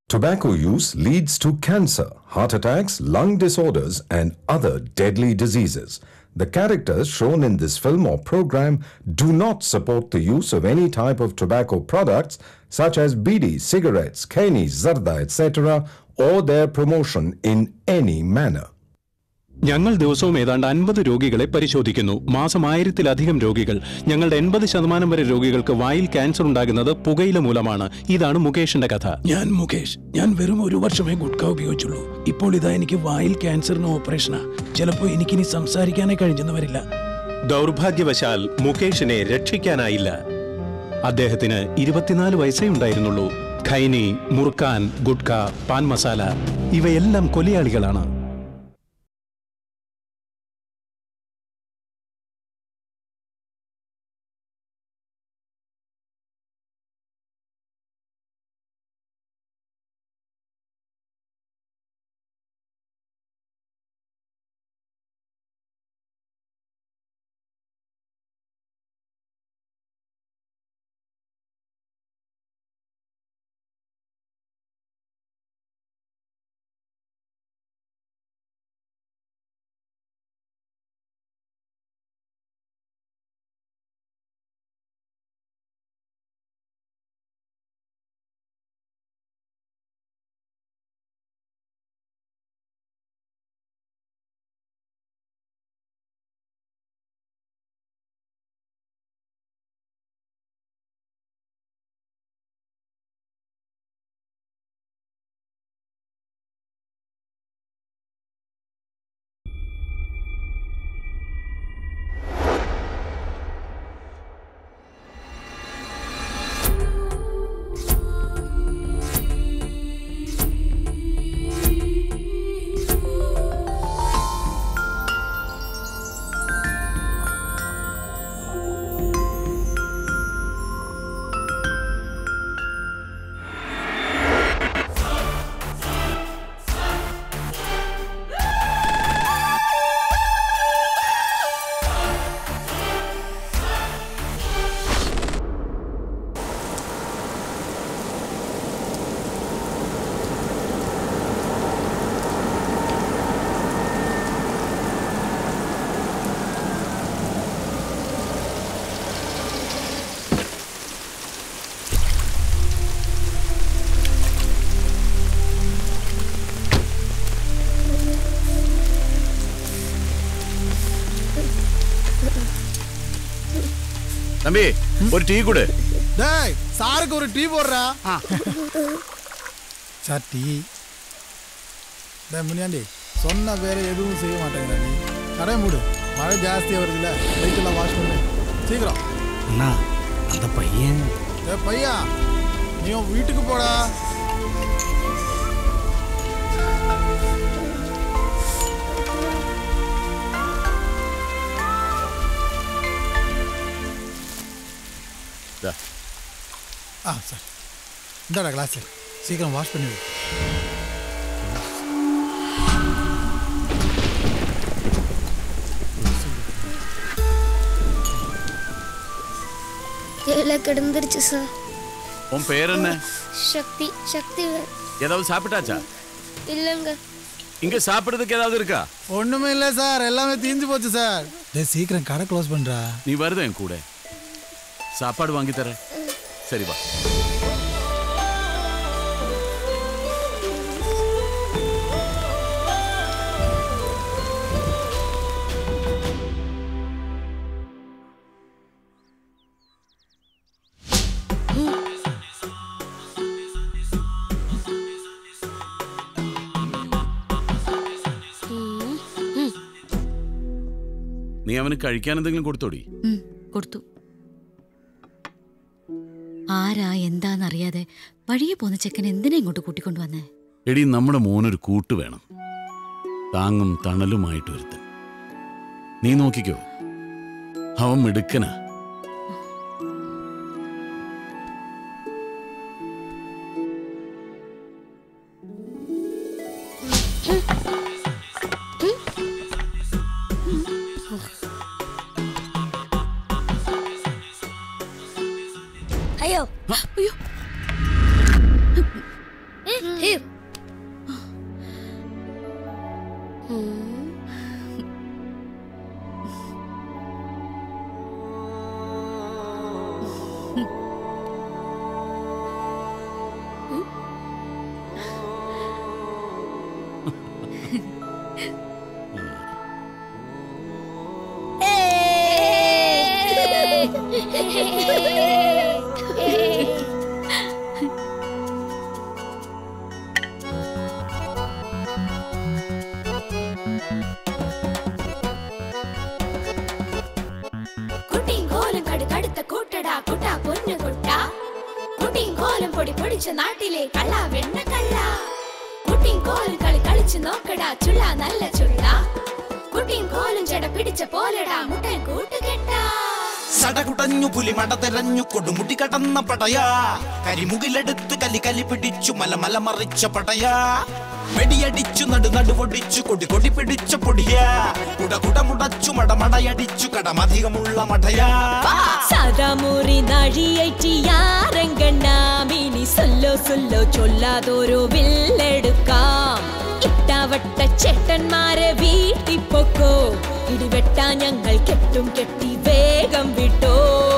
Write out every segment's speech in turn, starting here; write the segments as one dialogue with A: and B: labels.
A: Tobacco use leads to cancer, heart attacks, lung disorders, and other deadly diseases. The characters shown in this film or program do not support the use of any type of tobacco products such as bidi, cigarettes, kani, zarda, etc., or their promotion in any manner.
B: ഞങ്ങൾ ദിവസവും ഏതാണ്ട് അൻപത് രോഗികളെ പരിശോധിക്കുന്നു മാസം ആയിരത്തിലധികം രോഗികൾ ഞങ്ങളുടെ എൺപത് ശതമാനം വരെ രോഗികൾക്ക് വായിൽ ക്യാൻസർ ഉണ്ടാകുന്നത് പുകയില മൂലമാണ് ഇതാണ് മുകേഷിന്റെ കഥ
C: ഞാൻ മുകേഷ് ഞാൻ വെറും ഒരു വർഷമേ ഗുഡ്ക ഉപയോഗിച്ചുള്ളൂ ഇപ്പോൾ ഇതാ എനിക്ക് വായിൽ ക്യാൻസറിന് ഓപ്പറേഷനാ ചിലപ്പോൾ എനിക്കിനി സംസാരിക്കാനേ കഴിഞ്ഞെന്ന് വരില്ല
B: ദൗർഭാഗ്യവശാൽ മുകേഷിനെ രക്ഷിക്കാനായില്ല അദ്ദേഹത്തിന് ഇരുപത്തിനാല് വയസ്സേ ഉണ്ടായിരുന്നുള്ളൂ ഖൈനി മുറുക്കാൻ ഗുഡ്ക പാൻ മസാല ഇവയെല്ലാം കൊലയാളികളാണ്
D: தம்பி ஒரு டீ கொடு
E: டேய் சாருக்கு ஒரு டீ போடுறா சார் டீ டேய் முனியாண்டி சொன்ன வேற எதுவும் செய்ய மாட்டேங்கிற நீ கடை மூடு மழை ஜாஸ்தியாக வருதுல்ல பைக்கெல்லாம் வாஷ் பண்ணு சீக்கிரம்
C: அண்ணா அந்த பையன்
E: டேய் பையா நீ உன் வீட்டுக்கு போடா
D: ദാ.
E: ஆ சார் இந்தாடா கிளாஸு சீக்கிரம் வாஷ் பண்ணி வை
F: கீழே கிடந்துருச்சு சார்
D: உன் பேர் என்ன
F: சக்தி சக்தி வே-
D: ஏதாவது சாப்பிட்டாச்சா
F: இல்லைங்க
D: இங்க சாப்பிடுறதுக்கு ஏதாவது இருக்கா
E: ஒன்றுமே இல்லை சார் எல்லாமே தீஞ்சு போச்சு சார் டேய் சீக்கிரம் கடை க்ளோஸ் பண்ணுறா
D: நீ வருத என் கூட சாப்பாடு வாங்கி தரேன் சரி வா നീ അവന് കഴിക്കാൻ എന്തെങ്കിലും കൊടുത്തോടി
G: ഉം, കൊടുത്തു ആരാ എന്താന്നറിയാതെ വഴിയെ പോന്ന ചെക്കൻ എന്തിനാ ഇങ്ങോട്ട് കൂട്ടിക്കൊണ്ടുവന്നേ
D: എടി നമ്മുടെ മോനൊരു കൂട്ട് വേണം താങ്ങും തണലുമായിട്ട് ഒരുത്തൻ നീ നോക്കിക്കോ അവൻ മിടുക്കനാ
F: ஐயோ
G: അയ്യോ
F: ഏ,
H: കുട്ടിയും കോലും കടു കടുത്ത കൂട്ടടാ കുട്ടാ പൊന്നു കുട്ട കുട്ടിയും കോലും പൊടി പൊടിച്ച നാട്ടിലെ കള്ള വെണ്ണ കള്ള കുട്ടിയും കോലും കളി കളിച്ചു നോക്കടാ ചുള്ള നല്ല ചുള്ള കുട്ടിയും കോലും ജട പിടിച്ച പോലെടാ മുട്ടൻ കൂട്ടുകെട്ടാ
I: സടകുടഞ്ഞു പുലിമട തെരഞ്ഞു കൊടുമുടി കടന്ന പടയാ കരിമുകിലെടുത്ത് കലി കലി പിടിച്ചു മല മല മറിച്ച പടയാ വെടിയടിച്ചു നടു നടുവൊടിച്ചു കൊടി കൊടി പിടിച്ച പൊടിയാ കുട കുട മുടച്ചു മടമടയടിച്ചു കടമധികമുള്ള മടയാ
H: സദമുറി നഴിയറ്റിയാരങ്കണ്ണാമിനി സൊല്ലോ സൊല്ലോ ചൊല്ലാതോരോ വില്ലെടുക്കാം ഇട്ടാവട്ട ചേട്ടന്മാരെ വീട്ടിപ്പൊക്കോ ഇടിവെട്ടാ ഞങ്ങൾ കെട്ടും കെട്ടി വേഗം വിട്ടോ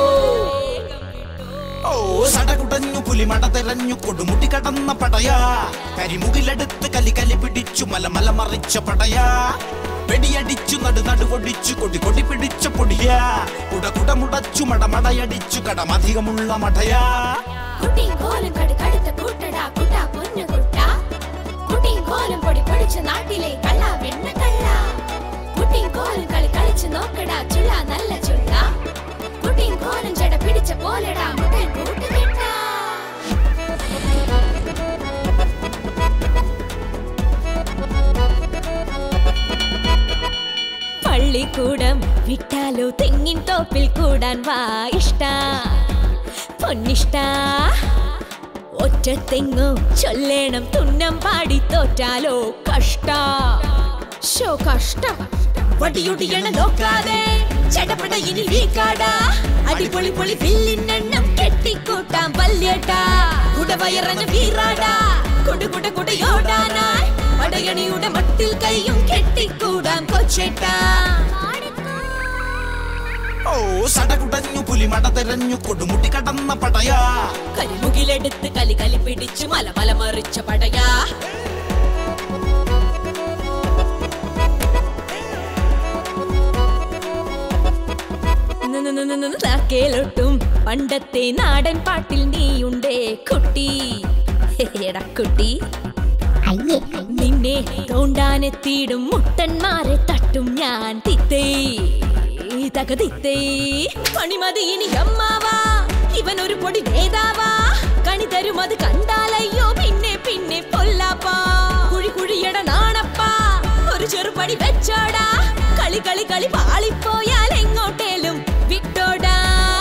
I: ഓ സടകുടഞ്ഞു പുലിമട തെരഞ്ഞു കൊടുമുടി കടന്ന പടയാ കരിമുകിലെടുത്ത് കലി കലി പിടിച്ചു മല മല മറിച്ച പടയാ വെടിയടിച്ചു നടു നടുവൊടിച്ചു കൊടി കൊടി പിടിച്ച പൊടിയാ കുട കുട മുടച്ചു മടമടയടിച്ചു കടമധികമുള്ള മടയാ
H: കുട്ടിയും കോലും കടു കടുത്ത കൂട്ടടാ കുട്ടാ പൊന്നു കുട്ട കുട്ടിയും കോലും പൊടി പൊടിച്ച നാട്ടിലെ കള്ള വെണ്ണ കള്ള കുട്ടിയും കോലും കളി കളിച്ചു നോക്കടാ ചുള്ള നല്ല ചുള്ള കുട്ടിയും കോലും ജട പിടിച്ച പോലെടാ മുട്ടൻ കൂട്ടുകെട്ടാ പള്ളിക്കൂടം വിട്ടാലോ തെങ്ങിൻ തോപ്പിൽ കൂടാൻ വാ ഇഷ്ട പൊന്നിഷ്ട ഒറ്റ തെങ്ങു ചൊല്ലേണം തുന്നം പാടി തോറ്റാലോ കഷ്ട ഷോ കഷ്ട വടിയൊടിയണ നോക്കാതെ ചടപട ഇനി വീക്കാടാ അടിപൊളി പൊളി വില്ലിനെണ്ണം കെട്ടിക്കൂട്ടാം പല്ലേട്ടാ കുടവയറഞ്ഞ വീറാടാ കുടുകുട കുടയോടാനായി വടയണിയുടെ മട്ടിൽ കൈയും കെട്ടിക്കൂടാം കൊച്ചേട്ടാ
I: ഓ സടകുടഞ്ഞു പുലിമട തെരഞ്ഞു കൊടുമുടി കടന്ന പടയാ
H: കരിമുകിലെടുത്ത് കലി കലി പിടിച്ചു മല മല മറിച്ച പടയാ കേളൊട്ടും പണ്ടത്തെ നാടൻ പാട്ടിൽ നീയുണ്ടേ കുട്ടി എടാ കുട്ടി നിന്നെ തോണ്ടാനെത്തിയിടും മുട്ടന്മാരെ തട്ടും ഞാൻ തിത്തേ തകതിത്തേ പണിമതി ഇനി അമ്മാവാ ഇവൻ ഒരു പൊടി നേതാവാ കണി തരും അത് കണ്ടാലയ്യോ പിന്നെ പിന്നെ പൊല്ലാപ്പാ കുഴി കുഴിയട നാണപ്പാ ഒരു ചെറുപടി വെച്ചോടാ കളി കളി കളി പാളിപ്പോയാൽ എങ്ങോട്ടേലും വിട്ടോടാ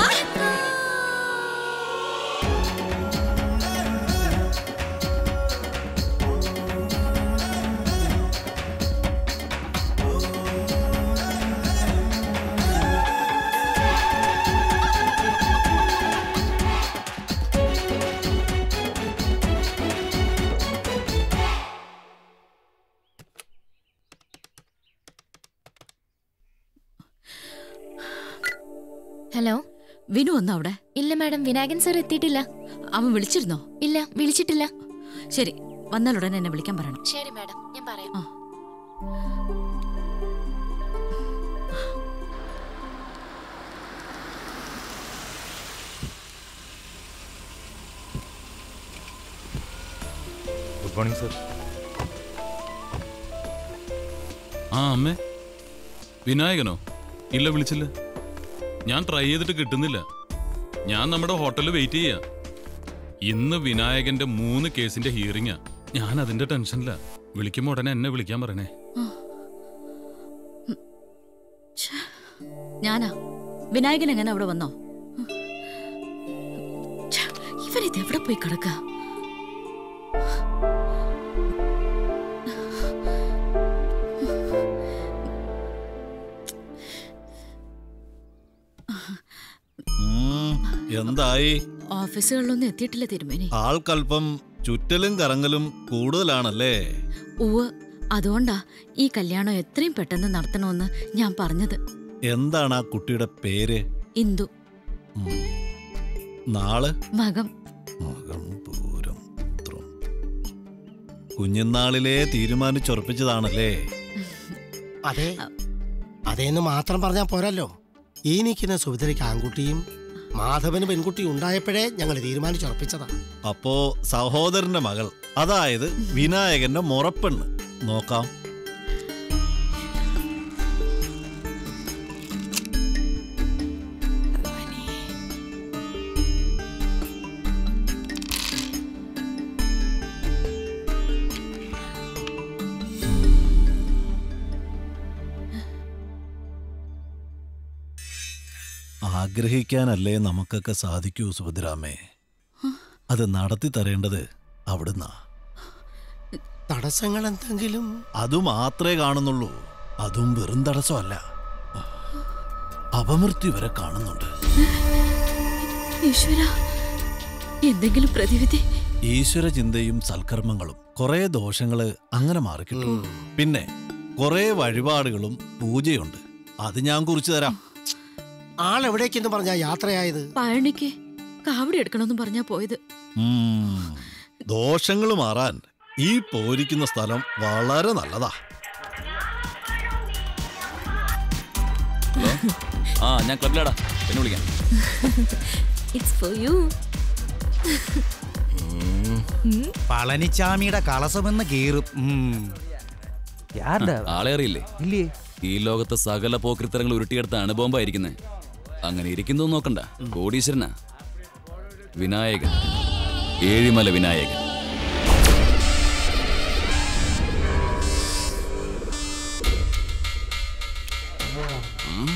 J: ഹലോ
G: വിനു വന്നോ അവിടെ
J: ഇല്ല മാഡം വിനായകൻ സർ എത്തിയിട്ടില്ല
G: അവൻ വിളിച്ചിരുന്നോ
J: ഇല്ല വിളിച്ചിട്ടില്ല
G: ശരി വന്നാൽ ഉടനെ എന്നെ വിളിക്കാൻ പറയണം
J: ശരി മാഡം ഞാൻ പറയാം
G: ആ.
K: ഗുഡ് മോർണിംഗ് സർ
D: ആ അമ്മേ വിനായകനോ ഇല്ല വിളിച്ചില്ല ഞാൻ ട്രൈ ചെയ്തിട്ട് കിട്ടുന്നില്ല ഞാൻ നമ്മുടെ ഹോട്ടലിൽ വെയിറ്റ് ചെയ്യാ ഇന്ന് വിനായകന്റെ മൂന്ന് കേസിന്റെ ഹിയറിംഗാ ഞാൻ അതിന്റെ ടെൻഷനില്ല വിളിക്കുമ്പോ ഉടനെ എന്നെ വിളിക്കാൻ പറയണേ
G: ഞാനാ വിനായകൻ എങ്ങനെ അവിടെ വന്നോ ഛ, ഇവനിത് എവിടെ പോയി കിടക്ക
L: എന്തായി
G: ഓഫീസുകളിലൊന്നും എത്തിയിട്ടില്ല തിരുമേനി
L: ആൾക്കല്പം ചുറ്റലും കറങ്ങലും കൂടുതലാണല്ലേ
G: ഉവ് അതുകൊണ്ടാ ഈ കല്യാണം എത്രയും പെട്ടെന്ന് നടത്തണമെന്ന് ഞാൻ പറഞ്ഞത്
K: എന്താണ് ആ കുട്ടിയുടെ പേര്
G: ഇന്ദു
K: ഉം. നാള്
G: മകം
K: മകം പൂരം ഉത്രം. കുഞ്ഞുനാളിലേ തീരുമാനിച്ചുറപ്പിച്ചതാണല്ലേ
L: അതെ അതേന്ന് മാത്രം പറഞ്ഞാൽ പോരല്ലോ ഈ നിൽക്കുന്ന സുഭദ്രയ്ക്ക് ആൺകുട്ടിയും മാധവന് പെൺകുട്ടിയും ഉണ്ടായപ്പോഴേ ഞങ്ങൾ തീരുമാനിച്ചുറപ്പിച്ചതാ
K: അപ്പോ സഹോദരന്റെ മകൾ അതായത് വിനായകന്റെ മുറപ്പെണ്ണ് നോക്കാം ആഗ്രഹിക്കാനല്ലേ നമുക്കൊക്കെ സാധിക്കൂ സുഭദ്രാമേ അത് നടത്തി തരേണ്ടത് അവിടുന്നാ
L: തടസ്സങ്ങൾ എന്തെങ്കിലും
K: അത് മാത്രമേ കാണുന്നുള്ളൂ അതും വെറും തടസ്സമല്ല അപമൃത്യു വരെ കാണുന്നുണ്ട്
G: ഈശ്വര എന്തെങ്കിലും പ്രതിവിധി
K: ഈശ്വര ചിന്തയും സൽക്കർമ്മങ്ങളും കുറെ ദോഷങ്ങള് അങ്ങനെ മാറിക്കിട്ടും പിന്നെ കുറെ വഴിപാടുകളും പൂജയുണ്ട് അത് ഞാൻ കുറിച്ചു തരാം
L: ആളെവിടേക്കെന്ന് പറഞ്ഞാ യാത്രയായത്
G: പഴനിക്ക് കാവടി എടുക്കണമെന്നും പറഞ്ഞാ പോയത്
K: ഉം. ദോഷങ്ങൾ മാറാൻ ഈ പോരിക്കുന്ന സ്ഥലം വളരെ നല്ലതാ
M: ആ ഞാൻ ക്ലബിലാടാ എന്നെ വിളിക്കാം
J: ഇറ്റ്സ് ഫോർ യു
I: പളനിച്ചാമിയുടെ കളസമെന്ന് കീറും
M: ആളെ അറിയില്ലേ ഇല്ലേ ഈ ലോകത്തെ സകല പോക്രിത്തരങ്ങൾ ഉരുട്ടിയെടുത്ത അണുബോംബായിരിക്കുന്നേ അങ്ങനെ ഇരിക്കുന്നു നോക്കണ്ട കോടീശ്വരനാ വിനായകൻ ഏഴിമല വിനായകൻ ഉം.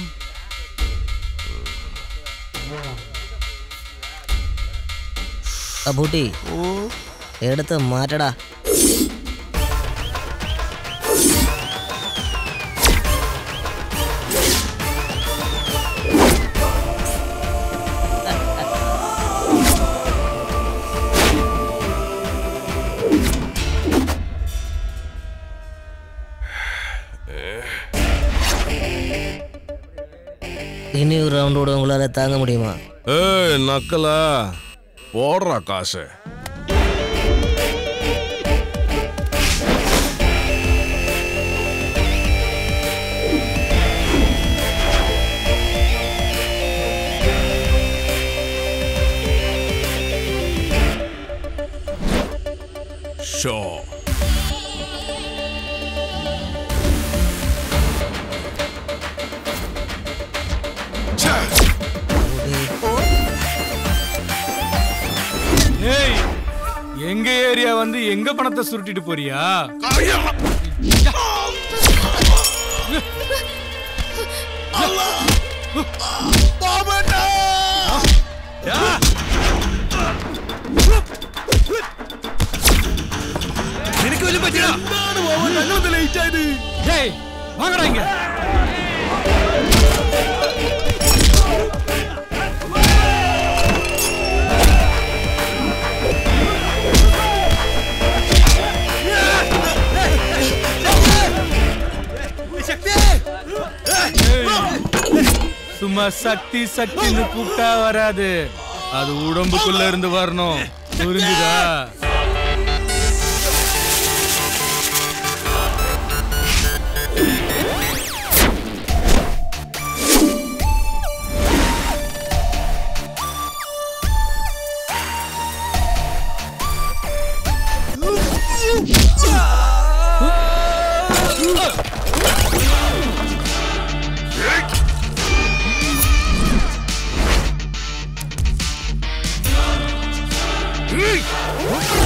N: അബൂട്ടി എടുത്ത് മാറ്റടാ இனி ஒரு ரவுண்டோட உங்களால தாங்க முடியுமா
O: ஏய் நக்கலா போடுறா காசு ஷோ
P: ஏய் எங்க ஏரியா வந்து எங்க பணத்தை சுருட்டிட்டு போறியா
I: നിനക്ക് വല്ലതും പറ്റിയാ ലേറ്റ് ആയത്
P: ஏய் வாங்கடா இங்க சும்மா சக்தி சக்தின்னு கூப்பிட்டா வராது அது உடம்புக்குள்ள இருந்து வரணும் புரிஞ்சுதா
I: Hey!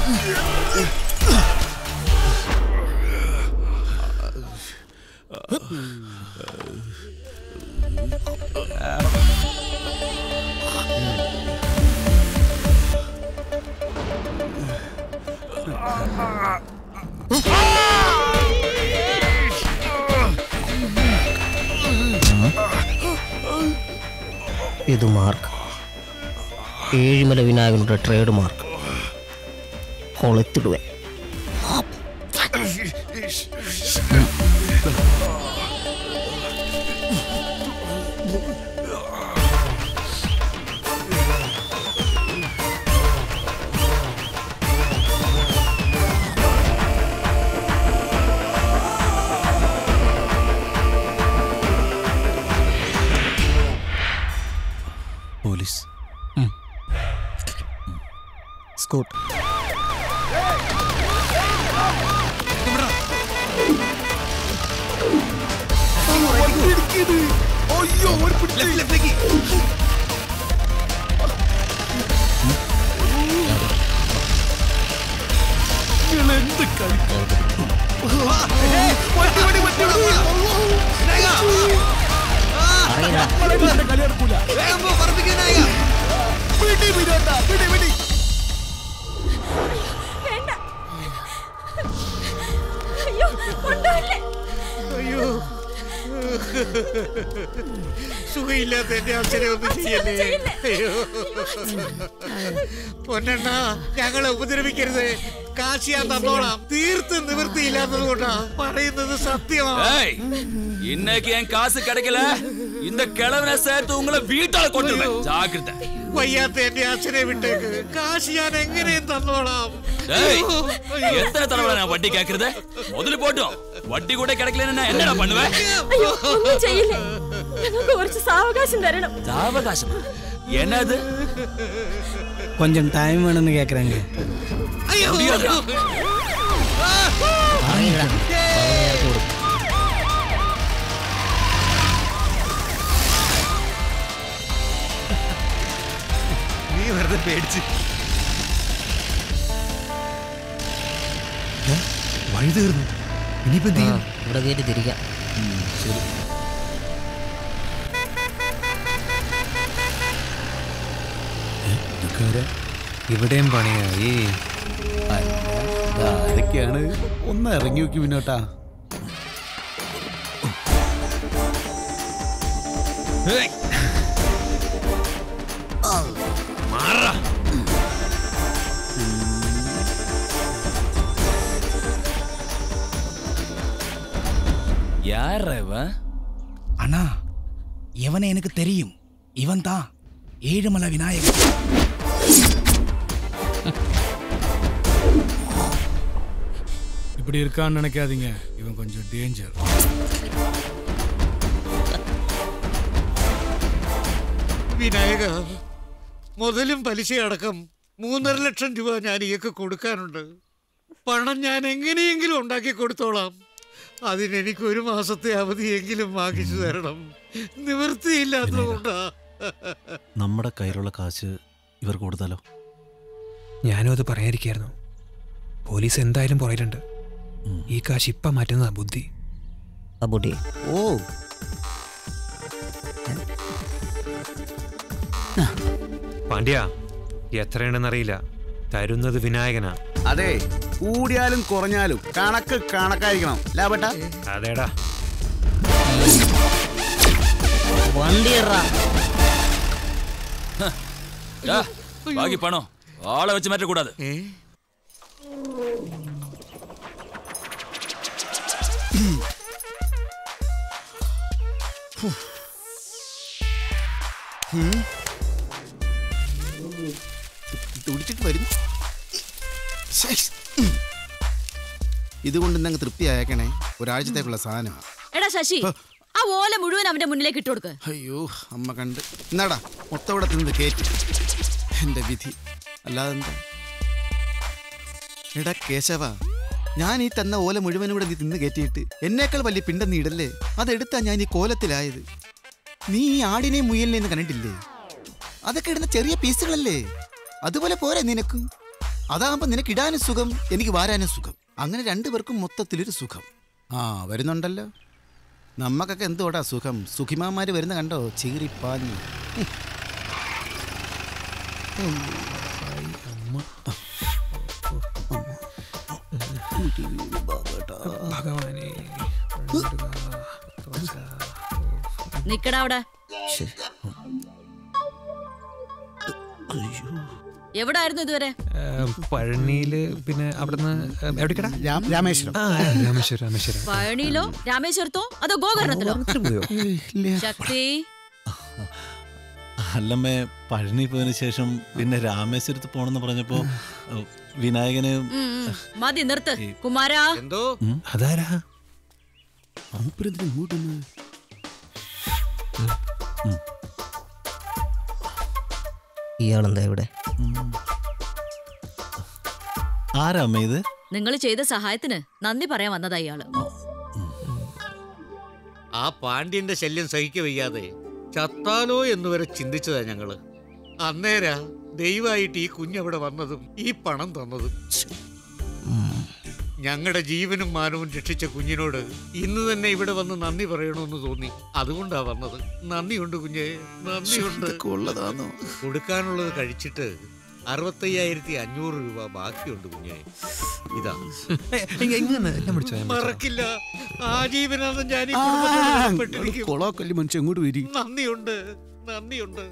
N: ഇത് മാർക്ക് ഏഴിമല വിനായകനുടെ ട്രേഡ് മാർക്ക് കൊളുത്തിടുവേ
K: പോലീസ്
Q: സ്കോട്ട്
I: അയ്യോ ഒരു പിടി
C: എന്ത് കളി കളി നടക്കൂല
H: വേണ്ട അയ്യോ കൊണ്ടുവല്ലേ
R: അയ്യോ സുഖയില്ലാത്ത എന്റെ അച്ഛനെ ഒന്നും ചെയ്യല്ലേ അയ്യോ പൊന്നണ്ണ ഞങ്ങളെ ഉപദ്രവിക്കരുത് കാശിയാ തന്നോളാം തീർത്തും നിവൃത്തിയില്ലാത്തത് കൊണ്ടാ പറയുന്നത് സത്യമാണ്
M: ஏய் இன்னைக்கு என் காசு கிடைக்கல இந்த கிழவனை சேர்த்து உங்களை வீட்டால கொண்டு ஜாக்கிரதை
R: വയ്യാത്ത എന്റെ അച്ഛനെ വിട്ടേക്ക് കാശ് ഞാൻ എങ്ങനെയും തന്നോളാം
M: ஏய்
R: അയ്യോ.
M: எத்தனை தடவை நான் வட்டி கேக்குறது முதல்ல போட்டோம் வட்டி கூட கிடைக்கலன்னு நான் என்னடா பண்ணுவேன்
H: അയ്യോ ഒന്നും ചെയ്യില്ലേ ഞങ്ങൾക്ക് കുറച്ച് സാവകാശം തരണം
M: சாவகாசம் என்னது
Q: கொஞ்சம் டைம் வேணும்னு கேட்குறாங்க
M: முடியாதுடா.
I: നീ വെറുതെ പേടിച്ച്
Q: വഴി തീർന്നു ഇനിയിപ്പോ എന്ത് ചെയ്യും
N: ഇവിടെ കയറ്റി തിരിക്കാം
Q: ശരി ഇവിടെയും പണിയായി അല്ല, ഇതാരൊക്കെയാണ് ഒന്ന് ഇറങ്ങി നോക്കി പിന്നോട്ടാ
I: മാറാ
M: யார் இவன்
S: அண்ணா இவனை எனக்கு தெரியும் இவன் தான் ஏழுமலை விநாயகர்
C: இப்படி இருக்கான்னு நினைக்காதீங்க இவன் கொஞ்சம் டேஞ்சர்
R: വിനായക മുതലും പലിശയടക്കം മൂന്നര ലക്ഷം രൂപ ഞാൻ ഇയൊക്കെ കൊടുക്കാനുണ്ട് പണം ഞാൻ എങ്ങനെയെങ്കിലും ഉണ്ടാക്കി കൊടുത്തോളാം അതിനെനിക്ക് ഒരു മാസത്തെ അവധിയെങ്കിലും വാങ്ങിച്ചു തരണം നിവൃത്തിയില്ലാത്തതുകൊണ്ടാ
K: നമ്മുടെ കയ്യിലുള്ള കാശ് ഇവർക്ക് കൊടുത്താലോ
Q: ഞാനും അത് പറയാതിരിക്കായിരുന്നു പോലീസ് എന്തായാലും പുറയിലുണ്ട് ഈ കാശ് ഇപ്പം മാറ്റുന്നതാ ബുദ്ധി
N: അബുട്ടി
Q: ഓ
T: പാണ്ഡ്യ എത്രയുണ്ടെന്നറിയില്ല തരുന്നത് വിനായകനാ
U: അതെ കൂടിയാലും കുറഞ്ഞാലും കണക്ക് കണക്കായിരിക്കണം ലാഭട്ട
T: അതേടാ
N: വണ്ടി
M: யா, பாக்கி பணம் ஆளை வச்சு மாற்ற கூடாது
U: തുടിച്ചിട്ട് വരും ശ്ശേ. ഇതുകൊണ്ട് ഇന്നങ്ങ് തൃപ്തിയായേക്കണേ ഒരാഴ്ചത്തേക്കുള്ള സാധനമാണ്
G: എടാ ശശി ആ ഓല മുഴുവൻ അവന്റെ മുന്നിലേക്ക് ഇട്ടു കൊടുക്ക്
U: അയ്യോ അമ്മ കണ്ട് എന്നാടാ മൊത്തം ഇവിടെ തിന്നത് കയറ്റി എന്റെ വിധി അല്ലാതെ എന്താ എടാ കേശവ ഞാൻ ഈ തന്ന ഓല മുഴുവനും കൂടെ നീ തിന്ന് കയറ്റിയിട്ട് എന്നേക്കാൾ വലിയ പിണ്ടം നീ ഇടല്ലേ അതെടുത്താ ഞാൻ ഈ കോലത്തിലായത് നീ ഈ ആടിനെയും മുയലിനെയും ഒന്നും കണ്ടിട്ടില്ലേ അതൊക്കെ ഇടുന്ന ചെറിയ പീസുകളല്ലേ അതുപോലെ പോരെ നിനക്കും അതാകുമ്പോ നിനക്ക് ഇടാനും സുഖം എനിക്ക് വാരാനും സുഖം അങ്ങനെ രണ്ടുപേർക്കും മൊത്തത്തിലൊരു സുഖം ആ വരുന്നുണ്ടല്ലോ നമ്മക്കൊക്കെ എന്തുവാടാ സുഖം സുഖിമാന്മാര് വരുന്ന കണ്ടോ ചീറിപ്പാഞ്ഞു
Q: ഭഗവാനെ
A: നിക്കടാ അവിടെ എവിടായിരുന്നു ഇതുവരെ
Q: പഴനിയില് പിന്നെ അവിടുന്ന് എവിടേക്കടാ
U: രാമേശ്വരം
Q: ആ രാമേശ്വരം രാമേശ്വരം
A: പഴനിയിലോ രാമേശ്വരത്തോ അതോ ഗോകർണത്തിലോ
Q: പോയോ
A: ശക്തി
K: അല്ലമ്മേ പഴനി പോയതിനു ശേഷം പിന്നെ രാമേശ്വരത്ത് പോണെന്ന് പറഞ്ഞപ്പോ ഏഹ്, വിനായകന്
A: ഉം, ഉം. മതി നിർത്ത് കുമാരാ
S: എന്തോ
Q: അതാരാ
N: ഇയാളെന്താ ഇവിടെ
K: ആരാ അമ്മ ഇത്
A: നിങ്ങൾ ചെയ്ത സഹായത്തിന് നന്ദി പറയാൻ വന്നതാ ഇയാള്
S: ആ പാണ്ഡ്യന്റെ ശല്യം സഹിക്ക വയ്യാതെ ചത്താലോ എന്ന് വരെ ചിന്തിച്ചതാ ഞങ്ങള് അന്നേരാ ദയവായിട്ട് ഈ കുഞ്ഞവിടെ വന്നതും ഈ പണം തന്നതും ഞങ്ങളുടെ ജീവനും മാനവും രക്ഷിച്ച കുഞ്ഞിനോട് ഇന്ന് തന്നെ ഇവിടെ വന്ന് നന്ദി പറയണമെന്ന് തോന്നി അതുകൊണ്ടാ വന്നത് നന്ദിയുണ്ട് കുഞ്ഞെ നന്ദിയുണ്ട്
U: ഇതൊക്കെ ഉള്ളതാണോ?
S: കൊടുക്കാനുള്ളത് കഴിച്ചിട്ട് അറുപത്തയ്യായിരത്തി അഞ്ഞൂറ് രൂപ ബാക്കിയുണ്ട് കുഞ്ഞെ ഇതാ
Q: എങ്ങനെ എല്ലാം പിടിച്ചോ ഞാൻ പിടിച്ചോ.
S: മറക്കില്ല ആജീവനാന്തം ഞാൻ ഈ
U: ആ,
S: കുടുംബത്തോട് പെട്ടിരിക്കും.
U: കൊളാക്കല്ലി മനുഷ്യൻ അങ്ങോട്ട് വരി
S: നന്ദിയുണ്ട് നന്ദിയുണ്ട്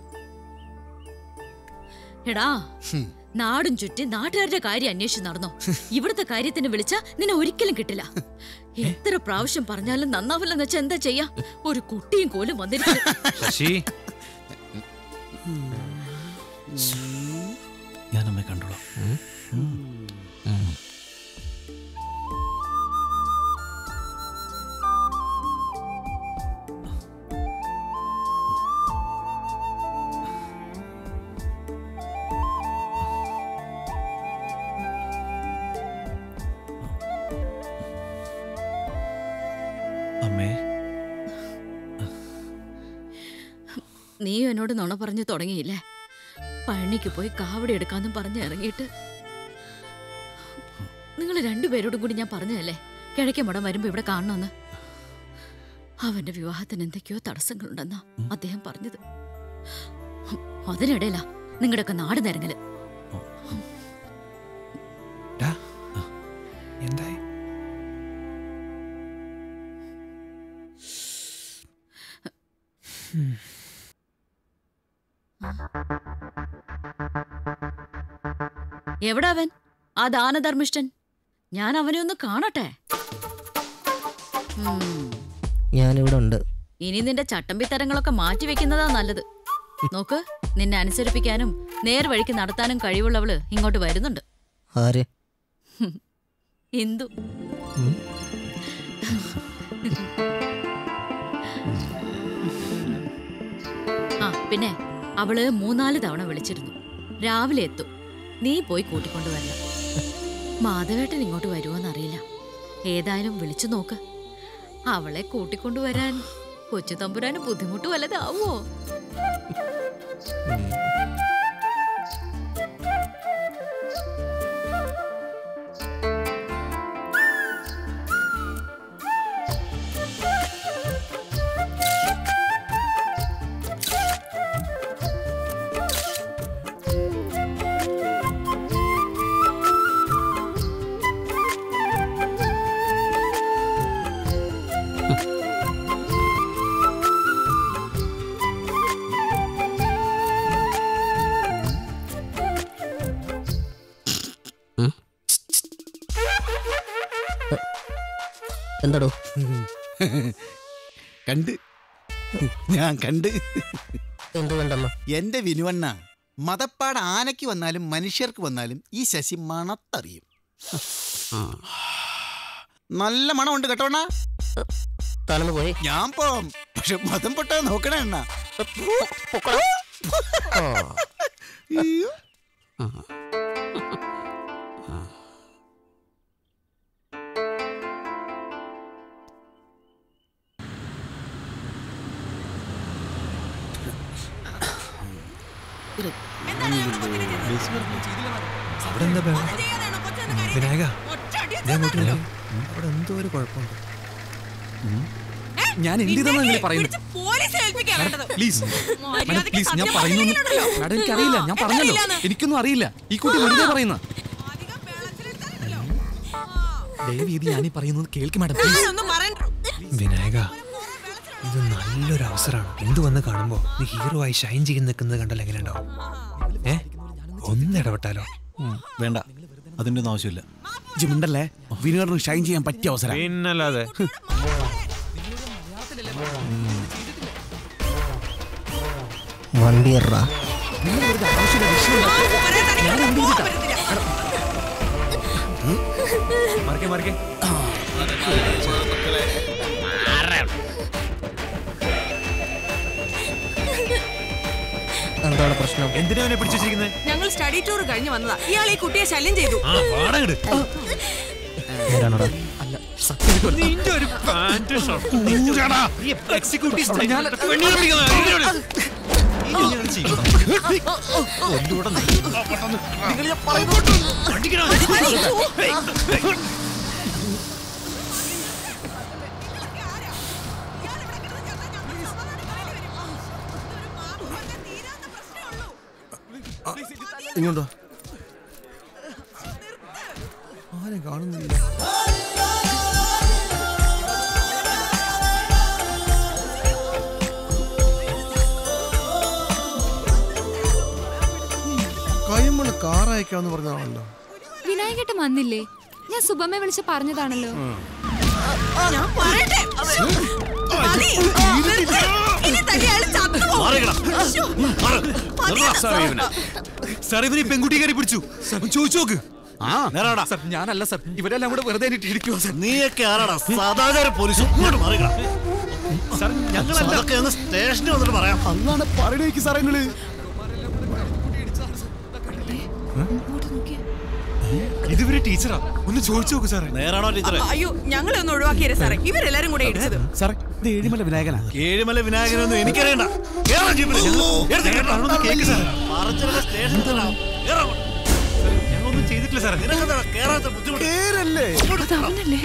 A: എടാ നാടും ചുറ്റി നാട്ടുകാരുടെ കാര്യം അന്വേഷിച്ച് നടന്നോ ഇവിടുത്തെ കാര്യത്തിന് വിളിച്ച നിന്നെ ഒരിക്കലും കിട്ടില്ല എത്ര പ്രാവശ്യം പറഞ്ഞാലും നന്നാവില്ലെന്ന് വെച്ചാ എന്താ ചെയ്യാ ഒരു കുട്ടിയും കോലും വന്നിരിക്കും
Q: ശശി
K: ഞാൻ അമ്മയെ കണ്ടോളാം അമ്മേ
A: നീയും എന്നോട് നുണ പറഞ്ഞു തുടങ്ങിയില്ലേ പഴനിക്ക് പോയി കാവടി എടുക്കാന്നും പറഞ്ഞ് ഇറങ്ങിയിട്ട് നിങ്ങൾ രണ്ടുപേരോടും കൂടി ഞാൻ പറഞ്ഞതല്ലേ കിഴക്കേ മുടം വരുമ്പോ ഇവിടെ കാണണമെന്ന് അവന്റെ വിവാഹത്തിന് എന്തൊക്കെയോ തടസ്സങ്ങളുണ്ടെന്നാ അദ്ദേഹം പറഞ്ഞത് അതിനിടയിലാ നിങ്ങളുടെയൊക്കെ നാട് നിരങ്ങല്
Q: എന്തായി
A: എവിടെ അവൻ ആ ദാനധർമ്മിഷ്ഠൻ ഞാൻ അവനെ ഒന്ന് കാണട്ടെ ഉം,
N: ഞാനിവിടെ ഉണ്ട്
A: ഇനി നിന്റെ ചട്ടമ്പിത്തരങ്ങളൊക്കെ മാറ്റി വെക്കുന്നതാ നല്ലത് നോക്ക് നിന്നെ അനുസരിപ്പിക്കാനും നേർവഴിക്ക് നടത്താനും കഴിവുള്ളവള് ഇങ്ങോട്ട് വരുന്നുണ്ട്
N: ആര്
A: ഹും, ഇന്ദു ആ പിന്നെ അവള് മൂന്നാല് തവണ വിളിച്ചിരുന്നു രാവിലെ എത്തും നീ പോയി കൂട്ടിക്കൊണ്ടുവരണം മാധവേട്ടൻ ഇങ്ങോട്ട് വരുമോന്നറിയില്ല ഏതായാലും വിളിച്ചു നോക്ക് അവളെ കൂട്ടിക്കൊണ്ടുവരാൻ കൊച്ചു തമ്പുരാന് ബുദ്ധിമുട്ട് വല്ലതാവോ
L: എന്താടോ
U: കണ്ട് ഞാൻ കണ്ട്
L: എന്ത് കണ്ടമ്മ
U: എന്റെ വിനുവണ്ണ മതപ്പാട് ആനയ്ക്ക് വന്നാലും മനുഷ്യർക്ക് വന്നാലും ഈ ശശി മണത്തറിയും നല്ല മണമുണ്ട് കേട്ടോണ്ണ
L: താനൊന്ന് പോയി
U: ഞാൻ പോവാം പക്ഷെ മതം പൊട്ടാ നോക്കണേ അണ്ണ അയ്യോ.
Q: അവിടെ എന്താ ബഹളം? വിനായക ദേ അങ്ങോട്ട് നോക്ക്. അവിടെ എന്തോ ഒരു കുഴപ്പമുണ്ട്
B: ഞാൻ എന്തിനാണ് നിങ്ങൾ പറയുന്നത് പ്ലീസ് മാഡം പ്ലീസ് ഞാൻ പറയുന്നു മാഡം എനിക്കറിയില്ല ഞാൻ പറഞ്ഞല്ലോ എനിക്കൊന്നും അറിയില്ല ഈ കുട്ടി വെറുതെ പറയുന്ന ദയവ് ഇത് ഞാൻ ഈ പറയുന്നത് കേൾക്ക് മാഡം പ്ലീസ്
Q: വിനായക ഇത് നല്ലൊരു അവസരമാണ് എന്ത് വന്ന് കാണുമ്പോ നീ ഹീറോ ആയി ഷൈൻ ചെയ്ത് നിൽക്കുന്നത് കണ്ടല്ലോ എങ്ങനെയുണ്ടാവും ഏ ഒന്ന് ഇടപെട്ടാലോ
K: വേണ്ട അതിൻ്റെ ഒന്നും ആവശ്യമില്ല
B: ജിമുണ്ടല്ലേ വിനോദിന് ഷൈൻ ചെയ്യാൻ പറ്റിയ അവസരം
T: പിന്നല്ലാതെ
N: വണ്ടി ഇറാ
T: മറിക്കേ മറിക്കേ
N: എന്താണ് പ്രശ്നം
T: എന്തിനാ അവനെ പിടിച്ചു വെച്ചിരിക്കുന്നത്
V: ഞങ്ങൾ സ്റ്റഡി ടൂർ കഴിഞ്ഞ് വന്നതാ ഇയാൾ ഈ കുട്ടിയെ ശല്യം ചെയ്തു
T: ആ വാടകട്
N: നേരാണോടാ
T: നിന്റെ ഒരു പാന്റ് ഷർട്ട് എക്സിക്യൂട്ടീവ് ഞാൻ പെണ്ണിനെ പിടിക്കുന്നത്
O: ഇങ്ങോട്ടോ
B: ആരും കാണുന്നില്ല കൈമണ് കാർ അയക്കാന്ന് പറഞ്ഞതാണല്ലോ
W: വിനായകേട്ടൻ വന്നില്ലേ ഞാൻ സുബമ്മയെ വിളിച്ച് പറഞ്ഞതാണല്ലോ
V: ഞാൻ പറയട്ടെ മതി. നിർത്ത്. ഇനി തന്നെ അയാൾ ചത്തുപോകും. ശ്ശോ.
B: സാർ ഇവന് ഈ പെൺകുട്ടി കയറി പിടിച്ചു ഒന്ന് ചോദിച്ചു നോക്ക് സാർ ഞാനല്ല സാർ ഇവരെല്ലാം കൂടെ വെറുതെ ഇരിക്കുക സാർ
K: നീയൊക്കെ ആരാടാ സാധാരണ പോലീസ് ഇങ്ങോട്ട് മാറിക്കണം
B: സാർ ഞങ്ങളല്ല
K: അതൊക്കെ ഒന്ന് സ്റ്റേഷനിൽ വന്നിട്ട് പറയാം
B: അന്നാണ് പറയണേക്ക് സാറേ നിങ്ങള് ഇതിവര് ടീച്ചറാ ഒന്ന് ചോദിച്ചു നോക്ക് സാറേ
K: നേരാണോ ടീച്ചറെ
V: അയ്യോ ഞങ്ങളെ ഒന്ന് ഒഴിവാക്കിയേ സാറേ ഇവരെല്ലാരും കൂടെ ഇടിച്ചത്
B: സാറേ ഇത് ഏഴിമല വിനായകനാ
K: ഏഴിമല വിനായകനൊന്നും എനിക്കറിയണ്ട കേറാം ജീപ്പില്. എടുത്ത് കേട്ടോ.
B: കേക്ക് സാറേ
K: പറച്ചിലൊക്കെ സ്റ്റേഷനിൽ തരാം. കേറാം.
B: ഞങ്ങളൊന്നും ചെയ്തിട്ടില്ല സാറേ
K: നിനക്കെന്താ കേറാത്ത ബുദ്ധിമുട്ട്
B: പേരല്ലേ
W: അവനല്ലേ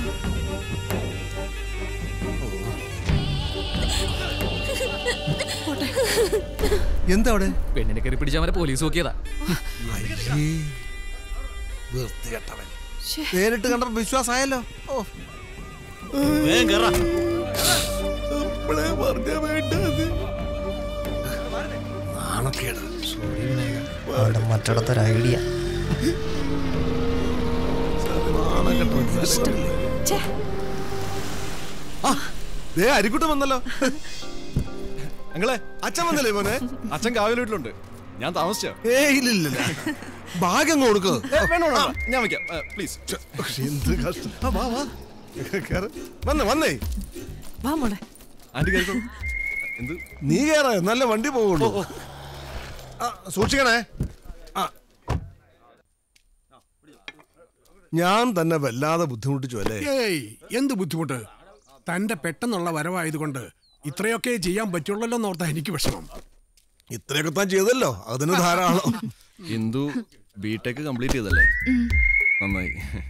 B: എന്താ അവിടെ
X: പെണ്ണിനെ കയറി പിടിച്ചാൽ അവരെ പോലീസ് നോക്കിയതാ
B: വൃത്തികെട്ടവൻ നേരിട്ട് കണ്ടപ്പോ വിശ്വാസമായല്ലോ ഓ
K: വേഗം കേറാ
B: ഇപ്പളേ പറഞ്ഞാ വേണ്ടത് നാണക്കേട്
N: അവിടെ മറ്റിടത്തൊരു ഐഡിയ
B: ദേ അരിക്കുട്ടൻ വന്നല്ലോ അങ്ങളെ അച്ഛൻ വന്നല്ലേ മോനെ
Y: അച്ഛൻ കാവൽ വീട്ടിലുണ്ട് ഞാൻ താമസിച്ചോ
B: ഏ ഇല്ലില്ല ഭാഗ്യം കൊടുക്കോ
Y: വേണോ ഞാൻ വെക്കാം പ്ലീസ്
B: എന്ത് കഷ്ടം ആ, വാ വാ കേറ്. വന്നേ വന്നേ
V: വാ മോളെ
Y: ആന്റി കേൾക്കോ എന്ത്
B: നീ കേറ നല്ല വണ്ടി പോകുള്ളൂ ആ, സൂക്ഷിക്കണേ ആ. ഞാൻ തന്നെ വല്ലാതെ ബുദ്ധിമുട്ടിച്ചു അല്ലേ
C: ഏയ് എന്ത് ബുദ്ധിമുട്ട് തന്റെ പെട്ടെന്നുള്ള വരവായതുകൊണ്ട് ഇത്രയൊക്കെ ചെയ്യാൻ പറ്റുള്ളല്ലോ എന്നോർത്താ എനിക്ക് വിഷമം
B: ഇത്രയൊക്കെ താൻ ചെയ്തല്ലോ അതിന് ധാരാളം
Y: ഹിന്ദു ബിടെക് കംപ്ലീറ്റ് ചെയ്തല്ലേ നന്നായി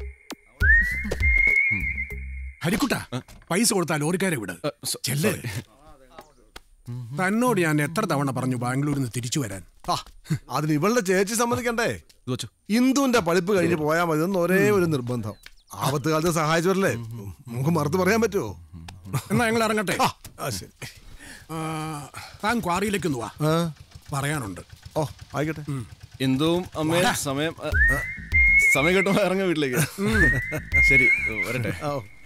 C: ഹരിക്കുട്ട പൈസ കൊടുത്താൽ ലോറിക്കാരെ വിട് ചെല്ലേ തന്നോട് ഞാൻ എത്ര തവണ പറഞ്ഞു ബാംഗ്ലൂരിൽ നിന്ന് തിരിച്ചു വരാൻ
B: ആ, അതിന് ഇവളുടെ ചേച്ചി സമ്മതിക്കണ്ടേ ഇന്ദുവിന്റെ പഠിപ്പ് കഴിഞ്ഞ് പോയാൽ മതി എന്ന് ഒരേ ഒരു നിർബന്ധം ആപത്ത് കാലത്ത് സഹായിച്ചവരല്ലേ നമുക്ക് മറുത്ത് പറയാൻ പറ്റുമോ
C: എന്നാ ഞങ്ങൾ ഇറങ്ങട്ടെ
B: ആ ശരി
C: ആ, താൻ ക്വാറിയിലേക്ക് ഒന്ന് വാ പറയാനുണ്ട്
B: ഓ ആയിക്കോട്ടെ
Y: എന്തും അമ്മേ
C: വാടാ.
Y: സമയം ആ, ആ, സമയം കിട്ടുമ്പോ ഇറങ്ങ വീട്ടിലേക്ക് ശരി വരട്ടെ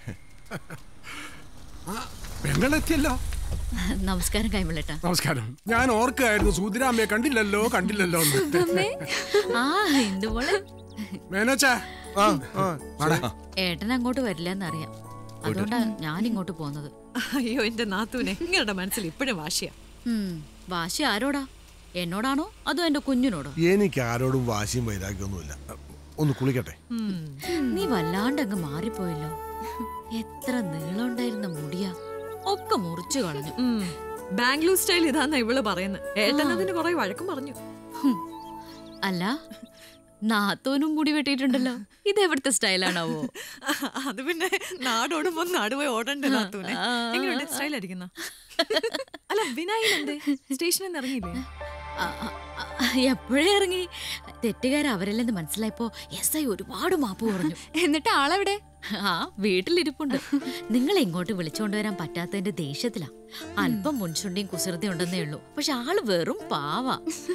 C: പെങ്ങളെത്തിയല്ലോ
A: നമസ്കാരം കൈമളേട്ടാ
C: നമസ്കാരം ഞാൻ ഓർക്കായിരുന്നു സൂതിരാമ്മയെ കണ്ടില്ലല്ലോ കണ്ടില്ലല്ലോ എന്ന്.
A: ആ ഇന്ദുമോളെ
C: മേനോച്ചാ വാടാ.
A: ഏട്ടൻ അങ്ങോട്ട് വരില്ല എന്നറിയാം അതുകൊണ്ടാ ഞാൻ ഇങ്ങോട്ട് പോന്നത്
V: അയ്യോ എന്റെ നാത്തൂനെ നിങ്ങളുടെ മനസ്സിൽ ഇപ്പോഴും വാശിയാ
A: ഉം, വാശി ആരോടാ എന്നോടാണോ അതോ എന്റെ കുഞ്ഞിനോടോ
B: എനിക്ക് ആരോടും വാശിയും വൈരാഗ്യമൊന്നുമില്ല ഒന്ന് കുളിക്കട്ടെ
A: നീ വല്ലാണ്ട് അങ്ങ് മാറിപ്പോയല്ലോ എത്ര നീളമുണ്ടായിരുന്ന മുടിയാ ഒക്കെ മുറിച്ചു കളഞ്ഞു
V: ഉം. ബാംഗ്ലൂർ സ്റ്റൈൽ ഇതാന്നാ ഇവള് പറയുന്നത് ഏട്ടൻ അതിന് കുറെ വഴക്കം പറഞ്ഞു
A: ഹും. അല്ല നാത്തോനും മുടി വെട്ടിയിട്ടുണ്ടല്ലോ ഇത് എവിടുത്തെ സ്റ്റൈലാണാവോ
V: അത് പിന്നെ നാടോടുമ്പോ നാടുപോയി ഓടണ്ടേ നാത്തൂനെ എങ്ങനെയുണ്ട് സ്റ്റൈൽ അടിക്കുന്ന അല്ല വിനായകൻ എന്തേ സ്റ്റേഷനിൽ നിന്ന് ഇറങ്ങിയില്ലേ
A: എപ്പോഴേ ഇറങ്ങി തെറ്റുകാർ അവരല്ലെന്ന് മനസ്സിലായപ്പോ എസ് ഐ ഒരുപാട് മാപ്പ് പറഞ്ഞു
W: എന്നിട്ട് ആളെവിടെ
A: ആ വീട്ടിലിരിപ്പുണ്ട് നിങ്ങൾ ഇങ്ങോട്ട് വിളിച്ചോണ്ട് വരാൻ പറ്റാത്തതിന്റെ ദേഷ്യത്തിലാ അല്പം മുൻചുണ്ടിയും കുസൃതി ഉണ്ടെന്നേ ഉള്ളൂ പക്ഷെ ആള് വെറും പാവാ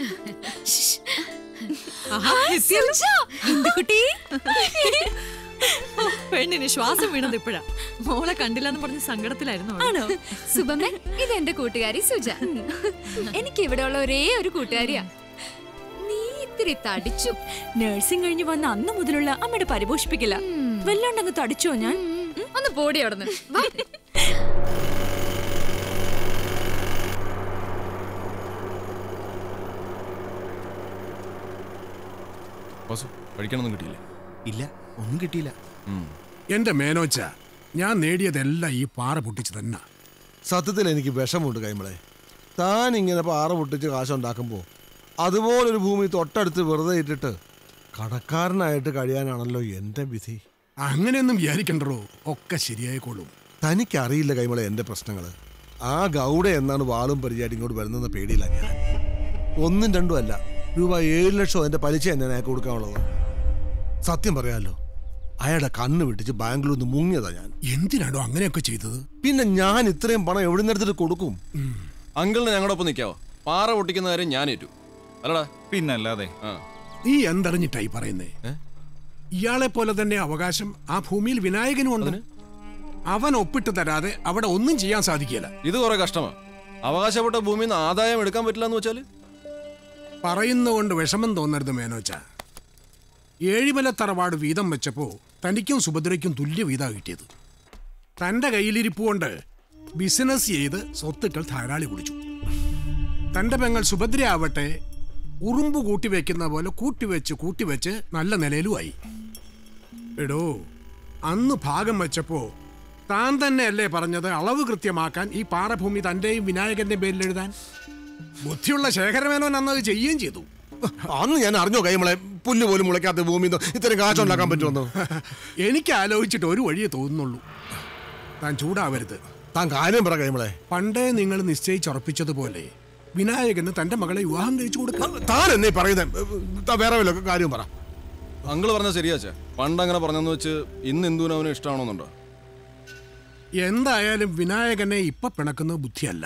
V: ആഹാ, എത്തിയല്ലോ. എന്ത് കുട്ടി ഓ, പെണ്ണിന് ശ്വാസം വീണത് ഇപ്പഴാ മോളെ കണ്ടില്ലെന്ന് പറഞ്ഞ് സങ്കടത്തിലായിരുന്നു അവള്.
W: ആണോ സുബമ്മ ഇത് എന്റെ കൂട്ടുകാരി സുജ എനിക്ക് ഇവിടെ ഉള്ള ഒരേ ഒരു കൂട്ടുകാരിയാ നീ ഇത്തിരി തടിച്ചു
V: നഴ്സിംഗ് കഴിഞ്ഞ് വന്ന അന്ന് മുതലുള്ള അമ്മയുടെ പരിപോഷിപ്പിക്കില്ല വല്ലാണ്ടങ്ങ് തടിച്ചോ ഞാൻ
W: ഒന്ന് പോടി അവിടുന്ന് വാ.
O: വാസു കഴിക്കാനൊന്നും കിട്ടിയില്ലേ
U: ഇല്ല ഒന്നും കിട്ടിയില്ല
C: എന്റെ മേനോച്ച ഞാൻ നേടിയതെല്ലാം ഈ പാറ പൊട്ടിച്ച് തന്നെ
B: സത്യത്തിൽ എനിക്ക് വിഷമുണ്ട് കൈമളെ താൻ ഇങ്ങനെ പാറ പൊട്ടിച്ച് കാശുണ്ടാക്കുമ്പോൾ അതുപോലൊരു ഭൂമി തൊട്ടടുത്ത് വെറുതെ ഇട്ടിട്ട് കടക്കാരനായിട്ട് കഴിയാനാണല്ലോ എൻ്റെ വിധി
C: അങ്ങനെയൊന്നും വിചാരിക്കണ്ടോ ഒക്കെ ശരിയായിക്കോളും
B: തനിക്കറിയില്ല കൈമളെ എൻ്റെ പ്രശ്നങ്ങൾ ആ ഗൗഡ എന്നാണ് വാളും പരിചാടി ഇങ്ങോട്ട് വരുന്നെന്ന പേടിയില്ല ഞാൻ ഒന്നും രണ്ടും അല്ല രൂപ ഏഴ് ലക്ഷം എൻ്റെ പലിശ എന്നെ അയാൾക്ക് കൊടുക്കാനുള്ളത് സത്യം പറയാമല്ലോ അയാളുടെ കണ്ണ് വിട്ടിച്ച് ബാംഗ്ലൂരിൽ നിന്ന് മുങ്ങിയതാ ഞാൻ
C: എന്തിനാണോ അങ്ങനെയൊക്കെ ചെയ്തത്
B: പിന്നെ ഞാൻ ഇത്രയും പണം എവിടെ നിന്നെടുത്തിട്ട് കൊടുക്കും
O: അങ്കിളിന് ഞങ്ങളുടെ ഒപ്പം നിൽക്കാവോ പാറ പൊട്ടിക്കുന്ന കാര്യം ഞാൻ ഏറ്റു അല്ലടാ
D: പിന്നല്ലാതെ
C: നീ എന്തറിഞ്ഞിട്ടായി പറയുന്നേ ഇയാളെ പോലെ തന്നെ അവകാശം ആ ഭൂമിയിൽ വിനായകനും ഉണ്ട് അവൻ ഒപ്പിട്ട് തരാതെ അവിടെ ഒന്നും ചെയ്യാൻ സാധിക്കില്ല
O: ഇത് കുറെ കഷ്ടമാ അവകാശപ്പെട്ട ഭൂമിയിൽ നിന്ന് ആദായം എടുക്കാൻ പറ്റില്ല എന്ന് വെച്ചാല്
C: പറയുന്നതുകൊണ്ട് വിഷമം തോന്നരുത് മേനോച്ച ഏഴിമല തറവാട് വീതം വെച്ചപ്പോ തനിക്കും സുഭദ്രയ്ക്കും തുല്യ വീതാ കിട്ടിയത് തന്റെ കയ്യിലിരിപ്പ് കൊണ്ട് ബിസിനസ് ചെയ്ത് സ്വത്തുക്കൾ ധാരാളി കുടിച്ചു തന്റെ പെങ്ങൾ സുഭദ്ര ആവട്ടെ ഉറുമ്പ് കൂട്ടിവെക്കുന്ന പോലെ കൂട്ടിവെച്ച് കൂട്ടിവെച്ച് നല്ല നിലയിലുമായി എടോ അന്ന് ഭാഗം വെച്ചപ്പോ താൻ തന്നെയല്ലേ പറഞ്ഞത് അളവ് കൃത്യമാക്കാൻ ഈ പാറഭൂമി തന്റെയും വിനായകന്റെ പേരിൽ എഴുതാൻ ബുദ്ധിയുള്ള ശേഖരമേനോൻ അന്നത് ചെയ്യുകയും ചെയ്തു
B: അന്ന് ഞാൻ അറിഞ്ഞോ കൈമളെ പുല്ല് പോലും മുളയ്ക്കാത്ത ഭൂമി ഇത്രയും കാശുണ്ടാക്കാൻ പറ്റുമെന്ന്
C: എനിക്ക് ആലോചിച്ചിട്ട് ഒരു വഴിയേ തോന്നുന്നുള്ളൂ താൻ ചൂടാവരുത്
B: താൻ കാര്യം പറ കൈമളെ
C: പണ്ടേ നിങ്ങൾ നിശ്ചയിച്ചുറപ്പിച്ചതുപോലെ വിനായകന് തന്റെ മകളെ വിവാഹം കഴിച്ചു കൊടുക്കാം
B: താൻ എന്നെ പറയുന്നത് താൻ വേറെ വല്ല കാര്യം പറ
O: അങ്കിള് പറഞ്ഞ ശരിയാച്ചാ പണ്ട് അങ്ങനെ പറഞ്ഞെന്ന് വെച്ച് ഇന്ന് എന്തുവിനും അവന് ഇഷ്ടമാണോന്നുണ്ടോ
C: എന്തായാലും വിനായകനെ ഇപ്പൊ പിണക്കുന്നത് ബുദ്ധിയല്ല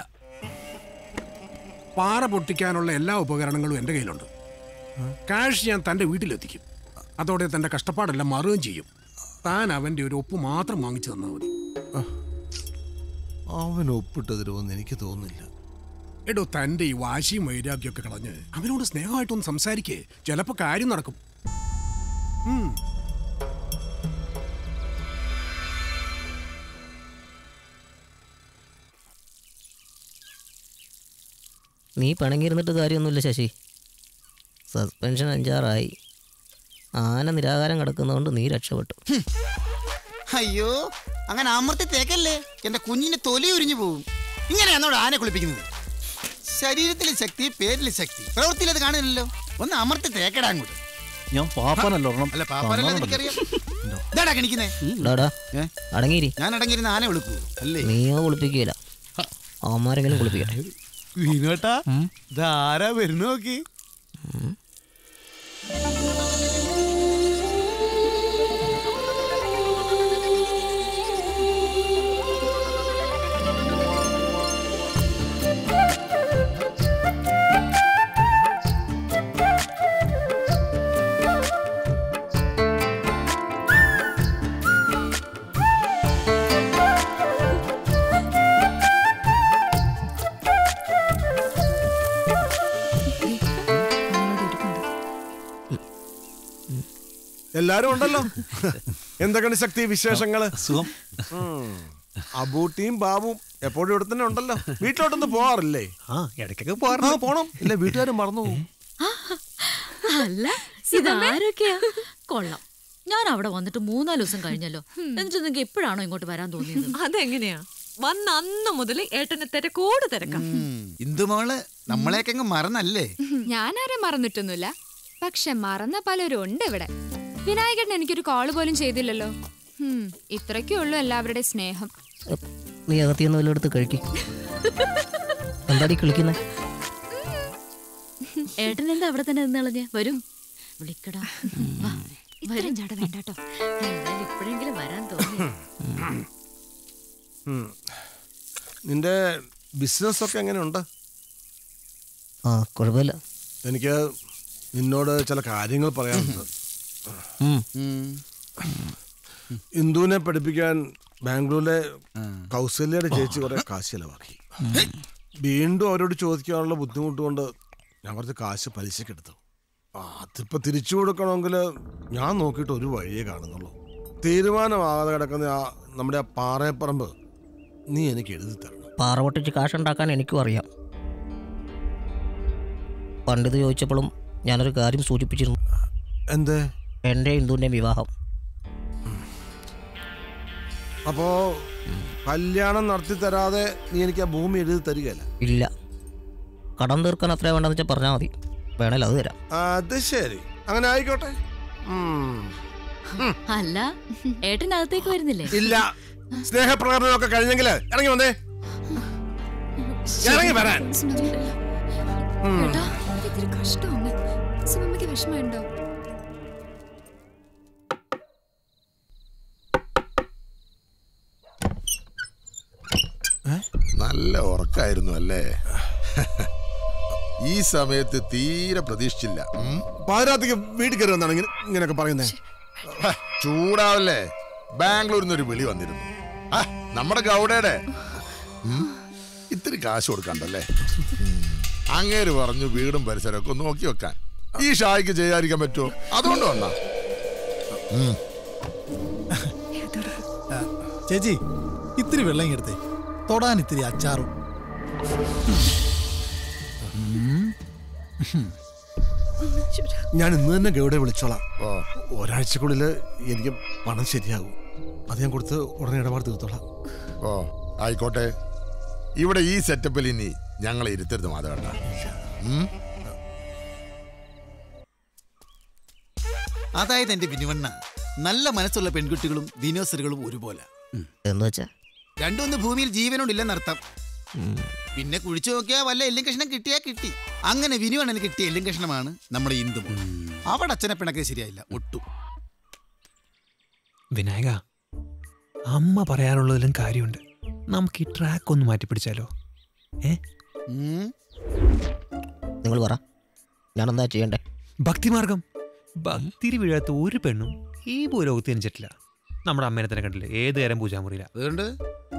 C: പാറ പൊട്ടിക്കാനുള്ള എല്ലാ ഉപകരണങ്ങളും എൻ്റെ കയ്യിലുണ്ട് കാഷ് ഞാൻ തൻ്റെ വീട്ടിലെത്തിക്കും അതോടെ തൻ്റെ കഷ്ടപ്പാടെല്ലാം മാറുകയും ചെയ്യും താൻ അവൻ്റെ ഒരു ഒപ്പ് മാത്രം വാങ്ങിച്ചു തന്നാൽ മതി
B: അവൻ ഒപ്പിട്ട് തരുമെന്ന് എനിക്ക് തോന്നുന്നില്ല
C: എടോ തൻ്റെ ഈ വാശിയും വൈരാഗ്യമൊക്കെ കളഞ്ഞ് അവനോട് സ്നേഹമായിട്ടൊന്ന് സംസാരിക്കേ ചിലപ്പോൾ കാര്യം നടക്കും ഉം.
N: നീ പിണങ്ങിയിരുന്നിട്ട് കാര്യമൊന്നുമില്ല ശശി സസ്പെൻഷൻ അഞ്ചാറായി ആന നിരാകാരം കിടക്കുന്നതുകൊണ്ട് നീ രക്ഷപ്പെട്ടു
U: അയ്യോ അങ്ങനെ അമർത്തി തേക്കല്ലേ എന്റെ കുഞ്ഞിന് തൊലി ഉരിഞ്ഞു പോകും ഇങ്ങനെയാണോ ആനെ കുളിപ്പിക്കുന്നത് ശരീരത്തിലെ ശക്തി പേരിലെ ശക്തി പ്രവൃത്തിയിൽ അത് കാണില്ലല്ലോ ഒന്ന് അമർത്തി തേക്കടാ അങ്ങോട്ട്
K: ഞാൻ പാപ്പനല്ല ഒരെണ്ണം
U: അല്ല പാപ്പാനല്ല എനിക്കറിയാം ഇതാടാ കണിക്കുന്നേ
N: ഡാടാ അടങ്ങിയിരി
U: ഞാൻ അടങ്ങിയിരുന്ന ആന വിളിക്കൂ അല്ലേ
N: നീയോ കുളിപ്പിക്കുകയില്ല അവന്മാരെങ്കിലും കുളിപ്പിക്കട്ടെ
U: വീണോട്ടാ ഇതാരാ വരുന്ന നോക്കി
B: എല്ലാരും ഉണ്ടല്ലോ എന്തൊക്കെയാണ് ശക്തി വിശേഷങ്ങള്
K: സുഖം
B: ഉം. അബൂട്ടിയും ബാബുവും എപ്പോഴും ഇവിടെ തന്നെ ഉണ്ടല്ലോ വീട്ടിലോട്ടൊന്ന് പോവാറില്ലേ
Q: ആ ഇടയ്ക്കൊക്കെ
B: ആ പോണം ഇല്ല വീട്ടുകാരും മറന്നു പോകും
A: അല്ല ഇതാരൊക്കെയാ കൊള്ളാം ഞാൻ അവിടെ വന്നിട്ട് മൂന്നാല് ദിവസം കഴിഞ്ഞല്ലോ എന്നിട്ട് നിങ്ങൾക്ക് എപ്പോഴാണോ ഇങ്ങോട്ട് വരാൻ തോന്നിയത്
V: അതെങ്ങനെയാ വന്ന അന്ന് മുതൽ ഏട്ടനെ തിരക്കോട് തിരക്കാം
U: ഇന്ദുമോള് നമ്മളെയൊക്കെ അങ്ങ് മറന്നല്ലേ
W: ഞാനാരെ മറന്നിട്ടൊന്നുമില്ല പക്ഷെ മറന്ന പലരും ഉണ്ട് ഇവിടെ വിനായകൻ എനിക്കൊരു കോള് പോലും ചെയ്തില്ലല്ലോ ഹും, ഇത്രയ്ക്കേ ഉള്ളൂ എല്ലാവരുടെ സ്നേഹം
N: നീ അകത്തിന്ന് വല്ലതും എടുത്ത് കഴിക്കും എന്താടി കളിക്കുന്നത്
A: ഏട്ടൻ എന്താ അവിടെ തന്നെ നിന്നളഞ്ഞ് വരും വിളിക്കടാ വാ, വരും
W: ചട വേണ്ട കേട്ടോ
A: എന്തായാലും ഇപ്പോഴെങ്കിലും വരാൻ തോന്നി
B: ഉം. നിന്റെ ബിസിനസ് ഒക്കെ എങ്ങനെയുണ്ട്
N: ആ കുഴപ്പമില്ല
B: എനിക്ക് നിന്നോട് ചില കാര്യങ്ങൾ പറയാനുണ്ട് ഇന്ദുവിനെ പഠിപ്പിക്കാൻ ബാംഗ്ലൂരിലെ കൗസല്യയുടെ ചേച്ചി കുറെ കാശ് ചെലവാക്കി വീണ്ടും അവരോട് ചോദിക്കാനുള്ള ബുദ്ധിമുട്ട് കൊണ്ട് ഞാൻ കുറച്ച് കാശ് പലിശക്ക് എടുത്തു ആ, അതിപ്പോ തിരിച്ചു കൊടുക്കണമെങ്കിൽ ഞാൻ നോക്കിയിട്ട് ഒരു വഴിയേ കാണുന്നുള്ളൂ തീരുമാനമാകാതെ കിടക്കുന്ന ആ നമ്മുടെ ആ പാറയപ്പറമ്പ് നീ എനിക്ക് എഴുതി തരണം
N: പാറ പൊട്ടിച്ച് കാശുണ്ടാക്കാൻ എനിക്കും അറിയാം പണ്ടിത് ചോദിച്ചപ്പോഴും ഞാനൊരു കാര്യം സൂചിപ്പിച്ചിരുന്നു
B: എന്തേ
N: എൻ്റെ ഹിന്ദുവിൻ്റെ വിവാഹം
B: അപ്പോ കല്യാണം നടത്തി തരാതെ നീ എനിക്ക് ആ ഭൂമി എഴുതി തരികയല്ല
N: ഇല്ല കടം തീർക്കാൻ അത്ര വേണ്ടെന്ന് വെച്ചാൽ പറഞ്ഞാൽ മതി വേണേൽ അത് തരാം
B: അത് ശരി അങ്ങനെ ആയിക്കോട്ടെ ഉം.
A: അല്ല ഏട്ടനകത്തേക്ക് വരുന്നില്ലേ
B: ഇല്ല സ്നേഹപ്രകടനമൊക്കെ കഴിഞ്ഞെങ്കിൽ ഇറങ്ങി വന്നേ ഇറങ്ങി വരാൻ ഉം.
W: ഏട്ടാ ഇത്തിരി കഷ്ടമാണ് സുമമ്മയ്ക്ക് വിഷമമുണ്ടോ
D: നല്ല ഉറക്കായിരുന്നു അല്ലേ ഈ സമയത്ത് തീരെ പ്രതീക്ഷിച്ചില്ല ഉം?
B: പാതിരാത്രിക്ക് വീട്ടിൽ കയറി വന്നാണ് ഇങ്ങനെ ഇങ്ങനെയൊക്കെ പറയുന്നേ
D: ഹ, ചൂടാവല്ലേ ബാംഗ്ലൂരിൽ നിന്ന് ഒരു വിളി വന്നിരുന്നു ആ, നമ്മുടെ ഗൗഡയുടെ ഉം, ഇത്തിരി കാശ് കൊടുക്കണ്ടല്ലേ ഉം. അങ്ങേര് പറഞ്ഞു വീടും പരിസരമൊക്കെ ഒന്ന് നോക്കി വെക്കാൻ ഈ ഷായ്ക്ക് ചെയ്യാതിരിക്കാൻ പറ്റുമോ അതുകൊണ്ട് വന്നാ ഉം.
E: ചേച്ചി ഇത്തിരി വെള്ളം ഇങ്ങെടുത്തേ തൊടാൻ ഇത്തിരി അച്ചാറും
B: ഞാൻ ഇന്ന് തന്നെ ഗൗഡയെ വിളിച്ചോളാം ഒരാഴ്ചക്കുള്ളിൽ എനിക്ക് പണം ശരിയാകും അത് ഞാൻ കൊടുത്ത് ഉടനെ ഇടപാട് തീർത്തോളാം
D: ഓ ആയിക്കോട്ടെ ഇവിടെ ഈ സെറ്റപ്പിൽ ഇനി ഞങ്ങളെ ഇരുത്തരുത് മാധവേട്ട ഉം?
U: അതായത് എന്റെ വിനുവണ്ണ നല്ല മനസ്സുള്ള പെൺകുട്ടികളും ദിനോസറുകളും ഒരുപോലെ
N: എന്ന് വെച്ചാ
U: രണ്ടൊന്ന് ഭൂമിയിൽ ജീവനോടില്ലെന്നർത്ഥം പിന്നെ കുഴിച്ചു നോക്കിയാ വല്ല എല്ലും കഷ്ണം കിട്ടിയാ കിട്ടി അങ്ങനെ വിനുവണ്ണന് കിട്ടിയ എല്ലും കഷ്ണമാണ് നമ്മുടെ ഇന്ദു അവിടെ അച്ഛനെ പിണക്കിയത് ശരിയായില്ല ഒട്ടും
Q: വിനായക അമ്മ പറയാറുള്ളതിലും കാര്യമുണ്ട് നമുക്ക് ഈ ട്രാക്ക് ഒന്ന് മാറ്റി പിടിച്ചാലോ ഏ
N: നിങ്ങൾ പറ ഞാൻ എന്താ ചെയ്യണ്ടേ
Q: ഭക്തിമാർഗം ഭക്തിരി വീഴാത്ത ഒരു പെണ്ണും ഈ ഭൂലോകത്ത് ജനിച്ചിട്ടില്ല നമ്മുടെ അമ്മേനെ തന്നെ കണ്ടില്ലേ ഏത് നേരം പൂജാമുറിയില്ല
U: അതുകൊണ്ട്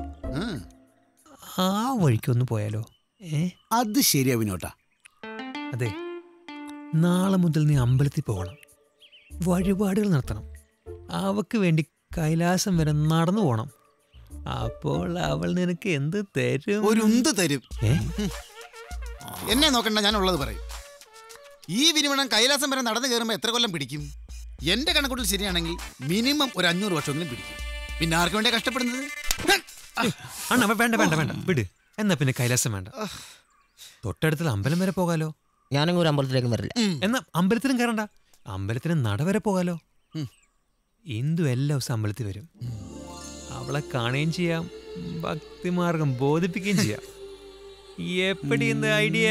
Q: ആ വഴിക്കൊന്ന് പോയാലോ ഏ
U: അത് ശരിയാ വിനോട്ടാ
Q: അതെ നാളെ മുതൽ നീ അമ്പലത്തിൽ പോകണം വഴിപാടുകൾ നടത്തണം അവക്ക് വേണ്ടി കൈലാസം വരെ നടന്നു പോകണം അപ്പോൾ അവൾ നിനക്ക് എന്ത് തരും
U: ഒരു ഉന്ത് തരും
Q: ഏ
U: എന്നെ നോക്കണ്ട ഞാൻ ഉള്ളത് പറയും ഈ വിനുവണ്ണം കൈലാസം വരെ നടന്നു കയറുമ്പോൾ എത്ര കൊല്ലം പിടിക്കും എന്റെ കണക്കൂട്ടിൽ ശരിയാണെങ്കിൽ മിനിമം ഒരു അഞ്ഞൂറ് വർഷമെങ്കിലും പിടിക്കും പിന്നെ ആർക്ക് വേണ്ടിയാ കഷ്ടപ്പെടുന്നത്
Q: അണ്ണ വേണ്ട വേണ്ട വേണ്ട വിട് എന്നാ പിന്നെ കൈലാസം വേണ്ട തൊട്ടടുത്തുള്ള അമ്പലം വരെ പോകാലോ
N: ഞാനങ്ങ് ഒരു അമ്പലത്തിലേക്ക് വരില്ല
Q: എന്നാ അമ്പലത്തിലും കയറണ്ട അമ്പലത്തിന് നട വരെ പോകാലോ ഇന്ദു എല്ലാ ദിവസം അമ്പലത്തിൽ വരും അവളെ കാണുകയും ചെയ്യാം ഭക്തിമാർഗം ബോധിപ്പിക്കുകയും ചെയ്യാം എപ്പടി എന്ത് ഐഡിയ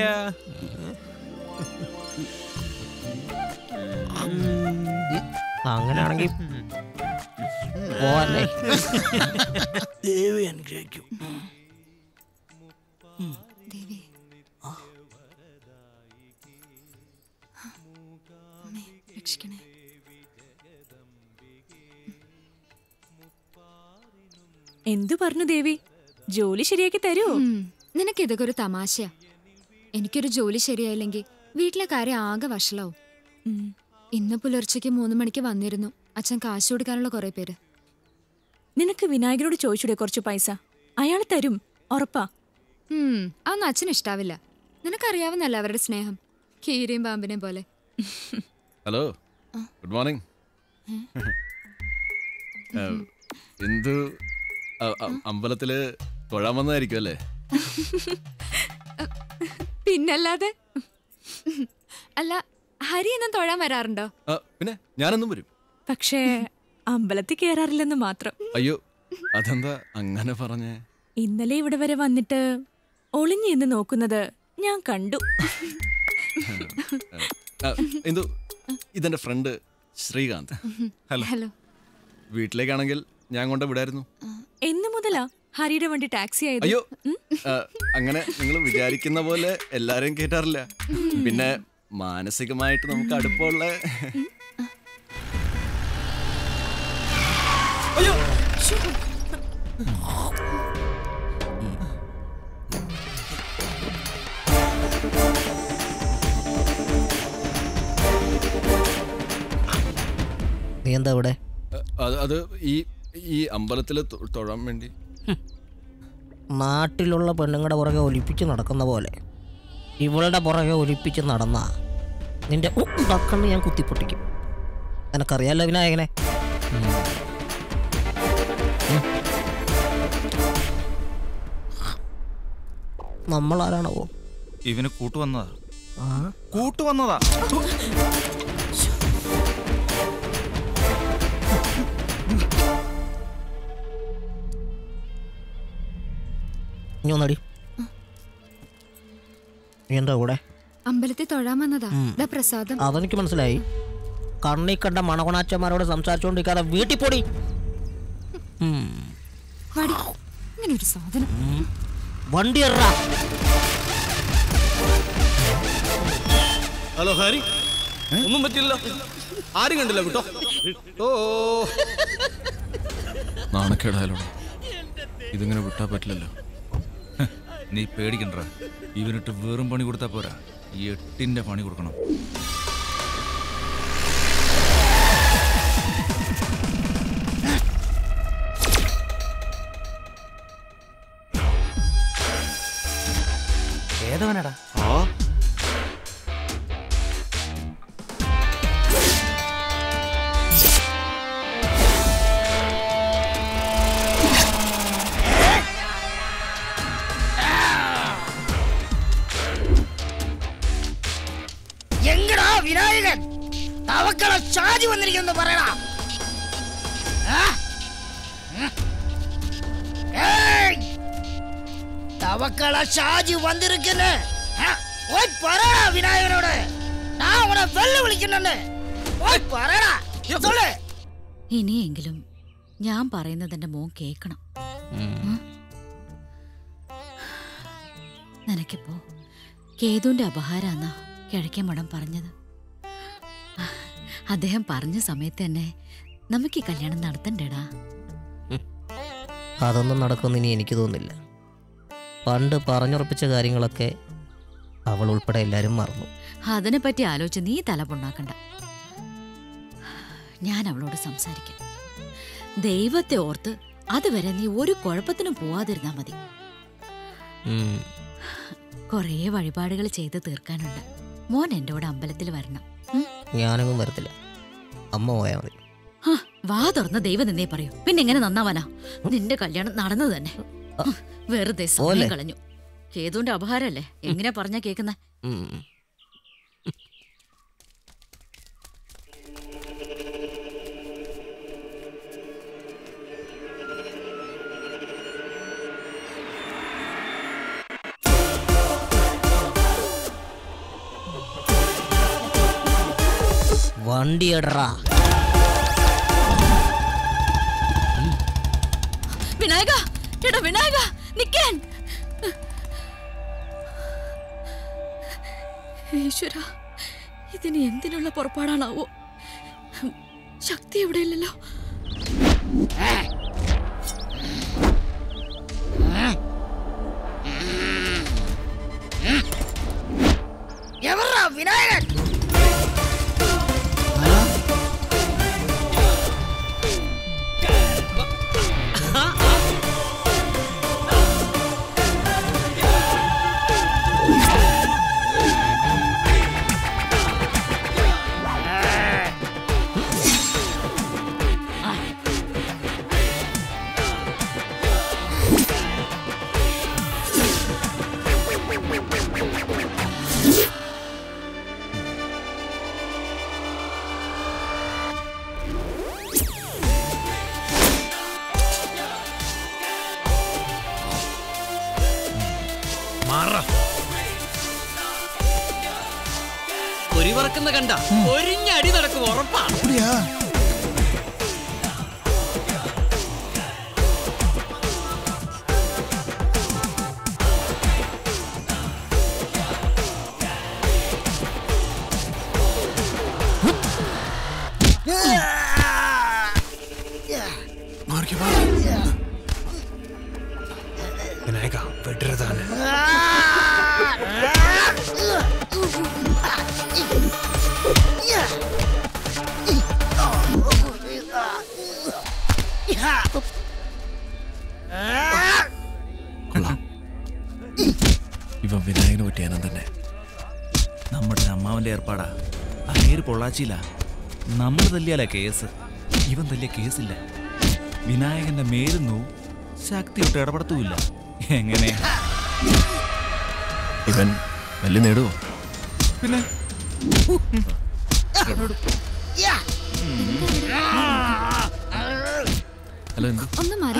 N: അങ്ങനെയാണെങ്കിൽ പോവാല്ലേ
L: ദേവി അനുഗ്രഹിക്കും
W: ദേവി അമ്മേ, രക്ഷിക്കണേ
V: എന്തു പറഞ്ഞു ദേവി ജോലി ശരിയാക്കി തരുമോ
W: നിനക്ക് ഇതൊക്കെ ഒരു തമാശയാ എനിക്കൊരു ജോലി ശരിയായില്ലെങ്കിൽ വീട്ടിലെ കാര്യം ആകെ വഷളാവും ഇന്ന് പുലർച്ചയ്ക്ക് മൂന്ന് മണിക്ക് വന്നിരുന്നു അച്ഛൻ കാശ് കൊടുക്കാനുള്ള കുറെ പേര്
V: നിനക്ക് വിനായകനോട് ചോദിച്ചൂടെ കുറച്ച് പൈസ അയാൾ തരും ഉറപ്പാ
W: ഉം, അതൊന്നും അച്ഛന് ഇഷ്ടാവില്ല നിനക്കറിയാവുന്നല്ല അവരുടെ സ്നേഹം കീരിയും പാമ്പിനെയും പോലെ
O: ഹലോ ഗുഡ് മോർണിംഗ് എന്തു അ- അ- അമ്പലത്തില് തൊഴാൻ വന്നതായിരിക്കും അല്ലേ
W: പിന്നല്ലാതെ അല്ല ഹരി എന്നും തൊഴാൻ വരാറുണ്ടോ
O: ആ, പിന്നെ ഞാനെന്നും വരും
V: പക്ഷേ അമ്പലത്തിൽ കയറാറില്ലെന്ന് മാത്രം
O: അയ്യോ അതെന്താ അങ്ങനെ പറഞ്ഞേ
V: ഇന്നലെ ഇവിടെ വരെ വന്നിട്ട് ഒളിഞ്ഞു നിന്ന് നോക്കുന്നത് ഞാൻ കണ്ടു
O: ആ, എന്തു ഇതെന്റെ ഫ്രണ്ട് ശ്രീകാന്ത് ഹലോ
W: ഹലോ
O: വീട്ടിലേക്കാണെങ്കിൽ ഞാൻ കൊണ്ട് വിടായിരുന്നു
V: എന്നു മുതലാ ഹരിയുടെ വണ്ടി ടാക്സി ആയത്
O: അയ്യോ ആ, അങ്ങനെ നിങ്ങൾ വിചാരിക്കുന്ന പോലെ എല്ലാരെയും കേട്ടാറില്ല പിന്നെ മാനസികമായിട്ട് നമുക്ക് അടുപ്പമുള്ള
N: നീ എന്താ ഇവിടെ
O: അത് അത് ഈ ഈ അമ്പലത്തിൽ തൊഴാൻ വേണ്ടി
N: നാട്ടിലുള്ള പെണ്ണുങ്ങളുടെ പുറകെ ഒലിപ്പിച്ച് നടക്കുന്ന പോലെ ഇവളുടെ പുറകെ ഒലിപ്പിച്ച് നടന്ന നിന്റെ ഉടക്കണ്ണ് ഞാൻ കുത്തിപ്പൊട്ടിക്കും എനക്കറിയാലോ വിനായകനെ ഉം. ഉം. നമ്മളാരാണോ
F: ഇവന് കൂട്ടുവന്നതാ
N: ആ
F: കൂട്ടുവന്നതാ
N: നീ ഒന്നടി നീ എന്താ കൂടെ
W: അമ്പലത്തിൽ തൊഴാൻ വന്നതാ
N: ഉം.
W: ദാ പ്രസാദം
N: അതെനിക്ക് മനസ്സിലായി കണ്ണി കണ്ട മണകുണാച്ചന്മാരോട് സംസാരിച്ചുകൊണ്ടിരിക്കാതെ വീട്ടിൽ പോടി ഉം.
W: വടി ഇങ്ങനെ ഒരു സാധനം
N: ഉം. വണ്ടി എറാ
Y: ഹലോ ഹാരി ഒന്നും പറ്റില്ല ആരും കണ്ടില്ല കേട്ടോ ഓ
O: നാണക്കേടായാലോ ഇതിങ്ങനെ വിട്ടാ പറ്റില്ലല്ലോ
F: നീ പേടിക്കണ്ട ഇവനിട്ട് വെറും പണി കൊടുത്താ പോരാ എട്ടിന്റെ പണി കൊടുക്കണം
T: ഏതവനടാ
L: എങ്ങടാ വിനായകൻ തവക്കള ഷാജി വന്നിരിക്കുന്നു പറയടാ ആ? ഉം. ഏയ്! தவக்கள ஷாஜி வந்திருக்குன்னு ஆ, போய் பரடா விநாயகனோட நான் உன வெள்ள விളിക്കുന്നുണ്ട് പോയി പറയടാ சொல்லு
A: ഇനിയെങ്കിലും ഞാൻ പറയുന്നത് എന്റെ മോൻ കേക്കണം ഉം? നിനക്കിപ്പോ കേതുവിന്റെ അപഹാരാന്നാ കിഴക്കേ മഠം പറഞ്ഞത് അദ്ദേഹം പറഞ്ഞ സമയത്ത് തന്നെ നമുക്ക് ഈ കല്യാണം നടത്തണ്ടേടാ
N: അതൊന്നും നടക്കുമെന്ന് ഇനി എനിക്ക് തോന്നുന്നില്ല പണ്ട് പറഞ്ഞുറപ്പിച്ച കാര്യങ്ങളൊക്കെ അവൾ ഉൾപ്പെടെ എല്ലാവരും മറന്നു
A: അതിനെപ്പറ്റി ആലോചിച്ച് നീ തല പൊണ്ണാക്കണ്ട ഞാൻ അവളോട് സംസാരിക്കാം ദൈവത്തെ ഓർത്ത് അതുവരെ നീ ഒരു കുഴപ്പത്തിനും പോവാതിരുന്നാ മതി
N: ഉം.
A: കുറേ വഴിപാടുകൾ ചെയ്ത് തീർക്കാനുണ്ട് മോൻ എൻ്റെ കൂടെ അമ്പലത്തിൽ വരണം ഉം?
N: ഞാനൊന്നും വരത്തില്ല അമ്മ പോയാൽ മതി
A: ഹ, വാ തുറന്ന ദൈവം നിന്നേ പറയൂ പിന്നെ എങ്ങനെ നന്നാവാനാ നിന്റെ കല്യാണം നടന്നു തന്നെ ഹ്, വെറുതെ സമയം
N: പോലെ.
A: കളഞ്ഞു കേതുവിന്റെ അപഹാരല്ലേ എങ്ങനെ പറഞ്ഞാ കേക്കുന്ന
N: ഉം. വണ്ടി എടറാ
A: വിനായക എടാ വിനായക നിക്കാൻ ഈശ്വര ഇതിന് എന്തിനുള്ള പുറപ്പാടാണാവോ ശക്തി എവിടെയില്ലല്ലോ
L: എവർറാ വിനായകൻ
T: നടക്കുന്ന കണ്ട ഒരിഞ്ഞടി നടക്കും ഉറപ്പാ
Q: വിനായക വിടരുതാണ്
F: ഇവൻ വിനായകന് പറ്റിയ അനം തന്നെ നമ്മുടെ അമ്മാവന്റെ ഏർപ്പാടാ അങ്ങേര് പൊള്ളാച്ചില്ല നമ്മൾ തല്ലിയാല കേസ് ഇവൻ തല്ലിയ കേസില്ല വിനായകന്റെ മേരുന്നു ശക്തിയൊട്ട് ഇടപെടത്തുമില്ല എങ്ങനെ
Y: ഇവൻ വലിയ നേടുവോ
F: പിന്നെ
Y: ഹലോ എന്ത്
W: ഒന്ന് മാറി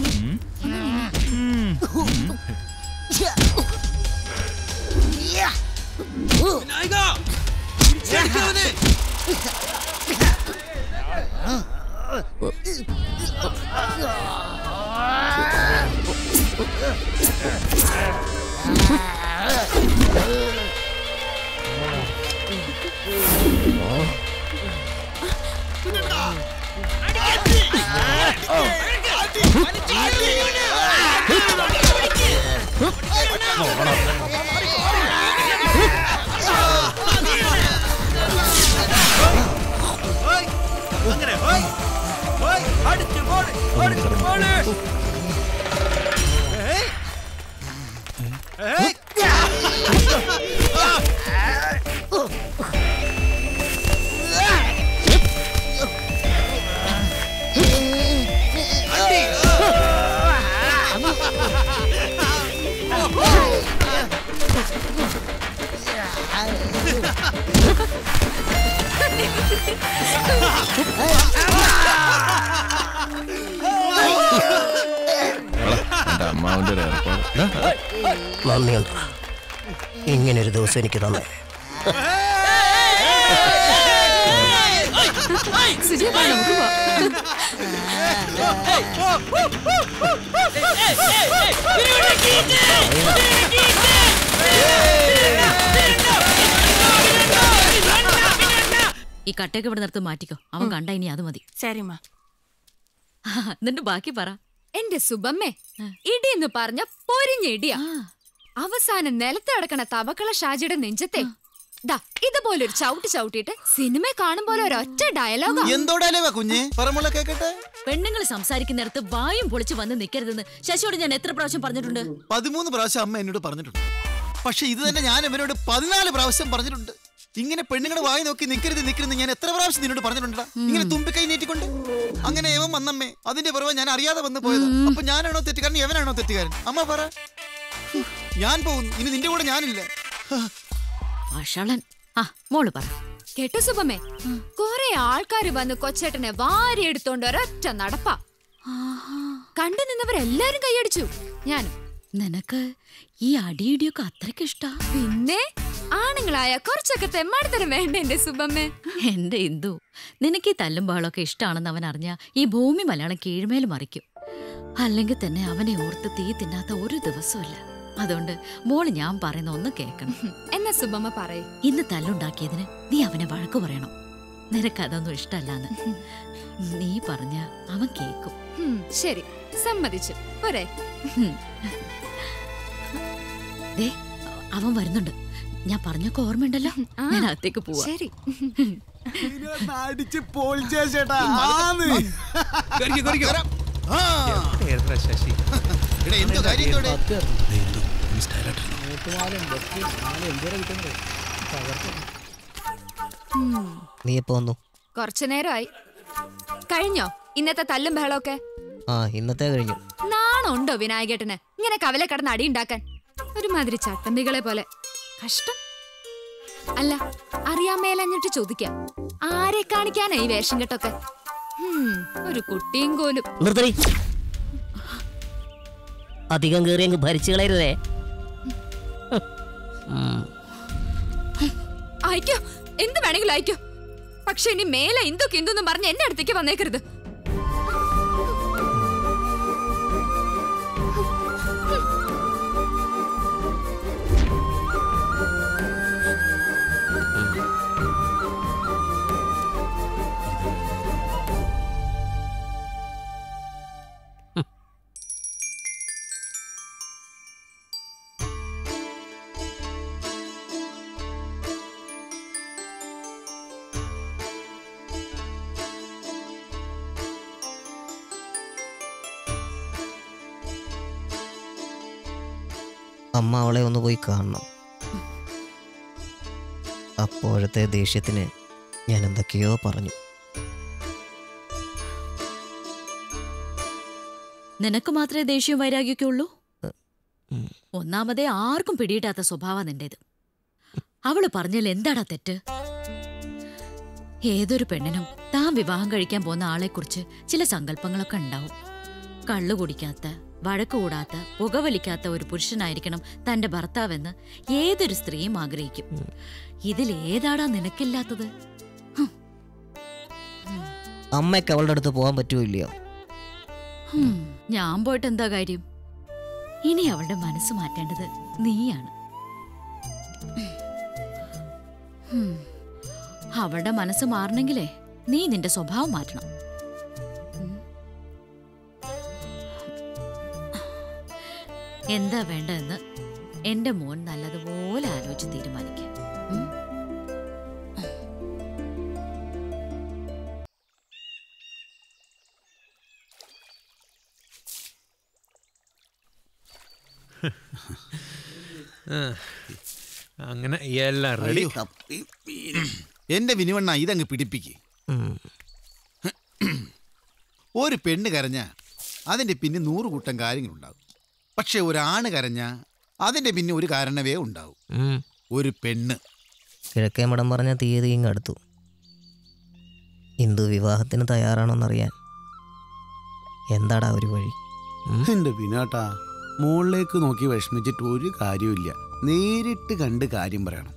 Y: എന്റെ അമ്മാവന്റെ ഒരു ഏർപ്പാട്
N: നന്ദിയുണ്ട് ഇങ്ങനൊരു ദിവസം എനിക്ക് തന്നെ
W: സുജയ വാ, നമുക്ക് പോവാം.
A: ഈ കട്ടയൊക്കെ ഇവിടെ നിർത്ത് മാറ്റിക്കോ അവൻ കണ്ട ഇനി അത് മതി
V: ശരിമ്മ
A: എന്നിട്ട് ബാക്കി പറ
W: എന്റെ സുബമ്മേ ഇടി എന്ന് പറഞ്ഞ പൊരിഞ്ഞ ഇടിയാ അവസാനം നിലത്ത് കിടക്കണ തവക്കള ഷാജിയുടെ നെഞ്ചത്തെ ദാ ഇതുപോലൊരു ചവിട്ടി ചവിട്ടിയിട്ട് സിനിമ കാണും പോലെ ഒരൊറ്റ ഡയലോഗാ
U: എന്തോടാലേ കുഞ്ഞ് പറമുള്ള കേക്കട്ടെ
A: പെണ്ണുങ്ങൾ സംസാരിക്കുന്നിടത്ത് വായും പൊളിച്ച് വന്ന് നിൽക്കരുതെന്ന് ശശിയോട് ഞാൻ എത്ര പ്രാവശ്യം പറഞ്ഞിട്ടുണ്ട്
U: പതിമൂന്ന് പ്രാവശ്യം അമ്മ എന്നോട് പറഞ്ഞിട്ടുണ്ട് പക്ഷെ ഇത് തന്നെ ഞാൻ ഇവനോട് പതിനാല് പ്രാവശ്യം പറഞ്ഞിട്ടുണ്ട് ഇങ്ങനെ പെണ്ണുങ്ങളുടെ വായി നോക്കി നിൽക്കരുത് നിൽക്കരുത് ഞാൻ എത്ര പ്രാവശ്യം നിന്നോട് പറഞ്ഞിട്ടുണ്ടാ ഇങ്ങനെ തുമ്പിക്കൈ നീട്ടിക്കൊണ്ട് അങ്ങനെ ഏവൻ വന്നമ്മേ അതിന്റെ പുറമെ ഞാൻ അറിയാതെ വന്ന് പോയത് അപ്പൊ ഞാനാണോ തെറ്റുകാരൻ എവനാണോ തെറ്റുകാരൻ അമ്മ പറ ഞാൻ പോകുന്നു ഇനി നിന്റെ കൂടെ ഞാനില്ല
A: അഷളൻ ആ മോള് പറ
W: കേട്ടോ സുബമ്മേ കൊറേ ആൾക്കാര് വന്ന് കൊച്ചേട്ടനെ വാരി എടുത്തോണ്ട് ഒരൊറ്റ നടപ്പാ കണ്ടു നിന്നവരെല്ലാരും കൈയടിച്ചു ഞാനും
A: നിനക്ക് ഈ അടിയിടിയൊക്കെ അത്രയ്ക്ക് ഇഷ്ടാ
W: പിന്നെ ആണുങ്ങളായ കുറച്ചൊക്കെ തെമ്മാടിത്തരം വേണ്ട എന്റെ സുബമ്മേ
A: എന്റെ ഇന്ദു നിനക്ക് ഈ തല്ലും ബഹളമൊക്കെ ഇഷ്ടമാണെന്ന് അവൻ അറിഞ്ഞ ഈ ഭൂമി മലയാളം കീഴ്മേൽ മറിക്കും അല്ലെങ്കിൽ തന്നെ അവനെ ഓർത്ത് തീ തിന്നാത്ത ഒരു ദിവസമില്ല അതുകൊണ്ട് മോള് ഞാൻ പറയുന്ന ഒന്ന് കേൾക്കണം
W: എന്നാ സുബമ്മ പറയേ
A: ഇന്ന് തല്ലുണ്ടാക്കിയതിന് നീ അവനെ വഴക്കു പറയണം നിനക്കതൊന്നും ഇഷ്ടമല്ലാന്ന് നീ പറഞ്ഞ അവൻ കേക്കും
W: ഹും, ശരി സമ്മതിച്ചു പോരെ
A: ദേ അവൻ വരുന്നുണ്ട് ഞാൻ പറഞ്ഞൊക്കെ ഓർമ്മയുണ്ടല്ലോ ഞാൻ അകത്തേക്ക് പോവാ
W: ശരി
U: അടിച്ച് പോളിച്ചേട്ടാ
Q: ശശി
U: എന്തോ കാര്യം ഇതോടെ?
N: നീ എപ്പോ വന്നു
W: കുറച്ചു നേരമായി കഴിഞ്ഞോ ഇന്നത്തെ തല്ലും ബഹളമൊക്കെ
N: ആ ഇന്നത്തെ കഴിഞ്ഞു
W: നാണുണ്ടോ വിനായകേട്ടന് ഇങ്ങനെ കവലെ കടന്ന് അടിയുണ്ടാക്കാൻ ഒരുമാതിരി ചട്ടമ്പികളെ പോലെ കഷ്ടം അല്ല അറിയാൻ മേലഞ്ഞിട്ട് ചോദിക്കാം ആരെ കാണിക്കാനാ ഈ വേഷം കെട്ടൊക്കെ ഹും, ഒരു കുട്ടിയും കോലും
N: നിർത്തടി അധികം കയറി അങ്ങ് ഭരിച്ചു കളയരുതേ ഉം.
W: അയക്കോ എന്ത് വേണമെങ്കിലും അയക്കോ പക്ഷെ ഇനി മേലെ ഇന്ദു കിന്തു എന്ന് പറഞ്ഞ് എന്റെ അടുത്തേക്ക് വന്നേക്കരുത്
N: അമ്മ അവളെ ഒന്ന് പോയി കാണണം അപ്പോഴത്തെ ദേഷ്യത്തിന് ഞാൻ എന്തൊക്കെയോ പറഞ്ഞു
A: നിനക്ക് മാത്രമേ ദേഷ്യവും വൈരാഗ്യമൊക്കെ ഉള്ളൂ ഒന്നാമതേ ആർക്കും പിടിയിട്ടാത്ത സ്വഭാവം നിന്റേത് അവള് പറഞ്ഞാൽ എന്താടാ തെറ്റ് ഏതൊരു പെണ്ണിനും താൻ വിവാഹം കഴിക്കാൻ പോകുന്ന ആളെക്കുറിച്ച് ചില സങ്കല്പങ്ങളൊക്കെ ഉണ്ടാവും കള്ളു കുടിക്കാത്ത വഴക്ക് കൂടാത്ത പുകവലിക്കാത്ത ഒരു പുരുഷനായിരിക്കണം തന്റെ ഭർത്താവെന്ന് ഏതൊരു സ്ത്രീയും ആഗ്രഹിക്കും ഇതിൽ ഏതാടാ നിനക്കില്ലാത്തത്
N: അമ്മയ്ക്ക് അവളുടെ അടുത്ത് പോകാൻ പറ്റുമോ ഇല്ലയോ
A: ഹും, ഞാൻ പോയിട്ട് എന്താ കാര്യം ഇനി അവളുടെ മനസ്സ് മാറ്റേണ്ടത് നീയാണ് ഹും, അവളുടെ മനസ്സ് മാറണമെങ്കിലേ നീ നിന്റെ സ്വഭാവം മാറ്റണം ഉം. എന്താ വേണ്ടതെന്ന് എന്റെ മോൻ നല്ലതുപോലെ ആലോചിച്ച് തീരുമാനിക്കാം ഉം?
Q: ആ, അങ്ങനെ എല്ലാം റെഡി
U: എന്റെ വിനുവണ്ണ ഇതങ്ങ് പിടിപ്പിക്ക് ഒരു പെണ്ണ് കരഞ്ഞ അതിന്റെ പിന്നെ നൂറ് കൂട്ടം കാര്യങ്ങളുണ്ടാവും പക്ഷെ ഒരാണ് കരഞ്ഞ അതിന്റെ പിന്നെ ഒരു കാരണവേ ഉണ്ടാവും
N: ഉം.
U: ഒരു പെണ്ണ്
N: കിഴക്കേ മടം പറഞ്ഞ തീയതി ഇങ്ങ് അടുത്തു ഹിന്ദു വിവാഹത്തിന് തയ്യാറാണോന്നറിയാൻ എന്താടാ ഒരു വഴി
U: എന്റെ വിനാട്ടാ മുകളിലേക്ക് നോക്കി വിഷമിച്ചിട്ട് ഒരു കാര്യമില്ല നേരിട്ട് കണ്ട് കാര്യം പറയണം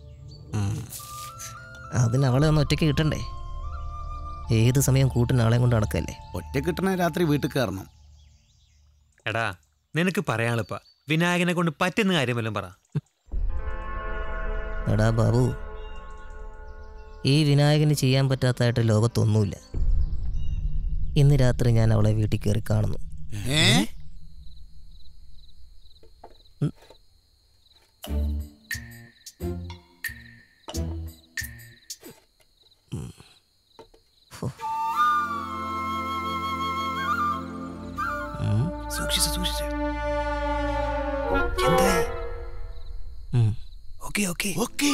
N: അതിന് അവളെ ഒന്ന് ഒറ്റയ്ക്ക് കിട്ടണ്ടേ ഏത് സമയം കൂട്ടിന് ആളെയും കൊണ്ട് നടക്കല്ലേ
U: ഒറ്റ കിട്ടണ രാത്രി വീട്ടിൽ കയറണം
Q: എടാ നിനക്ക് പറയാളിപ്പ വിനായകനെ കൊണ്ട് പറ്റുന്ന കാര്യം വല്ലതും പറ
N: എടാ ബാബു ഈ വിനായകന് ചെയ്യാൻ പറ്റാത്തതായിട്ട് ലോകത്തൊന്നുമില്ല ഇന്ന് രാത്രി ഞാൻ അവളെ വീട്ടിൽ കയറി കാണുന്നു
U: ഏ
F: സൂക്ഷിച്ച് സൂക്ഷിച്ച് ഓക്കെ ഓക്കെ
U: ഓക്കെ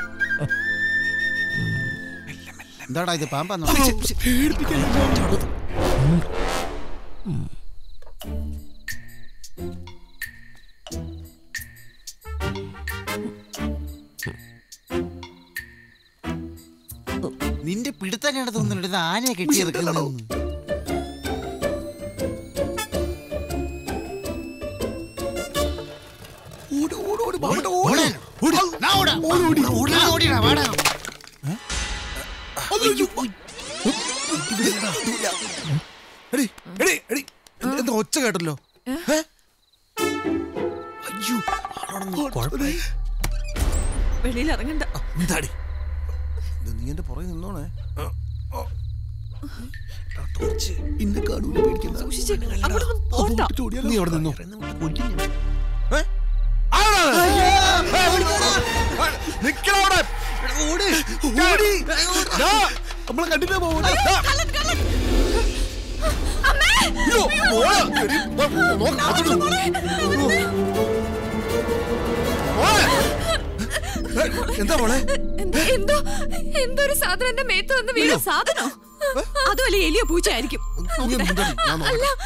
U: എന്താടാ ഇത് പാമ്പാന്നോ നിന്റെ പിടുത്തം കണ്ടു തോന്നുന്നുണ്ട് ഇത് ആനയെ കെട്ടിയെടുക്കുന്നു
B: എടി എടി എടി എന്ത് എന്താ ഒച്ച കേട്ടല്ലോ ഏ? അയ്യോ
V: വെളിയിൽ ഇറങ്ങണ്ട
B: എന്താടി ഇത് നീ എന്റെ പുറകെ നിന്നോണേ ഇന്നെ കാണൂല പേടിക്കണ്ട
V: സൂക്ഷിച്ച് അവിടുന്ന് പോണ്ട
B: നീ അവിടെ നിന്നോ ഏ? നിക്കണവിടെ ഓടി ഓടി നമ്മളെ കണ്ടിട്ടേ പോകൂല അയ്യോ, മോളെ. എടി, മോ- നോക്ക് അങ്ങോട്ട്. മോളെ. ഏ, എന്താ മോളെ
W: എന്തോ എന്തോ ഒരു സാധനം എന്റെ മേത്ത് വന്ന് വീണു
V: സാധനോ അതുമല്ല എലിയോ പൂച്ച ആയിരിക്കും
B: നീ ഒന്ന് മിണ്ടടി, ഞാൻ നോക്കട്ടെ.
W: അല്ല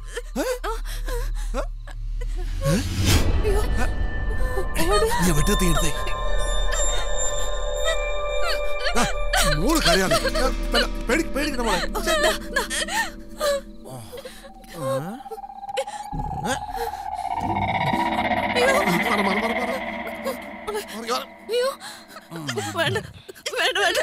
B: നീ വെട്ടി തീർത്തേ മോള് കരയാതെ ഏ, മെല്ലെ, പേടി പേടിക്കണ്ട മോളെ ഏ? മാറ്, മാറ്, മാറ്, മാറ്. മാറ്, മാറ്.
V: അയ്യോ വേണ്ട വേണ്ട വേണ്ട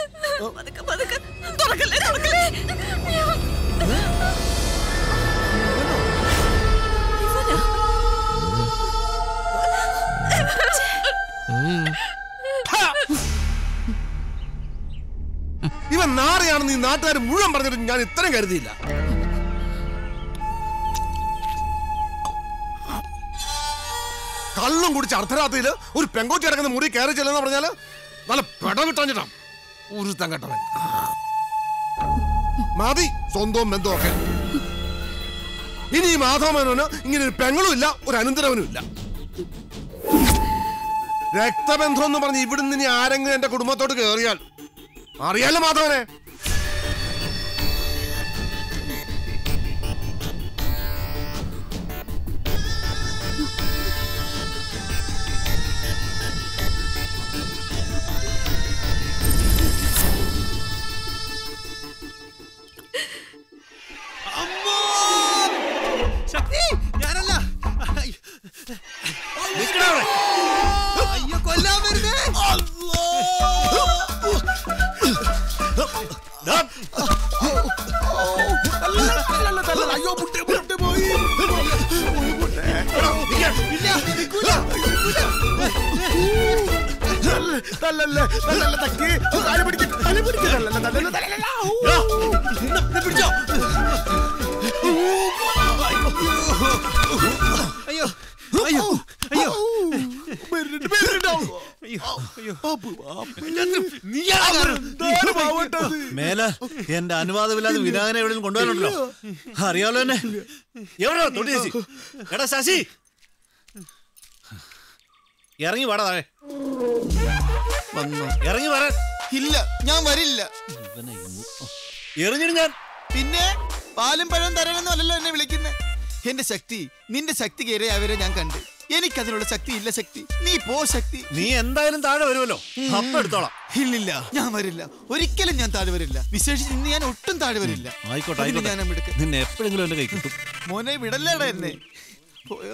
B: അങ്ങനെയാണെന്ന് ഈ നാട്ടുകാർ മുഴുവൻ പറഞ്ഞിട്ട് ഞാൻ ഇത്രയും കരുതിയില്ല കള്ളും കുടിച്ച് അർദ്ധരാത്രിയില് ഒരു പെങ്കോച്ചി കിടക്കുന്ന മുറി കയറി ചെല്ലുന്ന പറഞ്ഞാല് നല്ല പെടവിട്ടാഞ്ഞിട്ടാ ഒരു തങ്കട്ടവൻ മതി സ്വന്തവും ബന്ധവും ഒക്കെ ഇനി ഈ മാധവമേനോന് ഇങ്ങനെ ഒരു പെങ്ങളും ഇല്ല ഒരു അനന്തരവനും ഇല്ല രക്തബന്ധം എന്ന് പറഞ്ഞ് ഇവിടുന്ന് ഇനി ആരെങ്കിലും എന്റെ കുടുംബത്തോട്ട് കയറിയാൽ അറിയാലോ മാധവനെ
E: ശക്തി ഞാനല്ല അയ്യോ കൊല്ലാൻ വരുന്നേ
B: അയ്യോ മുട്ടി മുട്ടി പോയി തല്ലല്ലേ തല്ലല്ലേ തക്കി തല പിടിക്ക് തല പിടിക്ക് തല്ലല്ലേ തല്ലല്ലേ തല്ലല്ലേ പിടിച്ചോ
E: അയ്യോ അയ്യോ അയ്യോ
K: മേല എന്റെ അനുവാദമില്ലാതെ വിനായകനെ എവിടെയും കൊണ്ടുപോകാനുണ്ടല്ലോ അറിയാലോ എന്നെ എവിടെയോ തൊട്ടി ചേച്ചി എടാ ശശി ഇറങ്ങി വാടാ താഴെ ഇറങ്ങി വരാൻ
U: ഇല്ല ഞാൻ വരില്ല
K: എറിഞ്ഞിട്ട് ഞാൻ
U: പിന്നെ പാലും പഴവും തരാനൊന്നും അല്ലല്ലോ എന്നെ വിളിക്കുന്നത് എന്റെ ശക്തി നിന്റെ ശക്തി കയറി അവരെ ഞാൻ കണ്ട് എനിക്കതിനുള്ള ശക്തി ഇല്ല ശക്തി നീ പോ ശക്തി
K: നീ എന്തായാലും താഴെ വരുമല്ലോ അപ്പം എടുത്തോളാം
U: ഇല്ലില്ല ഞാൻ വരില്ല ഒരിക്കലും ഞാൻ താഴെ വരില്ല വിശേഷിച്ച് ഇന്ന് ഞാൻ ഒട്ടും താഴെ വരില്ല
K: ആയിക്കോട്ടെ
U: അതിന്
K: ആയിക്കോട്ടെ
U: ഞാൻ മിടുക്കൻ.
K: നിന്നെ എപ്പോഴെങ്കിലും എന്റെ കൈ കിട്ടും
U: മോനെ വിടല്ലേടാ എന്നെ പോയോ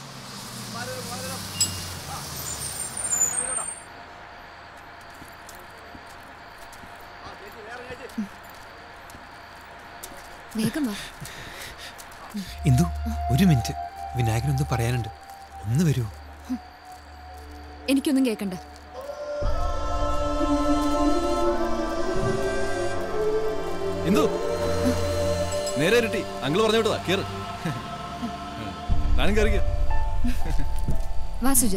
W: വേഗം വാ
Q: ഇന്ദു ഒരു മിനിറ്റ് വിനായകനൊന്ന് പറയാനുണ്ട് ഒന്ന് വരൂ
W: എനിക്കൊന്നും കേൾക്കണ്ട
Y: എന്തു നേരെ ഇരട്ടി അങ്കിൾ പറഞ്ഞു വിട്ടതാ കേറ് ഞാനും കയറിക്കോ
W: വാ സുജയ്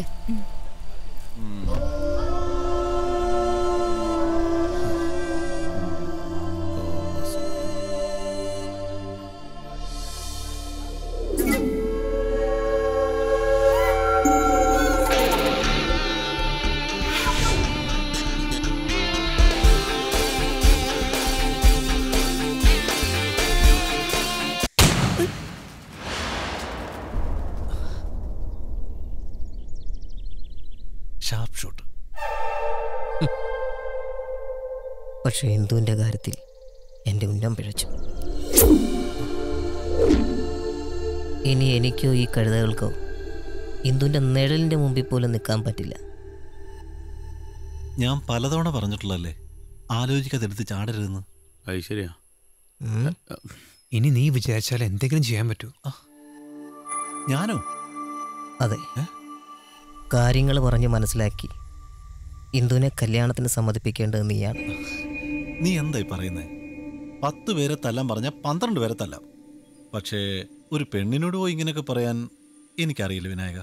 K: ഷാർപ്പ് ഷോട്ട്
N: പക്ഷേ എന്തുവിൻ്റെ കാര്യത്തിൽ എൻ്റെ ഉന്നം പിഴച്ചു ഇനി എനിക്കോ ഈ കഴുതകൾക്കോ ഇന്ദുവിൻ്റെ നിഴലിൻ്റെ മുമ്പിൽ പോലും നിൽക്കാൻ പറ്റില്ല
K: ഞാൻ പലതവണ പറഞ്ഞിട്ടുള്ളല്ലേ ആലോചിക്കാതെ എടുത്ത് ചാടരുതെന്ന്
M: അത് ശരിയാ
Q: ഇനി നീ വിചാരിച്ചാൽ എന്തെങ്കിലും ചെയ്യാൻ പറ്റൂ
K: ഞാനോ
N: അതെ കാര്യങ്ങൾ പറഞ്ഞ് മനസ്സിലാക്കി ഇന്ദുവിനെ കല്യാണത്തിന് സമ്മതിപ്പിക്കേണ്ടത് നീയാണ്
K: നീ എന്തായി പറയുന്നേ പത്ത് പേരെ തല്ലാൻ പറഞ്ഞ പന്ത്രണ്ട് പേരെ തല്ലാം പക്ഷേ ഒരു പെണ്ണിനോട് പോയി ഇങ്ങനെയൊക്കെ പറയാൻ എനിക്കറിയില്ല വിനായക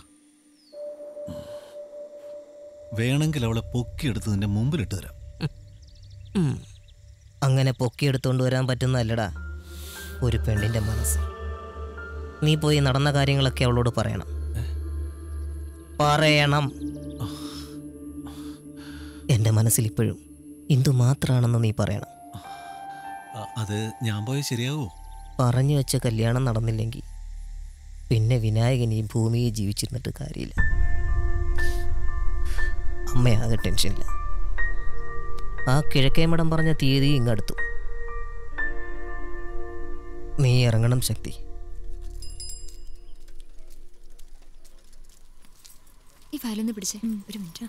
K: വേണമെങ്കിൽ അവളെ പൊക്കിയെടുത്ത് നിന്റെ മുമ്പിലിട്ട് തരാം
N: ഉം. അങ്ങനെ പൊക്കിയെടുത്തുകൊണ്ട് വരാൻ പറ്റുന്നതല്ലടാ ഒരു പെണ്ണിൻ്റെ മനസ്സ് നീ പോയി നടന്ന കാര്യങ്ങളൊക്കെ അവളോട് പറയണം പറയണം എൻ്റെ മനസ്സിൽ ഇപ്പോഴും ഇന്ദു മാത്രമാണെന്ന് നീ പറയണം
K: അ- അത് ഞാൻ പോയാൽ ശരിയാവോ
N: പറഞ്ഞു വെച്ച കല്യാണം നടന്നില്ലെങ്കിൽ പിന്നെ വിനായകൻ ഈ ഭൂമിയിൽ ജീവിച്ചിരുന്നിട്ട് കാര്യമില്ല അമ്മയാകെ ടെൻഷനില്ല ആ കിഴക്കേമടം പറഞ്ഞ തീയതി ഇങ്ങടുത്തു നീ ഇറങ്ങണം ശക്തി
W: ഈ ഫയലൊന്ന് പിടിച്ചേ ഒരു മിനിറ്റ്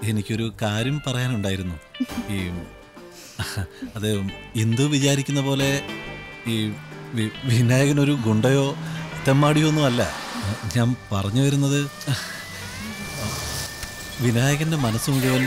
K: എനിക്കൊരു കാര്യം പറയാനുണ്ടായിരുന്നു ഈ അത് ഇന്ദു വിചാരിക്കുന്ന പോലെ ഈ വി- വിനായകനൊരു ഗുണ്ടയോ തെമ്മാടിയോ ഒന്നും അല്ല ഞാൻ പറഞ്ഞു വരുന്നത് വിനായകന്റെ മനസ്സ് മുഴുവൻ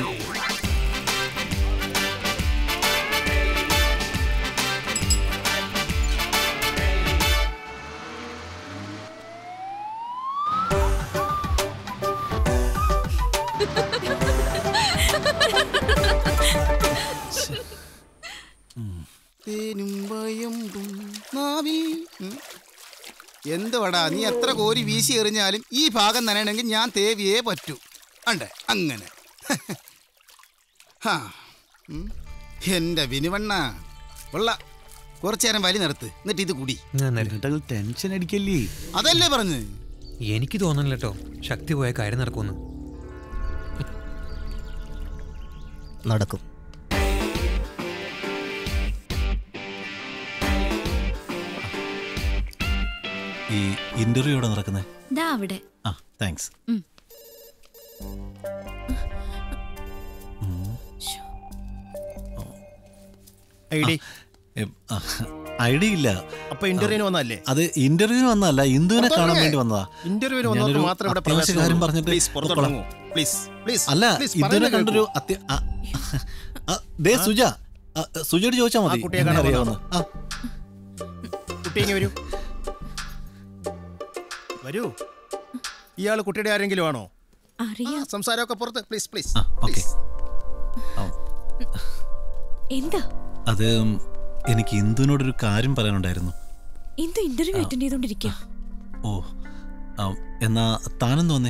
U: തേനും വയമ്പും നാവിൽ ഉം. എന്തുവാടാ നീ എത്ര കോരി വീശി എറിഞ്ഞാലും ഈ ഭാഗം നനയണമെങ്കിൽ ഞാൻ തേവിയേ പറ്റൂ അണ്ടേ അങ്ങനെ ഹാ. ഉം. എന്റെ വിനുവണ്ണ ഉള്ള കുറച്ചു നേരം വലി നിർത്ത് എന്നിട്ട് ഇത് കുടി
Q: ടെൻഷൻ അടിക്കല്ലേ
U: അതല്ലേ പറഞ്ഞ്
Q: എനിക്ക് തോന്നണില്ല കേട്ടോ ശക്തി പോയ കാര്യം നടക്കുമെന്ന്
N: നടക്കും
K: ഈ ഇന്റർവ്യൂ ഇവിടെ നടക്കുന്നത്
A: ദാ അവിടെ
K: ആ താങ്ക്സ്
A: ഉം.
K: ഐഡിയ ഇല്ല
H: അപ്പൊ ഇന്റർവ്യൂവിന് വന്നതല്ലേ?
K: അത് ഇന്റർവ്യൂവിന് വന്നല്ല ഇന്ദുവിനെ കാണാൻ
H: പുറത്തിറങ്ങ്.
K: വേണ്ടി വന്നതാ
H: ഇന്റർവ്യൂവിന് വന്നവർക്ക്
K: ഞാനൊരു
H: മാത്രമേ ഇവിടെ
K: അത്യാവശ്യ
H: പ്രവേശനം
K: കാര്യം
H: ഉള്ളൂ.
K: പറഞ്ഞിട്ട്
H: പ്ലീസ്, പുറത്തോട്ട്
K: പൊക്കോളാം.
H: ഇറങ്ങൂ. പ്ലീസ്, പ്ലീസ്,
K: അല്ല
H: പ്ലീസ്,
K: ഇന്ദുവിനെ
H: പറയുന്നത്
K: കണ്ടൊരു
H: കേൾക്കൂ.
K: അത്യ ആ, ആ, ദേ സുജ ആ, സുജയോട് ചോദിച്ചാൽ
H: ആ
K: മതി
H: കുട്ടിയെ
K: എന്നെ
H: കാണാൻ
K: അറിയാവുന്ന
H: വന്നതാ. കുട്ടി ഇങ്ങ് വരൂ വരൂ ഇയാള് കുട്ടിയുടെ ആരെങ്കിലും ആണോ
V: അറിയാം
H: ആ, സംസാരമൊക്കെ പുറത്ത് പ്ലീസ് പ്ലീസ്
K: ഓക്കെ
V: എന്താ
K: അത് എനിക്ക് ഇന്ദുവിനോടൊരു കാര്യം പറയാനുണ്ടായിരുന്നു
V: എന്ത് ഇന്റർവ്യൂ അറ്റൻഡ് ചെയ്തോണ്ടിരിക്കുക
K: ഓ ആ, എന്നാ താനും തോന്നേ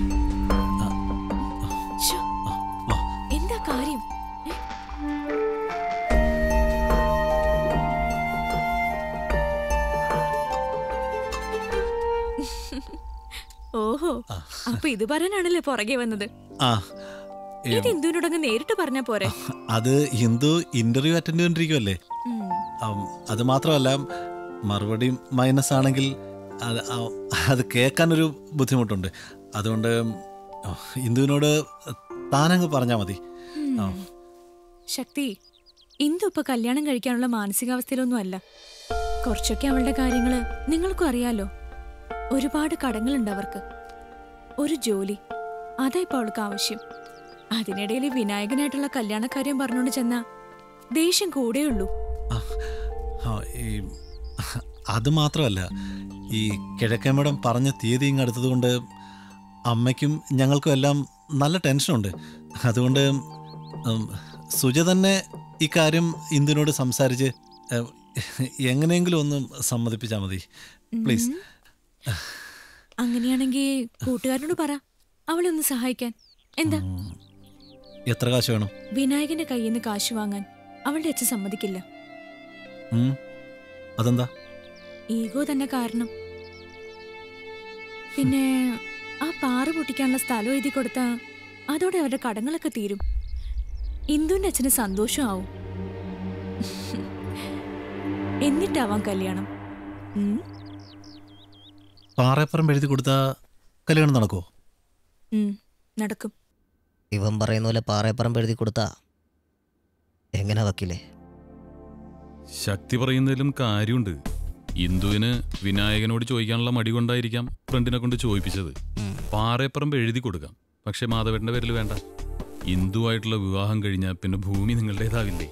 V: എന്താ കാര്യം ഓഹോ അപ്പൊ ഇത് പറയാനാണല്ലേ പുറകെ വന്നത്
K: ആ ഏ,
V: ഇത് ഇന്ദുവിനോടങ്ങ് നേരിട്ട് പറഞ്ഞാ പോരെ
K: അത് ഹിന്ദു ഇന്റർവ്യൂ അറ്റൻഡ് ചെയ്തോണ്ടിരിക്കുമല്ലേ
V: ഉം.
K: ആം, അത് മാത്രമല്ല മറുപടി മൈനസ് ആണെങ്കിൽ അത് ആ- അത് കേൾക്കാനൊരു ബുദ്ധിമുട്ടുണ്ട് അതുകൊണ്ട് ഹിന്ദുവിനോട് താനങ്ങ് പറഞ്ഞാൽ മതി ആ.
V: ശക്തി ഇന്ദു ഇപ്പൊ കല്യാണം കഴിക്കാനുള്ള മാനസികാവസ്ഥയിലൊന്നും അല്ല കുറച്ചൊക്കെ അവളുടെ കാര്യങ്ങള് നിങ്ങൾക്കും അറിയാലോ ഒരുപാട് കടങ്ങളുണ്ട് അവർക്ക് ഒരു ജോലി അതാ ഇപ്പൊ അവൾക്ക് ആവശ്യം അതിനിടയിൽ വിനായകനായിട്ടുള്ള കല്യാണക്കാര്യം പറഞ്ഞുകൊണ്ട് ചെന്ന ദേഷ്യം കൂടെയുള്ളൂ
K: ആ, ഈ അത് മാത്രമല്ല ഈ കിഴക്കേമടം പറഞ്ഞ തീയതി ഇങ്ങ് അടുത്തതുകൊണ്ട് അമ്മയ്ക്കും ഞങ്ങൾക്കും എല്ലാം നല്ല ടെൻഷനുണ്ട് അതുകൊണ്ട് ഉം, സുജ തന്നെ ഇക്കാര്യം ഇന്ദുവിനോട് സംസാരിച്ച് ഏഹ്, എങ്ങനെയെങ്കിലും ഒന്ന് സമ്മതിപ്പിച്ചാൽ മതി പ്ലീസ്
V: അങ്ങനെയാണെങ്കിൽ കൂട്ടുകാരനോട് പറ അവളെ ഒന്ന് സഹായിക്കാൻ എന്താ
K: എത്ര കാശ് വേണം
V: വിനായകന്റെ കയ്യിൽ നിന്ന് കാശ് വാങ്ങാൻ അവളുടെ അച്ഛൻ സമ്മതിക്കില്ല
K: ഉം, അതെന്താ
V: ഈഗോ തന്നെ കാരണം പിന്നെ ആ പാറ പൊട്ടിക്കാനുള്ള സ്ഥലം എഴുതി കൊടുത്താ അതോടെ അവരുടെ കടങ്ങളൊക്കെ തീരും ഇന്ദുവിന്റെ അച്ഛന് സന്തോഷമാവും എന്നിട്ടാവാം കല്യാണം ഉം,
K: പാറയപ്പുറം എഴുതി കൊടുത്താൽ കല്യാണം നടക്കുമോ
V: ഉം, നടക്കും
N: ഇവൻ പറയുന്ന പോലെ പാറയപ്പറമ്പ് എഴുതി കൊടുത്താ എങ്ങനെ വക്കീലേ
M: ശക്തി പറയുന്നതിലും കാര്യമുണ്ട് ഇന്ദുവിന് വിനായകനോട് ചോദിക്കാനുള്ള മടി കൊണ്ടായിരിക്കാം ഫ്രണ്ടിനെ കൊണ്ട് ചോദിപ്പിച്ചത് പാറയപ്പറമ്പ് എഴുതി കൊടുക്കാം പക്ഷെ മാധവേട്ടന്റെ പേരിൽ വേണ്ട ഇന്ദുവായിട്ടുള്ള വിവാഹം കഴിഞ്ഞാൽ പിന്നെ ഭൂമി നിങ്ങളുടേതാവില്ലേ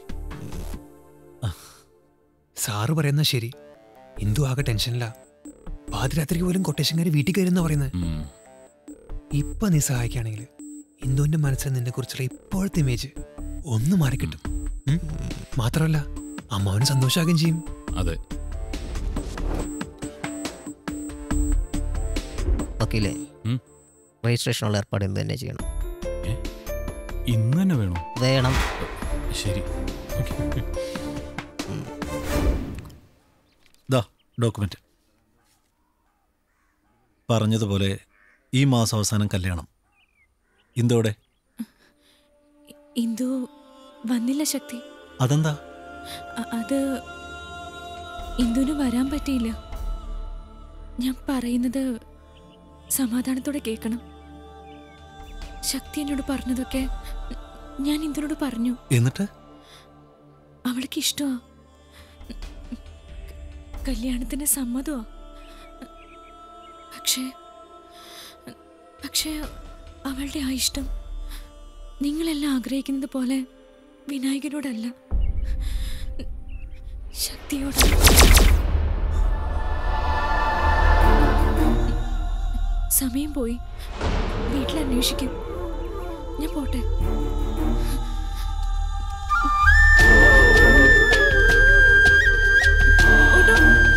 Q: സാറ് പറയുന്ന ശരി ഇന്ദു ആകെ ടെൻഷനില്ല പാതിരാത്രിക്ക് പോലും കൊട്ടേഷൻകാർ വീട്ടിൽ കയറുന്ന പറയുന്നത് ഇപ്പൊ നീ സഹായിക്കുകയാണെങ്കിൽ ഇന്ദുവിന്റെ മനസ്സിൽ നിന്നെ കുറിച്ചുള്ള ഇപ്പോഴത്തെ ഇമേജ് ഒന്ന് മാറിക്കിട്ടും ഉം? മാത്രമല്ല അമ്മാവന് സന്തോഷമാകുകയും ചെയ്യും
M: അതെ
N: വക്കീലേ
M: ഉം.
N: രജിസ്ട്രേഷനുള്ള ഏർപ്പാട് എന്ത് തന്നെ ചെയ്യണം
M: ഇന്ന് തന്നെ വേണോ
N: വേണം
M: ശരി
K: ദാ ഡോക്യുമെന്റ് പറഞ്ഞതുപോലെ ഈ മാസം അവസാനം കല്യാണം ഇന്ദോടെ
V: ഇന്ദു വന്നില്ല ശക്തി
K: അതെന്താ
V: അ- അത് ഇന്ദുവിന് വരാൻ പറ്റിയില്ല ഞാൻ പറയുന്നത് സമാധാനത്തോടെ കേൾക്കണം ശക്തി എന്നോട് പറഞ്ഞതൊക്കെ ഞാൻ ഇന്ദുനോട് പറഞ്ഞു
K: എന്നിട്ട്
V: അവൾക്ക് ഇഷ്ടമാ കല്യാണത്തിന് സമ്മതമാ പക്ഷേ പക്ഷേ അവളുടെ ആ ഇഷ്ടം നിങ്ങളെല്ലാം ആഗ്രഹിക്കുന്നത് പോലെ വിനായകനോടല്ല ശക്തിയോട് സമയം പോയി വീട്ടിൽ അന്വേഷിക്കും ഞാൻ പോട്ടെ ഓട്ടോ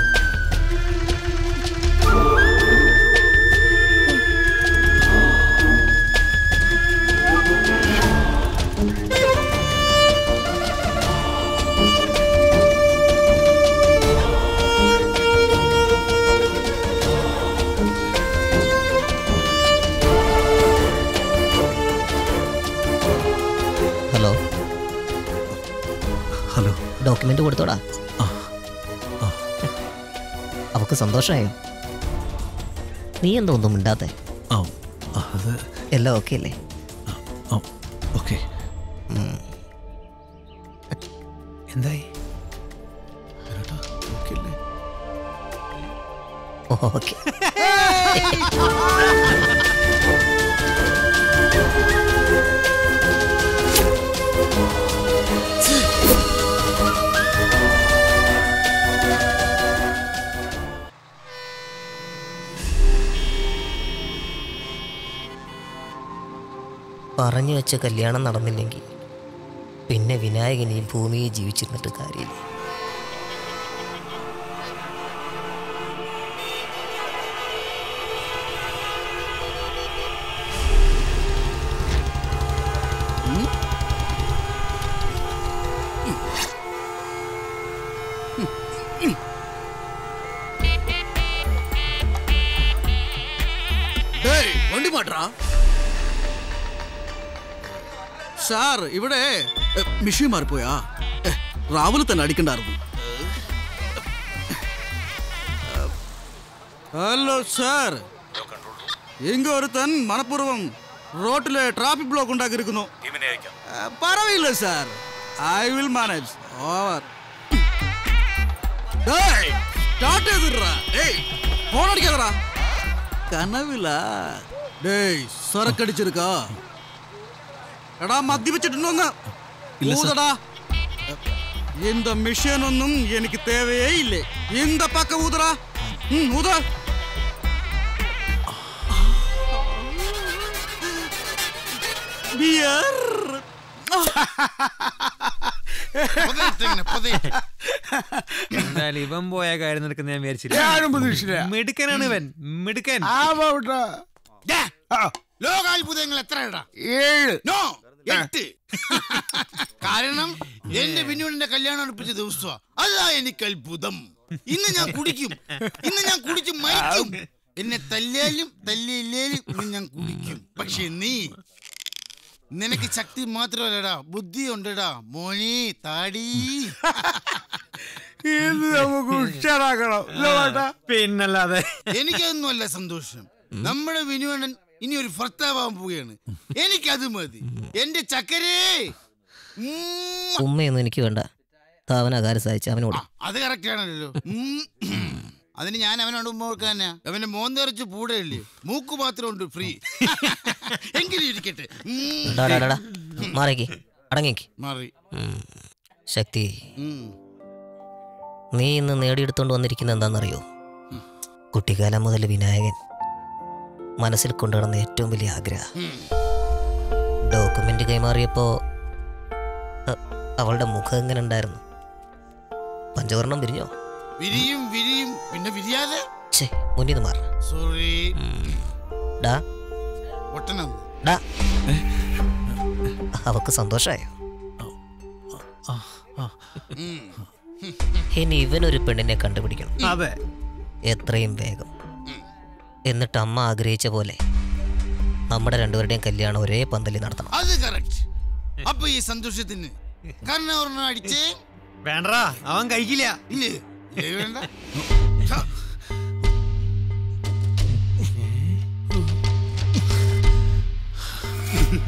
N: ഹലോ
K: ഹലോ
N: ഡോക്യുമെന്റ് കൊടുത്തോടാ അവക്ക് സന്തോഷമായോ നീ എന്തോ ഒന്നും മിണ്ടാത്തെ
K: ആ അത്
N: എല്ലാം ഓക്കെ അല്ലേ
K: ഓക്കെ
Q: എന്തായി
N: ഓക്കെ പറഞ്ഞു വെച്ച കല്യാണം നടന്നില്ലെങ്കിൽ പിന്നെ വിനായകൻ ഈ ഭൂമിയിൽ ജീവിച്ചിരുന്നിട്ട് കാര്യമില്ല
G: டேய் வண்டி மாட்றா സാർ ഇവിടെ മിഷീൻ മാറിപ്പോയാ രാവിലെ തന്നെ അടിക്കണ്ടായിരുന്നു ഹലോ സാർ ഇങ്ങ ഒരുത്തൻ മനഃപൂർവ്വം റോട്ടിലെ ട്രാഫിക് ബ്ലോക്ക് ഉണ്ടാക്കിയിരിക്കുന്നു പറവില്ല sir I will manage over start ചെയ്തിട്രാ ഡേയ് ഫോൺ അടിക്കാതടാ കനവില ഡേയ് സരക്കടിച്ചിരിക്കാ എടാ മദ്യപിച്ചിട്ടുണ്ടോന്ന്
K: ഇല്ല, സാർ.
G: ഊതടാ இந்த மிஷின் ஒன்றும் எனக்கு தேவையே இல்லை இந்த பக்கம் ஊதுறா ம் ஊத ബിയർ
Q: എന്തായാലും ഇവൻ പോയ കാര്യം നടക്കുന്ന ഞാൻ
C: ഞാനും പ്രതീക്ഷിച്ചില്ല.
Q: വിചാരിച്ചില്ല മിടുക്കനാണ് ഇവൻ മിടുക്കൻ
U: ലോകാത്ഭുതങ്ങൾ എത്രയടാ
C: ഏഴ്
U: നോ എട്ട് കാരണം എന്റെ വിനുവിന്റെ കല്യാണം അടുപ്പിച്ച ദിവസമാ അതാ എനിക്ക് അത്ഭുതം ഇന്ന് ഞാൻ കുടിക്കും ഇന്ന് ഞാൻ കുടിച്ച് മരിക്കും എന്നെ തല്ലിയാലും തല്ലിയില്ലേലും ഇന്ന് ഞാൻ കുടിക്കും പക്ഷെ നീ നിനക്ക് ശക്തി മാത്രമല്ലടാ ബുദ്ധി ഉണ്ടടാ മോനി താടി
C: ഇത് നമുക്ക് ഉഷാറാക്കണം ഇല്ലേ വേട്ടാ?
Q: പിന്നല്ലാതെ
U: എനിക്കതൊന്നുമല്ല സന്തോഷം നമ്മുടെ വിനുവണ്ണൻ ഇനി ഒരു ഭർത്താവാൻ പോവുകയാണ് എനിക്കത് മതി എന്റെ ചക്കരേ ഉം.
N: ഉമ്മയൊന്നും എനിക്ക് വേണ്ട താവന കാര്യം സഹായിച്ച അവനോട്
U: അത് കറക്റ്റ് ആണല്ലോ ഉം. അതിന് ഞാൻ അവനോട് ഉമ്മ കൊടുക്കാനാ അവന്റെ മോൻ നിറച്ച് പൂടയില്ലേ മൂക്ക് മാത്രം ഉണ്ട് ഫ്രീ എങ്കിലും ഇരിക്കട്ടെ ഉം.
N: ഡാ, ഡാ, ഡാ, ഡാ. മാറിക്ക് അടങ്ങിക്ക്
U: മാറി
N: ഉം. ശക്തി
U: ഉം.
N: നീ ഇന്ന് നേടിയെടുത്തോണ്ട് വന്നിരിക്കുന്നത് എന്താണെന്നറിയോ കുട്ടിക്കാലം മുതൽ വിനായകൻ മനസ്സിൽ കൊണ്ടുനടന്ന ഏറ്റവും വലിയ ആഗ്രഹം ഡോക്യുമെന്റ് കൈമാറിയപ്പോ അ- അവളുടെ മുഖം എങ്ങനെ ഉണ്ടായിരുന്നു പഞ്ചവർണം വിരിഞ്ഞോ
U: വിരിയും വിരിയും പിന്നെ വിരിയാതെ
N: ഛേ മുന്നിൽ മാറ
U: സോറി
N: ഡാ
U: ഒട്ടണം
N: ഡാ അവക്ക് സന്തോഷായോ ഇനി ഇവനൊരു പെണ്ണിനെ കണ്ടുപിടിക്കണം
Q: അതെ
N: എത്രയും വേഗം എന്നിട്ട് അമ്മ ആഗ്രഹിച്ച പോലെ നമ്മുടെ രണ്ടുപേരുടെയും കല്യാണം ഒരേ പന്തലിൽ നടത്തണം
U: അത് കറക്റ്റ് അപ്പൊ ഈ സന്തോഷത്തിന് കാരണം ഒരെണ്ണം അടിച്ചേ
Q: വേണ്ടടാ അവൻ കഴിക്കില്ല
U: ഇല്ലേ ഇല്ലേ വേണ്ട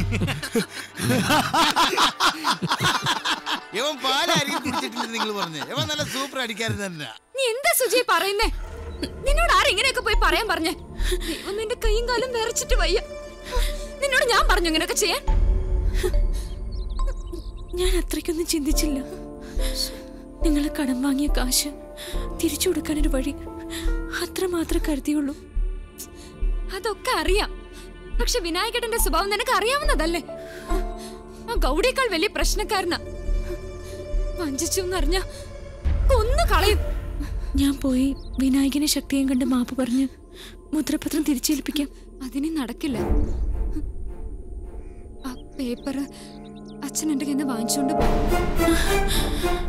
U: ഇവൻ പാലായിരിക്കും കുടിച്ചിട്ടില്ല നിങ്ങൾ പറഞ്ഞു ഇവൻ നല്ല സൂപ്പർ അടിക്കാരൻ തന്നെ
W: നീ എന്താ സുജി പറയുന്നേ നിന്നോട് ആരും ഇങ്ങനെയൊക്കെ പോയി പറയാൻ പറഞ്ഞേ ദൈവം നിന്റെ കൈയും കാലും വിറച്ചിട്ട് വയ്യ നിന്നോട് ഞാൻ പറഞ്ഞു ഇങ്ങനെയൊക്കെ ചെയ്യാൻ
V: ഞാൻ അത്രയ്ക്കൊന്നും ചിന്തിച്ചില്ല നിങ്ങൾ കടം വാങ്ങിയ കാശ് തിരിച്ചു കൊടുക്കാനൊരു വഴി അത്രമാത്രം കരുതിയുള്ളൂ
W: അതൊക്കെ അറിയാം പക്ഷെ വിനായകേട്ടന്റെ സ്വഭാവം നിനക്ക് അറിയാവുന്നതല്ലേ ആ ഗൗഡിയേക്കാൾ വലിയ പ്രശ്നക്കാരനാ വഞ്ചിച്ചു എന്നറിഞ്ഞ കൊന്നു കളയും
V: ഞാൻ പോയി വിനായകനെ ശക്തിയും കണ്ട് മാപ്പ് പറഞ്ഞ് മുദ്രപത്രം തിരിച്ചേൽപ്പിക്കാം
W: അതിനി നടക്കില്ല ആ പേപ്പർ അച്ഛൻ എന്റെ കയ്യിൽ നിന്ന് വാങ്ങിച്ചുകൊണ്ട് പോകും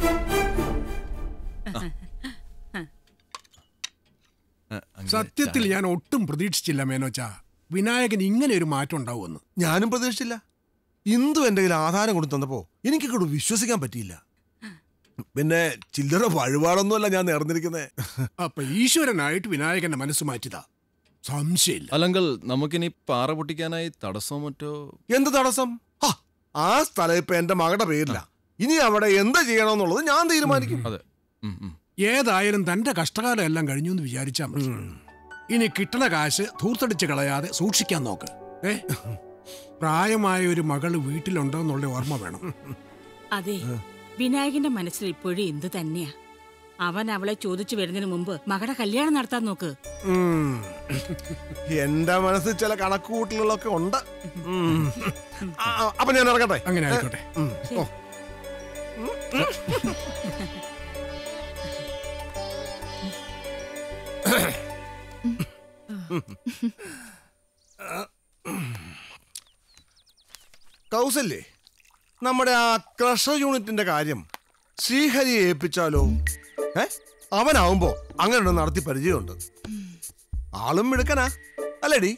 C: സത്യത്തിൽ ഞാൻ ഒട്ടും പ്രതീക്ഷിച്ചില്ല മേനോച്ച വിനായകൻ ഇങ്ങനെ ഒരു മാറ്റം ഉണ്ടാവുമെന്ന്
B: ഞാനും പ്രതീക്ഷിച്ചില്ല ഇന്ദു എൻ്റെ കയ്യിൽ ആധാരം കൊണ്ടു തന്നപ്പോ എനിക്കങ്ങോട്ട് വിശ്വസിക്കാൻ പറ്റിയില്ല പിന്നെ ചില്ലറ വഴിപാടൊന്നുമല്ല ഞാൻ നേർന്നിരിക്കുന്നത്
C: അപ്പൊ ഈശ്വരനായിട്ട് വിനായകന്റെ മനസ്സ് മാറ്റിയതാ സംശയമില്ല
O: അല്ലെങ്കിൽ നമുക്കിനി പാറ പൊട്ടിക്കാനായി തടസ്സമോ മറ്റോ
B: എന്ത് തടസ്സം ഹാ, ആ സ്ഥലം ഇപ്പൊ എന്റെ മകളുടെ പേരില്ല ഇനി അവിടെ എന്ത് ചെയ്യണമെന്നുള്ളത് ഞാൻ തീരുമാനിക്കും
O: അതെ
C: ഏതായാലും തന്റെ കഷ്ടകാലം എല്ലാം കഴിഞ്ഞു എന്ന് വിചാരിച്ചാ മതി ഇനി കിട്ടണ കാശ് ധൂർത്തടിച്ച് കളയാതെ സൂക്ഷിക്കാൻ നോക്ക് ഏ പ്രായമായ ഒരു മകള് വീട്ടിലുണ്ടോ എന്നുള്ള ഓർമ്മ വേണം
I: അതെ വിനായകന്റെ മനസ്സിൽ ഇപ്പോഴും എന്ത് തന്നെയാ അവൻ അവളെ ചോദിച്ചു വരുന്നതിന് മുമ്പ് മകളുടെ കല്യാണം നടത്താൻ നോക്ക്
B: ഉം. എന്റെ മനസ്സിൽ ചില കണക്കുകൂട്ടലുകളൊക്കെ ഉണ്ട് ഉം. ആ, ആ, അപ്പൊ ഞാൻ ഇറങ്ങട്ടെ
C: അങ്ങനെ ആയിക്കോട്ടെ
B: ഉം. ഓ. കൗസല്യേ നമ്മുടെ ആ ക്രഷർ യൂണിറ്റിന്റെ കാര്യം ശ്രീഹരിയെ ഏൽപ്പിച്ചാലോ ഏ അവനാവുമ്പോ അങ്ങനെ ഒന്ന് നടത്തി പരിചയമുണ്ട് ആളും മിടുക്കനാ അല്ലേടി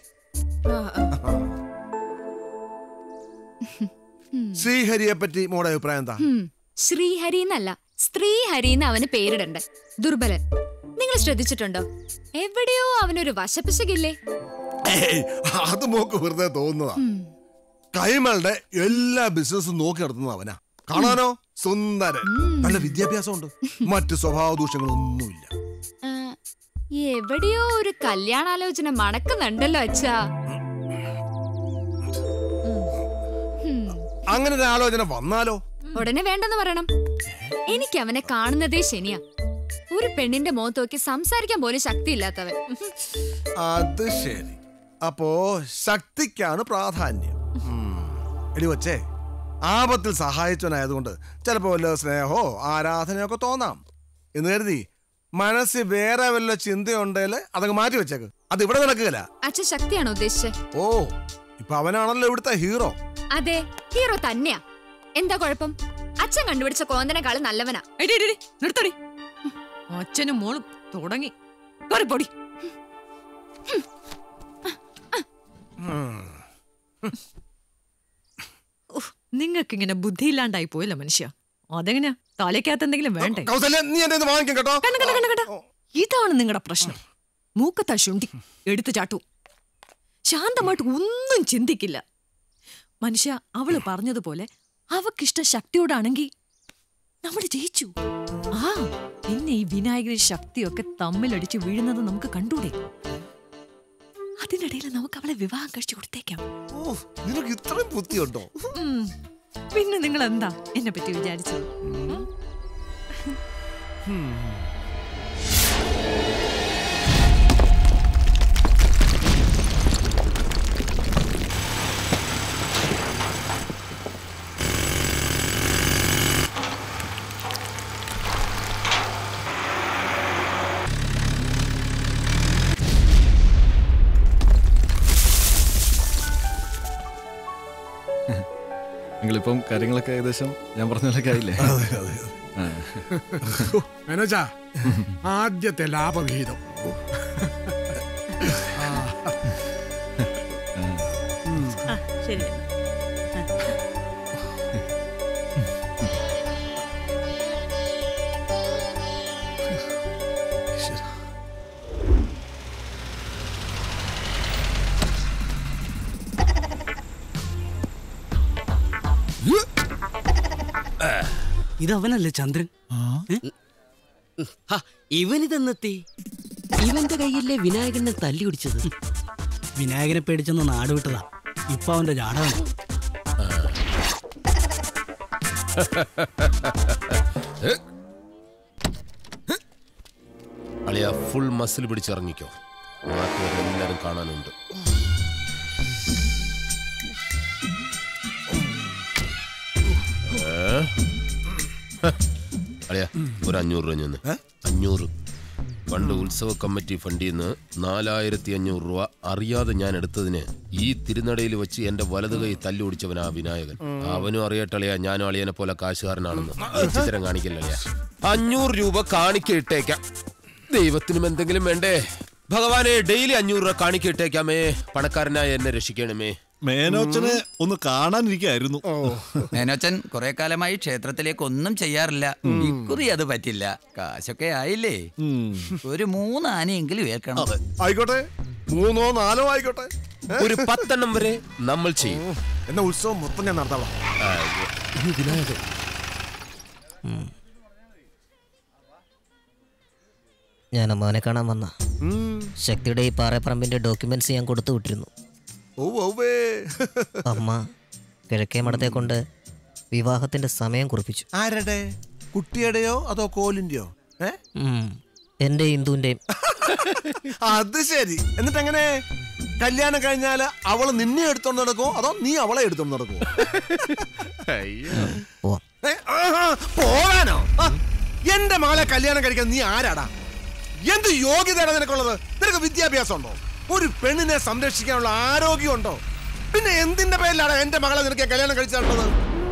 B: ശ്രീഹരിയെ പറ്റി മോടെ അഭിപ്രായം എന്താ
W: ഹും, ശ്രീഹരി എന്നല്ല സ്ത്രീഹരി എന്ന് അവന് പേരിടണ്ടേ ദുർബലൻ നിങ്ങൾ ശ്രദ്ധിച്ചിട്ടുണ്ടോ എവിടെയോ അവനൊരു വശപ്പിശകില്ലേ
B: ഏയ്, അത് മോക്ക് വെറുതെ തോന്നുന്നതാ കൈമളുടെ എല്ലാ ബിസിനസ്സും നോക്കി നടത്തുന്നത് അവനാ കാണാനോ സുന്ദരൻ നല്ല വിദ്യാഭ്യാസമുണ്ട് മറ്റ് സ്വഭാവ ദൂഷ്യങ്ങളൊന്നുമില്ല
W: ആ, എവിടെയോ ഒരു കല്യാണാലോചന മണക്കുന്നുണ്ടല്ലോ അച്ഛാ
B: അങ്ങനെ ഒരു ആലോചന വന്നാലോ
W: ഉടനെ വേണ്ടെന്ന് പറയണം എനിക്ക് അവനെ കാണുന്നതേ ശനിയാ ഒരു പെണ്ണിന്റെ മുഖത്ത് നോക്കി സംസാരിക്കാൻ പോലും ശക്തിയില്ലാത്തവൻ
B: അത് ശരി അപ്പോ ശക്തിക്കാണ് പ്രാധാന്യം ഉം. എടി വച്ചേ ആപത്തിൽ സഹായിച്ചവനായതുകൊണ്ട് ചിലപ്പോ വല്ല സ്നേഹോ ആരാധനയോ ഒക്കെ തോന്നാം എന്ന് കരുതി മനസ്സിൽ വേറെ വല്ല ചിന്തയുണ്ടെങ്കിൽ അതങ്ങ് മാറ്റി വെച്ചേക്ക് അത് ഇവിടെ നടക്കുകയില്ല
W: അച്ഛൻ ശക്തിയാണോ ഉദ്ദേശിച്ചത്
B: ഓ ഇപ്പൊ അവനാണല്ലോ ഇവിടുത്തെ ഹീറോ
W: അതെ ഹീറോ തന്നെയാ എന്താ കുഴപ്പം അച്ഛൻ കണ്ടുപിടിച്ച കോന്തനെക്കാളും നല്ലവനാ
A: നിർത്തടി അച്ഛനും മോളും തുടങ്ങി കേറി പൊടി നിങ്ങൾക്കിങ്ങനെ ബുദ്ധിയില്ലാണ്ടായി പോയല്ലോ മനുഷ്യ അതെങ്ങനെയാ തലയ്ക്കകത്ത് എന്തെങ്കിലും വേണ്ടേ
B: കൗസല്യ നീ എന്റെ വാങ്ങിക്കും കേട്ടോ
A: കണ്ട കണ്ട കണ്ട കണ്ട ഇതാണ് നിങ്ങളുടെ പ്രശ്നം മൂക്കത്താ ശുണ്ടി എടുത്തു ചാട്ടു ശാന്തമായിട്ട് ഒന്നും ചിന്തിക്കില്ല മനുഷ്യ അവള് പറഞ്ഞതുപോലെ അവക്കിഷ്ടം ശക്തിയോടാണെങ്കിൽ നമ്മൾ ജയിച്ചു ആ പിന്നെ ഈ വിനായകനും ശക്തിയൊക്കെ തമ്മിലടിച്ച് വീഴുന്നത് നമുക്ക് കണ്ടൂടെ അതിനിടയിൽ നമുക്ക് അവളെ വിവാഹം കഴിച്ചു കൊടുത്തേക്കാം
B: ഓ നിനക്ക് ഇത്രയും ബുദ്ധിയുണ്ടോ
A: ഉം. പിന്നെ നിങ്ങൾ എന്താ എന്നെ പറ്റി വിചാരിച്ചത് ഉം?
O: നിങ്ങളിപ്പം കാര്യങ്ങളൊക്കെ ഏകദേശം ഞാൻ പറഞ്ഞ പോലെയൊക്കെ ആയില്ലേ ആ.
C: മനോജ ആദ്യത്തെ ലാഭവിഹിതം
I: ആ, ശരി
J: ഇതവനല്ലേ ചന്ദ്രൻ ഇവനിതെന്നെത്തി ഇവന്റെ കയ്യിലെ വിനായകനെ തല്ലി പിടിച്ചത് വിനായകനെ പേടിച്ചെന്ന് നാട് വിട്ടതാ ഇപ്പൊ അവന്റെ ജാടകം
P: അളിയ ഫുൾ മസിൽ പിടിച്ചിറങ്ങിക്കോ നാട്ടുകാർ എല്ലാരും കാണാനുണ്ട് ഏ? ഹ. അളിയ ഒരു അഞ്ഞൂറ് രൂപ ഞാൻ അഞ്ഞൂറ് പണ്ട് ഉത്സവ കമ്മിറ്റി ഫണ്ടിൽ നിന്ന് നാലായിരത്തി അഞ്ഞൂറ് രൂപ അറിയാതെ ഞാൻ എടുത്തതിന് ഈ തിരുനടയിൽ വെച്ച് എന്റെ വലത് കൈ തല്ലി ഓടിച്ചവനാ വിനായകൻ അവനും അറിയട്ടളിയാ ഞാനും അളിയനെ പോലെ കാശുകാരനാണെന്ന് ചിത്രം കാണിക്കില്ലളിയാ അഞ്ഞൂറ് രൂപ കാണിക്ക ഇട്ടേക്കാം ദൈവത്തിനും എന്തെങ്കിലും വേണ്ടേ ഭഗവാനെ ഡെയിലി അഞ്ഞൂറ് രൂപ കാണിക്ക ഇട്ടേക്കാമേ പണക്കാരനായ എന്നെ രക്ഷിക്കണമേ
K: മേനോച്ചനെ ഒന്ന് കാണാനിരിക്കായിരുന്നു
R: മേനോച്ചൻ കുറെ കാലമായി ക്ഷേത്രത്തിലേക്ക് ഒന്നും ചെയ്യാറില്ല ഇക്കുറി അത് പറ്റില്ല കാശൊക്കെ ആയില്ലേ ഒരു മൂന്ന് ആനയെങ്കിലും ഏൽക്കണം
B: ആയിക്കോട്ടെ മൂന്നോ നാലോ ആയിക്കോട്ടെ ഏ?
P: ഒരു പത്തെണ്ണം വരെ നമ്മൾ ചെയ്യും
B: എന്നാ ഉത്സവം മൊത്തം ഞാൻ നടത്താം
P: വിനായകൻ
N: ഞാൻ അമ്മാവനെ കാണാൻ വന്ന ശക്തിയുടെ ഈ പാറപ്പറമ്പിന്റെ ഡോക്യുമെന്റ്സ് ഞാൻ കൊടുത്തു വിട്ടിരുന്നു അമ്മ കിഴക്കേ മഠത്തെ കൊണ്ട് വിവാഹത്തിന്റെ സമയം കുറിപ്പിച്ചു
B: ആരുടെ കുട്ടിയുടെയോ അതോ കോലിന്റെയോ ഏ
N: ഉം. എന്റെ ഇന്ദുവിന്റെയും
B: അത് ശരി എന്നിട്ട് എങ്ങനെ കല്യാണം കഴിഞ്ഞാല് അവള് നിന്നെ എടുത്തോണ്ട് നടക്കുമോ അതോ നീ അവളെ എടുത്തോണ്ട് നടക്കുമോ ഏ, ആഹാ, പോകാനോ ആ, എന്റെ മകളെ കല്യാണം കഴിക്കാൻ നീ ആരാടാ എന്ത് യോഗ്യതയാണ് നിനക്കുള്ളത് നിനക്ക് വിദ്യാഭ്യാസം ഉണ്ടോ ഒരു പെണ്ണിനെ സംരക്ഷിക്കാനുള്ള ആരോഗ്യമുണ്ടോ പിന്നെ എന്തിന്റെ പേരിലാണ് എന്റെ മകളെ നിനക്ക് കല്യാണം കഴിച്ചിട്ടുള്ളത്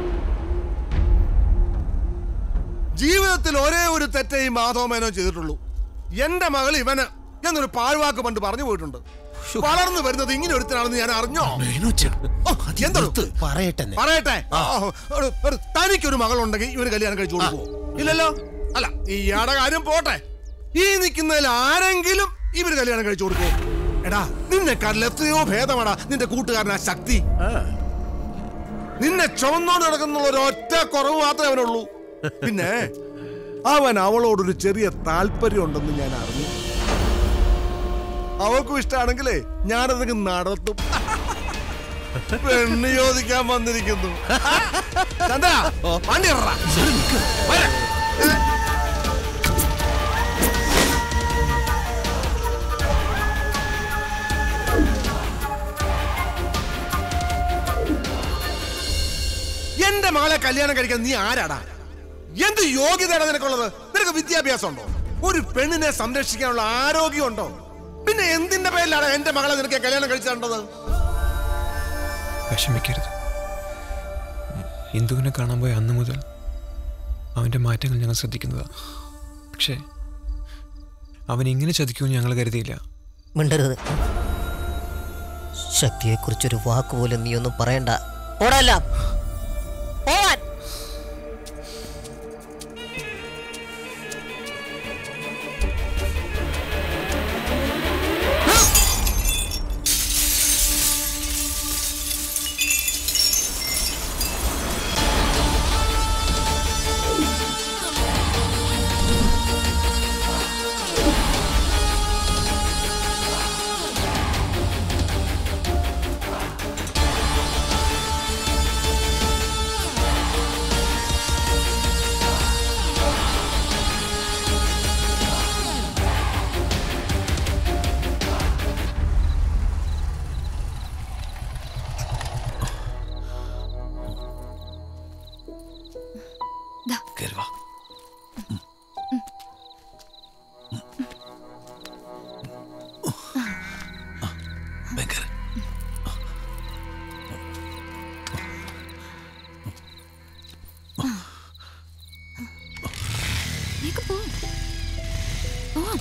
B: ജീവിതത്തിൽ ഒരേ ഒരു തെറ്റേ ഈ മാധവമേനോ ചെയ്തിട്ടുള്ളൂ എന്റെ മകൾ ഇവന് എന്നൊരു പാഴ്വാക്ക് പണ്ട് പറഞ്ഞു പോയിട്ടുണ്ട് വളർന്നു വരുന്നത് ഇങ്ങനെ ഒരുത്തനാണെന്ന് ഞാൻ അറിഞ്ഞോ ഓ, എന്താണ്?
H: പറയട്ടെ
B: പറയട്ടെ ആ, ഒരു- ഒരു തനിക്കൊരു മകളുണ്ടെങ്കിൽ ഇവന് കല്യാണം കഴിച്ചു കൊടുക്കുമോ ഇല്ലല്ലോ അല്ല ഇയാടെ കാര്യം പോട്ടെ ഈ നിൽക്കുന്നതിൽ ആരെങ്കിലും ഇവര് കല്യാണം കഴിച്ചു കൊടുക്കുമോ എടാ നിന്നെക്കാരിൽ എത്രയോ ഭേദമാടാ നിന്റെ കൂട്ടുകാരനാ ശക്തി നിന്നെ ചുമന്നോണ്ട് നടക്കുന്ന ഒരു ഒറ്റ കുറവ് മാത്രമേ അവനുള്ളൂ പിന്നെ അവൻ അവളോടൊരു ചെറിയ താല്പര്യം ഉണ്ടെന്ന് ഞാൻ അറിഞ്ഞു അവൾക്കും ഇഷ്ടമാണെങ്കിലേ ഞാനതൊക്കെ നടത്തും പെണ്ണ് ചോദിക്കാൻ വന്നിരിക്കുന്നു ചന്ദ്ര വണ്ടി ഇറ. വരാം. എന്റെ മകളെ കല്യാണം കഴിക്കാൻ നീ ആരാടാ എന്ത് യോഗ്യതയാണ് നിനക്കുള്ളത് നിനക്ക് വിദ്യാഭ്യാസം ഉണ്ടോ ഒരു പെണ്ണിനെ സംരക്ഷിക്കാനുള്ള ആരോഗ്യം ഉണ്ടോ പിന്നെ എന്തിന്റെ പേരിലാണ് എന്റെ മകളെ നിനക്ക് കല്യാണം കഴിച്ചിട്ടുണ്ടത്
Q: വിഷമിക്കരുത് ഇന്ദുവിനെ കാണാൻ പോയ അന്ന് മുതൽ അവൻ്റെ മാറ്റങ്ങൾ ഞങ്ങൾ ശ്രദ്ധിക്കുന്നതാണ് പക്ഷേ അവൻ ഇങ്ങനെ ചതിക്കുമെന്ന് ഞങ്ങൾ കരുതിയില്ല
N: മിണ്ടരുത് ശക്തിയെക്കുറിച്ചൊരു വാക്ക് പോലും നീ ഒന്നും പറയണ്ട ഓടല്ല പോവാൻ
F: കേറി വാ. വേഗം കേറ്.
W: വേഗം പോ. പോവാം.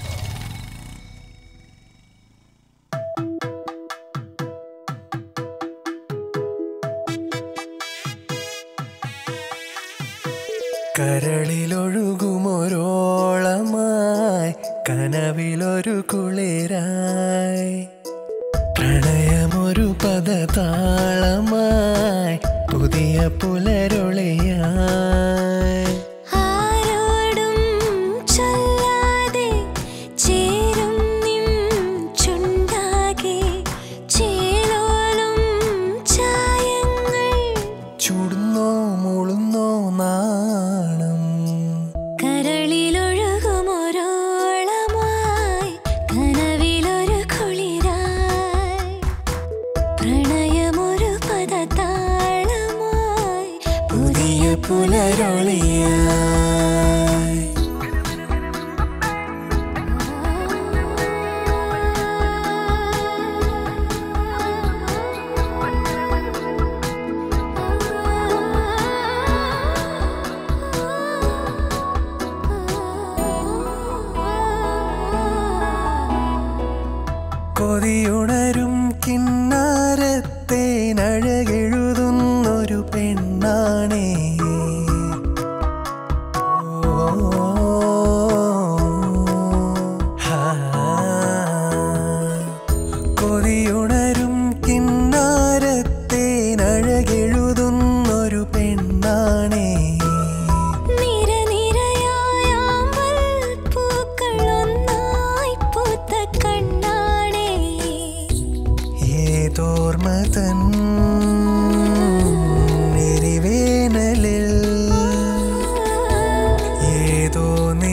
S: കരളിലൊഴുകുമൊരോളമായി കനവിലൊരു കുളിരായി പ്രണയമൊരു പദതാളമായി പുതിയ പുലരൊളിയായി പുലരൊളിയായി കൊതിയുണരും കിന്നാരത്തെ നഴകെഴുതുന്നൊരു പെണ്ണാണേ ഹാ. കൊതിയുണരും കിന്നാരത്തെ നഴകെഴുതുന്നൊരു പെണ്ണാണേ
V: നിരനിരയായാമ്പൽ പൂക്കളൊന്നായി പൂത്ത കണ്ണാണേ
S: ഏതോർമതൻ എരിവേനലിൽ ഏതോ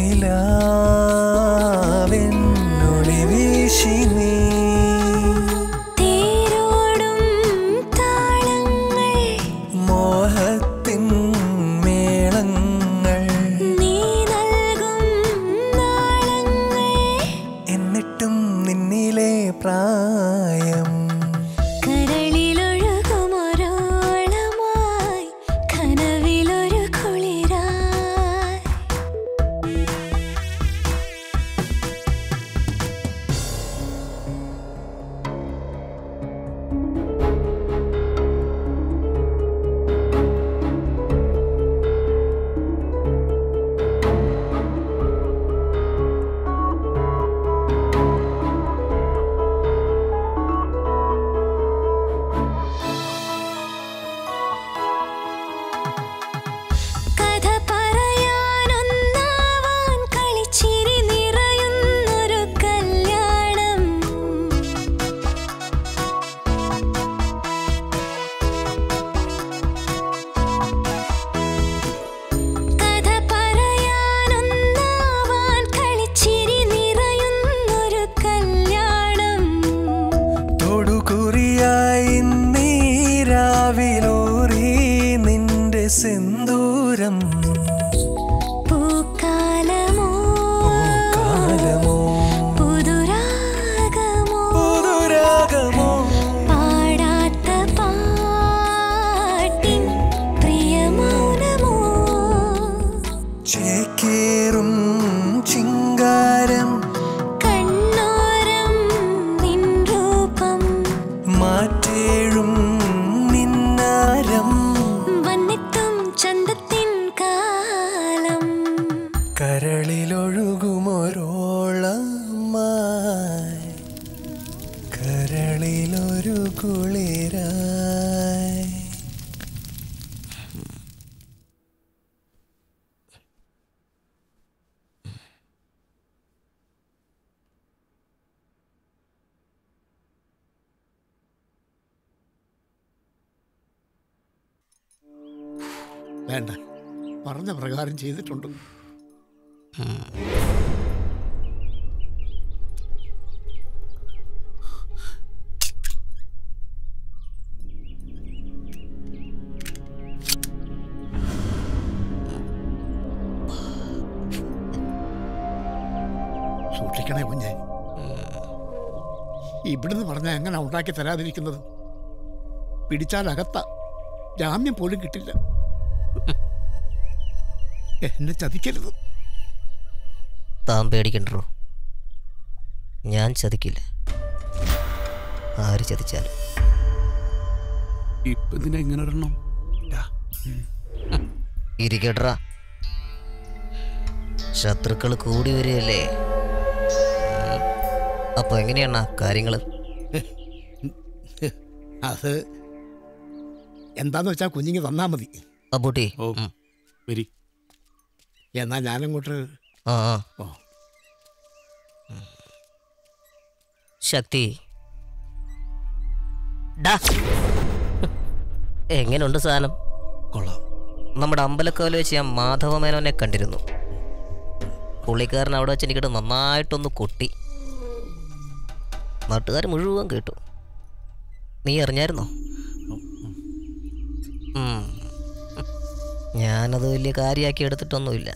S: നിലാവെന്നൊളി വീശി നീ
V: തേരോടും താളങ്ങൾ
S: മോഹത്തിൻ മേളങ്ങൾ
V: നീ നൽകും നാളങ്ങൾ
S: എന്നിട്ടും നിന്നിലെ പ്രായം
V: കരളിലൊഴുകുമൊരോളമായി കനവിലൊരു കുളിരായി കഥ പറയാനൊന്നാവാൻ കളിച്ചിരി നിറയുന്നൊരു കല്യാണം കഥ പറയാനൊന്നാവാൻ കളിച്ചിരി നിറയുന്നൊരു കല്യാണം
S: തൊടുകുറിയായി നീരാവിലൂറി നിന്റെ സിന്ദൂരം
V: പൂക്കാലമോ
S: കാലമോ
V: പുതുരാഗമോ
S: പുതുരാഗമോ
V: പാടാത്ത പാട്ടിൻ പ്രിയമൗനമോ
S: ചേക്കേറും ചിങ്കാരം
V: കണ്ണോരം നിൻ രൂപം
S: മാറ്റേഴും നിന്നാരം
V: വന്നെത്തും ചന്തത്തിൻ കാലം
S: കരളിലൊഴുകുമൊരോളമായി കരളിലൊരു കുളിരായി
C: വേണ്ട പറഞ്ഞ പ്രകാരം ചെയ്തിട്ടുണ്ട് സൂക്ഷിക്കണേ കുഞ്ഞെ ഇവിടുന്ന് പറഞ്ഞ എങ്ങനെ ഉണ്ടാക്കി തരാതിരിക്കുന്നത് പിടിച്ചാൽ അകത്ത ജാമ്യം പോലും കിട്ടില്ല എന്നെ ചതിക്കരുത്
N: താൻ പേടിക്കണ്ടോ ഞാൻ ചതിക്കില്ല ആര് ചതിച്ചാലും
G: ഇപ്പൊ ഇതിനെ എങ്ങനെ ഒരെണ്ണം
N: ഇരിക്കട്ര ശത്രുക്കൾ കൂടി വരികയല്ലേ ഉം. അപ്പൊ എങ്ങനെയാണ് കാര്യങ്ങള്
C: അത് എന്താന്ന് വെച്ചാ കുഞ്ഞിങ്ങ് തന്നാ മതി
N: അബൂട്ടി
G: ഓ വരി
C: എന്നാ ഞാനങ്ങോട്ട്
N: ആ ആ.
C: ഓ
N: ശക്തി ഡാ. എങ്ങനെയുണ്ട് സാധനം
K: കൊള്ളാം
N: നമ്മുടെ അമ്പലക്കോല വെച്ച് ഞാൻ മാധവമേനോനെ കണ്ടിരുന്നു പുള്ളിക്കാരൻ അവിടെ വെച്ച് എനിക്കിട്ട് നന്നായിട്ടൊന്ന് കൊട്ടി നാട്ടുകാർ മുഴുവൻ കേട്ടു നീ അറിഞ്ഞായിരുന്നോ ഉം. ഞാനത് വലിയ കാര്യമാക്കി എടുത്തിട്ടൊന്നുമില്ല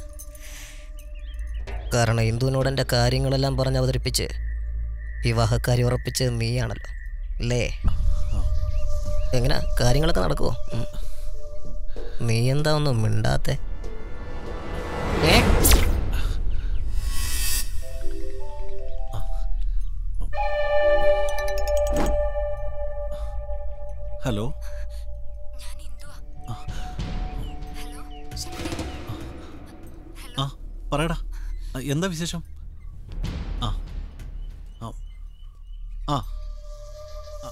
N: കാരണം ഇന്ദുവിനോട് എൻ്റെ കാര്യങ്ങളെല്ലാം പറഞ്ഞ് അവതരിപ്പിച്ച് വിവാഹക്കാരി ഉറപ്പിച്ചത് നീയാണല്ലോ അല്ലേ എങ്ങനെ കാര്യങ്ങളൊക്കെ നടക്കുമോ ഉം. നീ എന്താ ഒന്നും മിണ്ടാത്തെ ഏ?
K: ഹലോ ആ പറയടാ ആ, എന്താ വിശേഷം ആ ആ ആ ആ.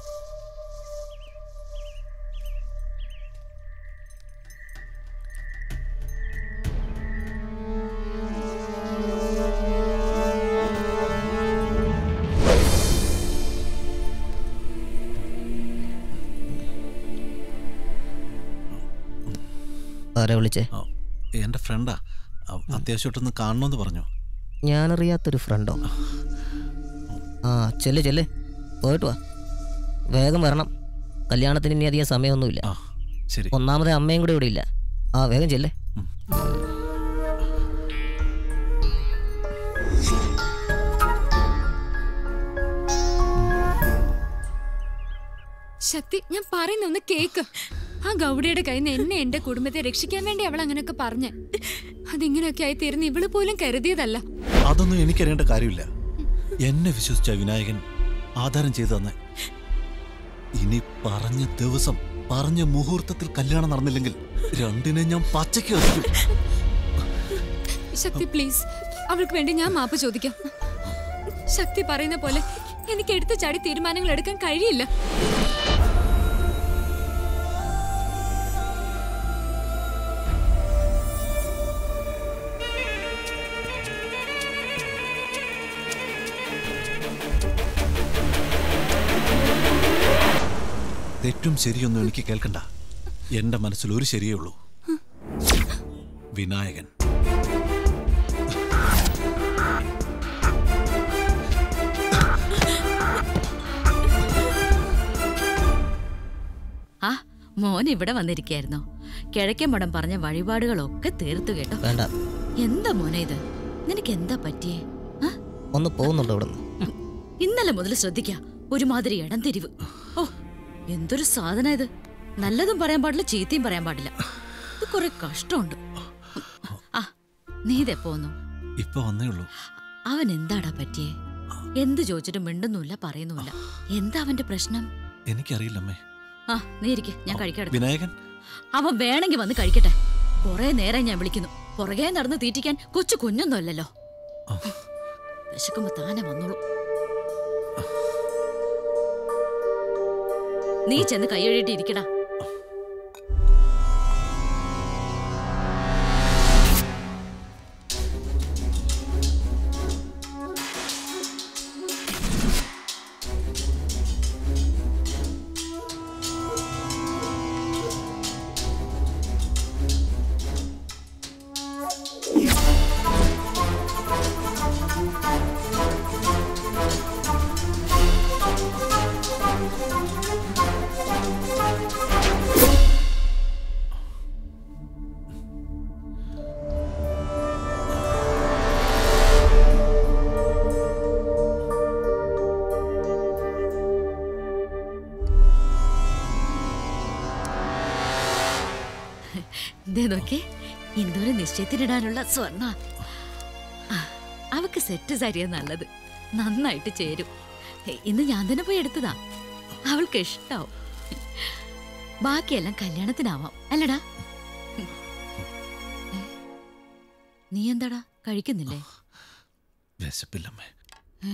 N: ആരാ വിളിച്ചേ
K: ആ, എൻ്റെ ഫ്രണ്ടാ ആ, അത്യാവശ്യമായിട്ടൊന്ന് കാണണമെന്ന് പറഞ്ഞു
N: ഞാനറിയാത്തൊരു ഫ്രണ്ടോ ആ ചെല്ല് ചെല്ല് പോയിട്ട് വാ വേഗം വരണം കല്യാണത്തിന് ഇനി അധികം സമയമൊന്നുമില്ല
K: ശരി
N: ഒന്നാമത് അമ്മയും കൂടെ ഇവിടെ ഇല്ല ആ വേഗം ചെല്ലേ
W: ശക്തി ഞാൻ പറയുന്ന ഒന്ന് കേക്ക് ആ ഗൗഡിയുടെ കയ്യിൽ നിന്ന് എന്നെ എന്റെ കുടുംബത്തെ രക്ഷിക്കാൻ വേണ്ടി അവൾ അങ്ങനെയൊക്കെ പറഞ്ഞ് അതിങ്ങനെയൊക്കെ ആയി തീർന്ന് ഇവള് പോലും കരുതിയതല്ല
K: അതൊന്നും എനിക്കറിയേണ്ട കാര്യമില്ല എന്നെ വിശ്വസിച്ച വിനായകൻ ആധാരം ചെയ്തു തന്നെ ഇനി പറഞ്ഞ ദിവസം പറഞ്ഞ മുഹൂർത്തത്തിൽ കല്യാണം നടന്നില്ലെങ്കിൽ രണ്ടിനെ ഞാൻ പച്ചയ്ക്ക് വസിക്കും
W: ശക്തി പ്ലീസ് അവൾക്ക് വേണ്ടി ഞാൻ മാപ്പ് ചോദിക്കാം ശക്തി പറയുന്ന പോലെ എനിക്ക് എടുത്തു ചാടി തീരുമാനങ്ങൾ എടുക്കാൻ കഴിയില്ല
K: തെറ്റും ശരിയൊന്നും എനിക്ക് കേൾക്കണ്ട എന്റെ മനസ്സിൽ ഒരു ശരിയേ ഉള്ളൂ വിനായകൻ
A: ആ മോൻ ഇവിടെ വന്നിരിക്കായിരുന്നോ കിഴക്കൻ മടം പറഞ്ഞ വഴിപാടുകളൊക്കെ തീർത്തു കേട്ടോ
N: വേണ്ട
A: എന്താ മോനെ ഇത് നിനക്ക് എന്താ പറ്റിയേ ആ?
N: ഒന്ന് പോകുന്നുണ്ടോ ഇവിടുന്ന്
A: ഇന്നലെ മുതൽ ശ്രദ്ധിക്ക ഒരുമാതിരി ഇടം തിരിവ് ഓ എന്തൊരു സാധന ഇത് നല്ലതും പറയാൻ പാടില്ല ചീത്തയും പറയാൻ പാടില്ല ഇത് കുറെ കഷ്ടമുണ്ട് ആ നീ ഇതെപ്പോ വന്നു
K: ഇപ്പൊ വന്നേ ഉള്ളൂ
A: അവൻ എന്താടാ പറ്റിയേ എന്ത് ചോദിച്ചിട്ടും മിണ്ടുന്നുമില്ല പറയുന്നുമില്ല എന്താ അവന്റെ പ്രശ്നം
K: എനിക്കറിയില്ലമ്മേ
A: ആ നീ ഇരിക്കെ ഞാൻ കഴിക്കട്ടെ
K: വിനായകൻ
A: അവൻ വേണമെങ്കിൽ വന്ന് കഴിക്കട്ടെ കുറെ നേരം ഞാൻ വിളിക്കുന്നു പുറകെ നടന്ന് തീറ്റിക്കാൻ കൊച്ചു കുഞ്ഞൊന്നും അല്ലല്ലോ വിശക്കുമ്പോ താനെ വന്നോളൂ നീ ചെന്ന് കൈയഴിയിട്ട് ഇരിക്കടാ ദേ നോക്കേ ഇന്ദുവിനെ നിശ്ചയത്തിനിടാനുള്ള സ്വർണ്ണ ആ, അവക്ക് സെറ്റ് സാരിയാ നല്ലത് നന്നായിട്ട് ചേരും ഹേ, ഇന്ന് ഞാൻ തന്നെ പോയി എടുത്തതാ അവൾക്ക് ഇഷ്ടാവും ബാക്കിയെല്ലാം കല്യാണത്തിനാവാം അല്ലടാ നീ എന്താടാ കഴിക്കുന്നില്ലേ
K: വിശപ്പില്ലമ്മേ
A: ഏ?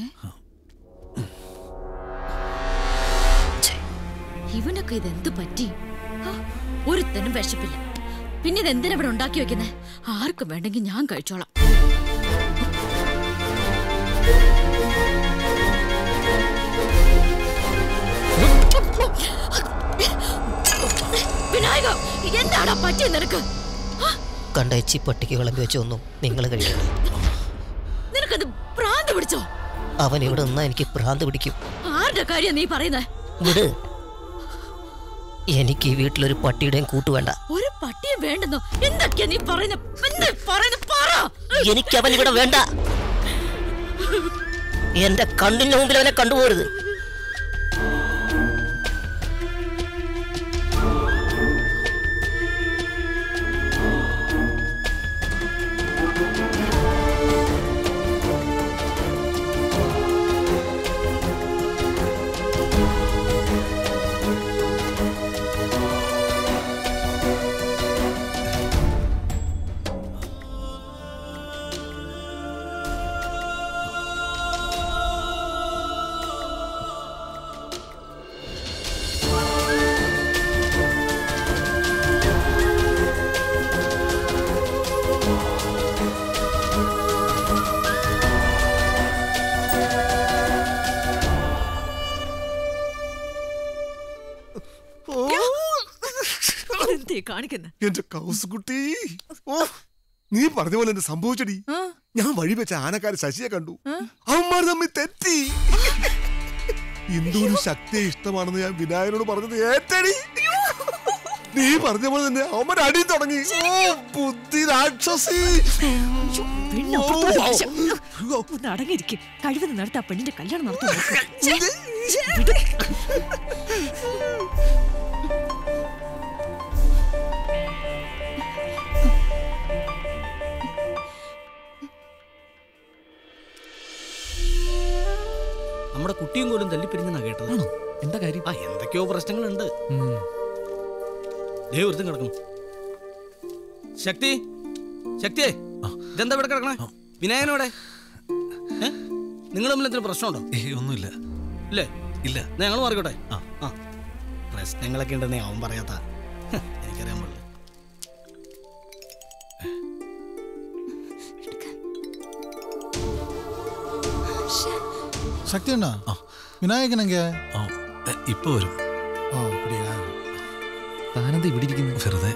A: ഛെ, ഇവനൊക്കെ ഇതെന്ത് പറ്റി ആ, ഒരുത്തനും വിശപ്പില്ല പിന്നെ ഇതെന്തിനാ ഇവിടെ ഉണ്ടാക്കി വെക്കുന്നേ ആർക്കും വേണ്ടെങ്കിൽ ഞാൻ കഴിച്ചോളാം വിനായക എന്താടാ പറ്റിയ നിനക്ക്
N: കണ്ട എച്ചി പട്ടിക്ക് വിളമ്പി വെച്ചൊന്നും നിങ്ങൾ കഴിക്കണം
A: നിനക്കത് ഭ്രാന്ത് പിടിച്ചോ
N: അവൻ ഇവിടെ നിന്നാ എനിക്ക് ഭ്രാന്ത് പിടിക്കും
A: ആരുടെ കാര്യം നീ പറയുന്നേ
N: വിട് എനിക്ക് ഈ വീട്ടിലൊരു പട്ടിയുടെയും കൂട്ട് വേണ്ട
A: ഒരു പട്ടിയെ വേണ്ടെന്നോ എന്തൊക്കെയാ നീ പറയുന്ന എന്താ പറയുന്ന പറ
N: എനിക്ക് അവൻ ഇവിടെ വേണ്ട എന്റെ കണ്ണിന്റെ മുമ്പിൽ അവനെ കണ്ടുപോരുത്
A: എന്തേ കാണിക്കുന്ന
B: എന്റെ കൗസുകുട്ടി ഓ നീ പറഞ്ഞ പോലെ എന്നെ സംഭവിച്ചടി ഞാൻ വഴി വെച്ച ആനക്കാര് ശശിയെ കണ്ടു അവന്മാർ തമ്മിൽ തെറ്റി ഇന്ദുവിന് ശക്തിയെ ഇഷ്ടമാണെന്ന് ഞാൻ വിനായകനോട് പറഞ്ഞത് ഏറ്റടി നീ പറഞ്ഞ പോലെ തന്നെ അവന്മാർ അടി തുടങ്ങി ഓ ബുദ്ധി രാക്ഷസി
A: പെണ്ണ് അപ്പുറത്തോട്ട് വിളിച്ച. ഒന്ന് അടങ്ങിയിരിക്കും കഴിവത് നടത്ത ആ പെണ്ണിന്റെ കല്യാണം നടത്തും
J: നമ്മുടെ കുട്ടിയും പോലും തല്ലിപ്പിരിഞ്ഞെന്നാ കേട്ടത് ആണോ എന്താ കാര്യം ആ എന്തൊക്കെയോ പ്രശ്നങ്ങളുണ്ട് ദേ ഒരുത്തും കിടക്കണം ശക്തി ശക്തിയെ ഇതെന്താ ഇവിടെ കിടക്കണേ വിനായകനോടെ നിങ്ങൾ തമ്മിൽ എന്തെങ്കിലും പ്രശ്നമുണ്ടോ
K: ഒന്നുമില്ല
J: ഇല്ലേ
K: ഇല്ല
J: ഞങ്ങൾ മാറിക്കോട്ടെ ആ ആ പ്രശ്നങ്ങളൊക്കെ ഉണ്ടെന്നേ അവൻ പറയാത്ത ഹ്, എനിക്കറിയാൻ പാടില്ല
D: சக்தி அண்ணா விநாயகன் எங்க
K: ഇപ്പൊ വരും
D: ஓ அப்படியா
K: താനെന്താ ഇവിടെ ഇരിക്കുന്നു വെറുതെ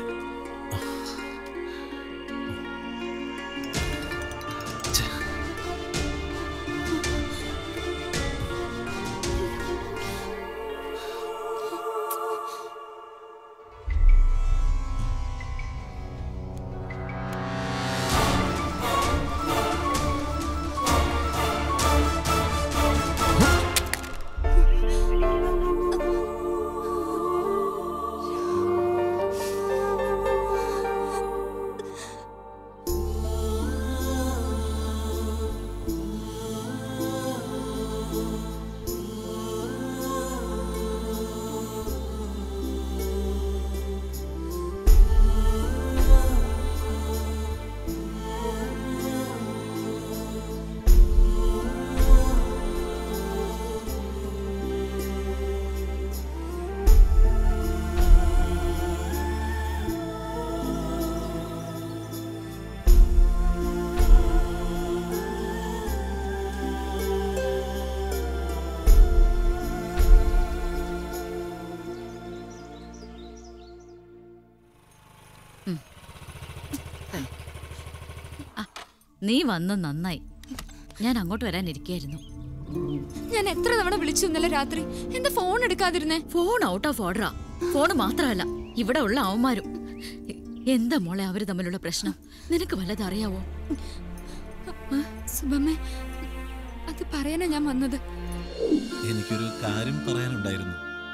A: നീ വന്ന് നന്നായി ഞാൻ അങ്ങോട്ട് വരാനിരിക്കായിരുന്നു
W: ഞാൻ എത്ര തവണ വിളിച്ചു ഇന്നലെ രാത്രി എന്താ ഫോൺ എടുക്കാതിരുന്നേ
A: ഫോൺ ഔട്ട് ഓഫ് ഓർഡറാ ഫോൺ മാത്രമല്ല ഇവിടെ ഉള്ള അവന്മാരും എ- എന്താ മോളെ അവര് തമ്മിലുള്ള പ്രശ്നം നിനക്ക് വല്ലത് അറിയാവോ
W: സുബമ്മേ അത് പറയാനാ ഞാൻ വന്നത്
K: എനിക്കൊരു കാര്യം പറയാനുണ്ടായിരുന്നു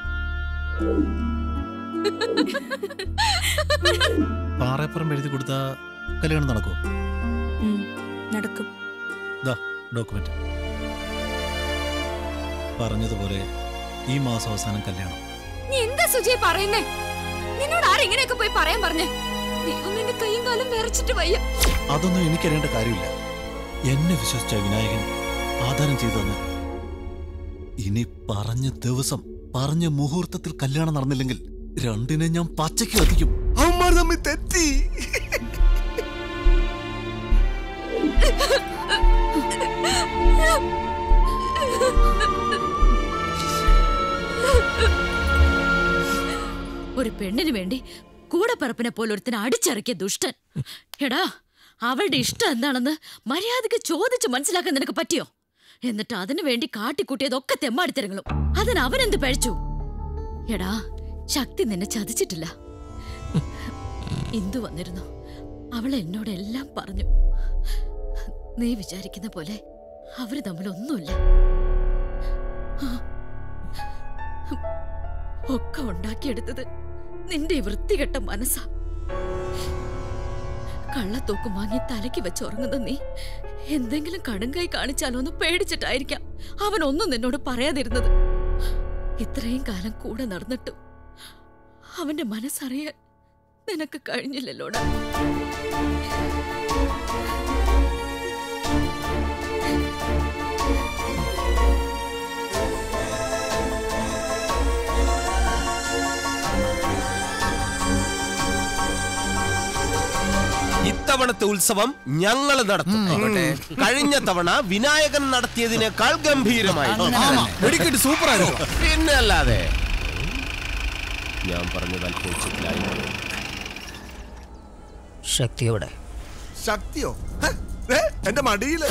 K: പാറപ്പുറം എഴുതി കൊടുത്ത കല്യാണം നടക്കുമോ
V: ഉം, നടക്കും
K: ദാ ഡോക്യുമെന്റ് പറഞ്ഞതുപോലെ ഈ മാസം അവസാനം കല്യാണം
W: നീ എന്താ സുജയ് പറയുന്നേ നിന്നോട് ആരെങ്ങനെയൊക്കെ പോയി പറയാൻ പറഞ്ഞേ ദൈവം എന്റെ കൈയും കാലും വിറച്ചിട്ട് വയ്യ
K: അതൊന്നും എനിക്കറിയേണ്ട കാര്യമില്ല എന്നെ വിശ്വസിച്ച വിനായകൻ ആധാരം ചെയ്തു തന്നെ ഇനി പറഞ്ഞ ദിവസം പറഞ്ഞ മുഹൂർത്തത്തിൽ കല്യാണം നടന്നില്ലെങ്കിൽ രണ്ടിനെ ഞാൻ പച്ചയ്ക്ക് കത്തിക്കും
B: അവന്മാർ തമ്മിൽ തെറ്റി
A: ഒരു പെണ്ണിന് വേണ്ടി കൂടപ്പറപ്പിനെ പോലെ ഒരുത്തിനെ അടിച്ചിറക്കിയ ദുഷ്ടൻ എടാ അവളുടെ ഇഷ്ടം എന്താണെന്ന് മര്യാദക്ക് ചോദിച്ച് മനസ്സിലാക്കാൻ നിനക്ക് പറ്റിയോ എന്നിട്ട് അതിനു വേണ്ടി കാട്ടിക്കൂട്ടിയതൊക്കെ തെമ്മാടിത്തരങ്ങളും അതിന് അവനെന്ത് പഴിച്ചു എടാ ശക്തി നിന്നെ ചതിച്ചിട്ടില്ല ഇന്ദു വന്നിരുന്നു അവൾ എന്നോട് എല്ലാം പറഞ്ഞു നീ വിചാരിക്കുന്ന പോലെ അവര് തമ്മിലൊന്നുമില്ല ആ. ഒക്കെ ഉണ്ടാക്കിയെടുത്തത് നിന്റെ ഈ വൃത്തികെട്ട മനസ്സാ കള്ളത്തോക്കും വാങ്ങി തലയ്ക്ക് വെച്ച് ഉറങ്ങുന്ന നീ എന്തെങ്കിലും കടുങ്കായി കാണിച്ചാലോ എന്ന് പേടിച്ചിട്ടായിരിക്കാം അവനൊന്നും നിന്നോട് പറയാതിരുന്നത് ഇത്രയും കാലം കൂടെ നടന്നിട്ടും അവന്റെ മനസ്സറിയാൻ നിനക്ക് കഴിഞ്ഞില്ലല്ലോടാ
P: ഇത്തവണത്തെ ഉത്സവം ഞങ്ങൾ നടത്തും കഴിഞ്ഞ തവണ വിനായകൻ നടത്തിയതിനേക്കാൾ ഗംഭീരമായി
U: വെടിക്കെട്ട് സൂപ്പർ ആയിരുന്നു
P: പിന്നെ അല്ലാതെ ഞാൻ പറഞ്ഞത് അല്പം ഉച്ചത്തിലായി
N: ശക്തിയോടെ
B: ശക്തിയോ ഹ, ദേ, എന്റെ മടിയില്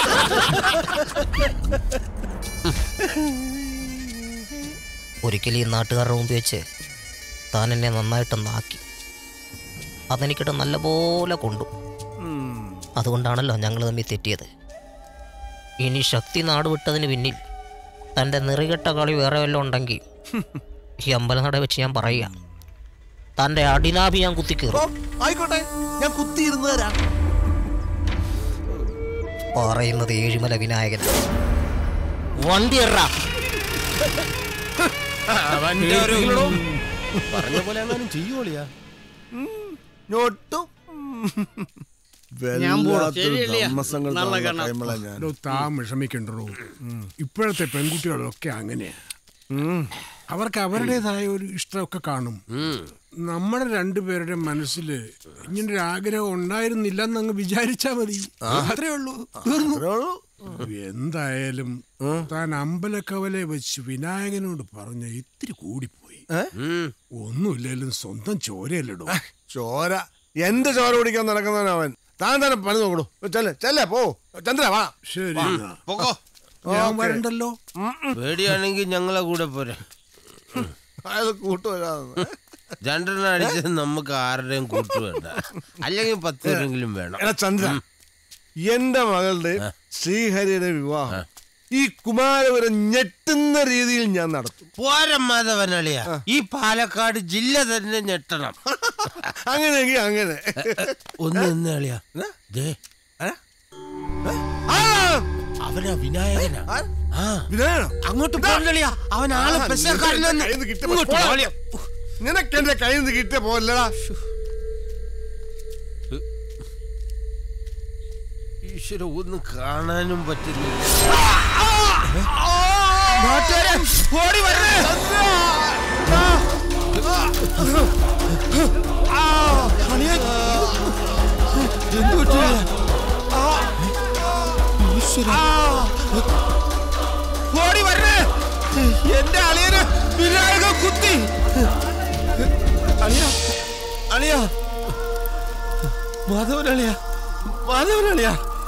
N: ഒരിക്കലും ഈ നാട്ടുകാരുടെ മുമ്പ് വെച്ച് താൻ എന്നെ നന്നായിട്ട് നാക്കി അതെനിക്കിട്ട് നല്ലപോലെ കൊണ്ടു അതുകൊണ്ടാണല്ലോ ഞങ്ങൾ തമ്മിൽ തെറ്റിയത് ഇനി ശക്തി നാട് വിട്ടതിന് പിന്നിൽ തൻ്റെ നിറികെട്ട കളി വേറെ വല്ലതും ഉണ്ടെങ്കിൽ ഈ അമ്പലനട വെച്ച് ഞാൻ പറയുക തൻ്റെ അടിനാഭി ഞാൻ കുത്തിക്കീറും
B: ആയിക്കോട്ടെ ഞാൻ കുത്തിയിരുന്നു തരാം
N: പറയുന്നത് ഏഴിമല വിനായകൻ വണ്ടി എറാ
P: അവന്റെ ഒരു പറഞ്ഞ പോലെ എങ്ങാനും ചെയ്യുവോളിയാ
B: ഞൊട്ടും
U: ഞാൻ പോണു.
B: വല്ലാത്തൊരു
U: ശരിയല്ലയാ?
B: ധർമ്മസങ്ങൾ
U: നല്ല
B: താങ്കളുടെ
U: കാണാം.
B: കൈമള ഞാൻ
C: എടോ, താൻ വിഷമിക്കണ്ടോ ഇപ്പോഴത്തെ പെൺകുട്ടികളൊക്കെ അങ്ങനെയാ അവർക്ക് അവരുടേതായ ഒരു ഇഷ്ടമൊക്കെ കാണും നമ്മുടെ രണ്ടുപേരുടെ മനസ്സിൽ ഇങ്ങനൊരു ആഗ്രഹം ഉണ്ടായിരുന്നില്ല എന്നങ്ങ് വിചാരിച്ചാ മതി അത്രേ ഉള്ളൂ തീർന്നു. എന്തായാലും താൻ അമ്പലക്കവലെ വെച്ച് വിനായകനോട് പറഞ്ഞ ഇത്തിരി കൂടിപ്പോയി ഒന്നുമില്ലേലും സ്വന്തം ചോരയല്ലടോ
B: ചോര എന്റെ ചോര കുടിക്കാൻ നടക്കുന്നവൻ അവൻ താൻ തന്നെ പണി നോക്കണു ചെല്ലേ ചെല്ലേ പോ ചന്ദ്ര വാ
C: ശരി
B: വാ.
C: എന്നാ.
P: പോകോ
C: ഞാൻ
B: ഓക്കേ.
C: വരണ്ടല്ലോ
P: പേടിയാണെങ്കിൽ ഞങ്ങളെ കൂടെ പോരെ
B: അയാൾ കൂട്ടുവരാന്ന്
P: രണ്ടെണ്ണം അടിച്ചത് നമുക്ക് ആരുടെയും കൂട്ടു വേണ്ട അല്ലെങ്കിൽ പത്ത് പേരെങ്കിലും വേണം
B: എടാ ചന്ദ്ര എന്റെ മകളുടെ ശ്രീഹരിയുടെ വിവാഹം ഈ കുമാരപുരം ഞെട്ടുന്ന രീതിയിൽ ഞാൻ നടത്തും
P: പോരം മാധവനളിയ ഈ പാലക്കാട് ജില്ല തന്നെ ഞെട്ടണം
B: അങ്ങനെയെങ്കിൽ അങ്ങനെ
P: ഒന്ന് നിന്ന് കളിയാ ദേ അവനാ വിനായകനാ ആ
B: വിനായകനോ
P: അങ്ങോട്ട് പോകണ്ടളിയാ അവൻ ആള് പെശക്കാരനെന്ന് ഇങ്ങോട്ട് വാ, അളിയാ.
B: നിനക്ക് എന്റെ കയ്യിൽ നിന്ന് കിട്ടിയ പോലടാ
P: ഈശ്വര ഒന്നും കാണാനും പറ്റുന്നില്ല
B: നാട്ടുകാരെ, ഓടി വരണേ.
P: എന്ത് പറ്റില്ല
B: ഓടി വരണേ എന്റെ അളിയന് വിനായക കുത്തി
P: അളിയ അളിയ മാധവനളിയ മാധവനളിയ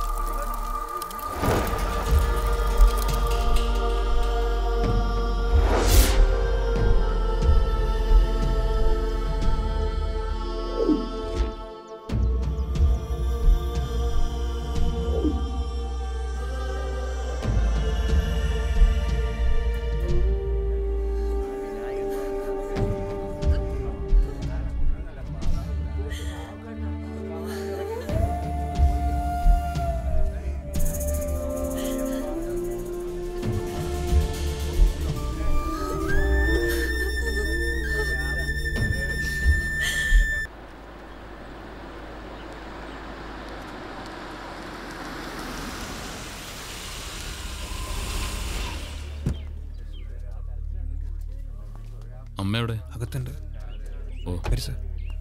M: അമ്മയുടെ
Q: അകത്തുണ്ട്
M: ഓ
Q: വരി സർ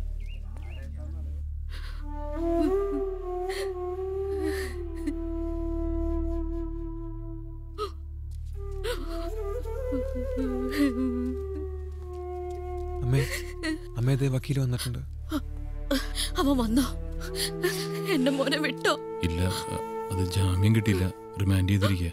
Q: അമ്മേ അമ്മേ ദേ വക്കീൽ വന്നിട്ടുണ്ട്
A: അവൻ വന്നോ എന്റെ മോനെ വിട്ടോ
M: ഇല്ല അ- അത് ജാമ്യം കിട്ടിയില്ല റിമാൻഡ് ചെയ്തിരിക്കുക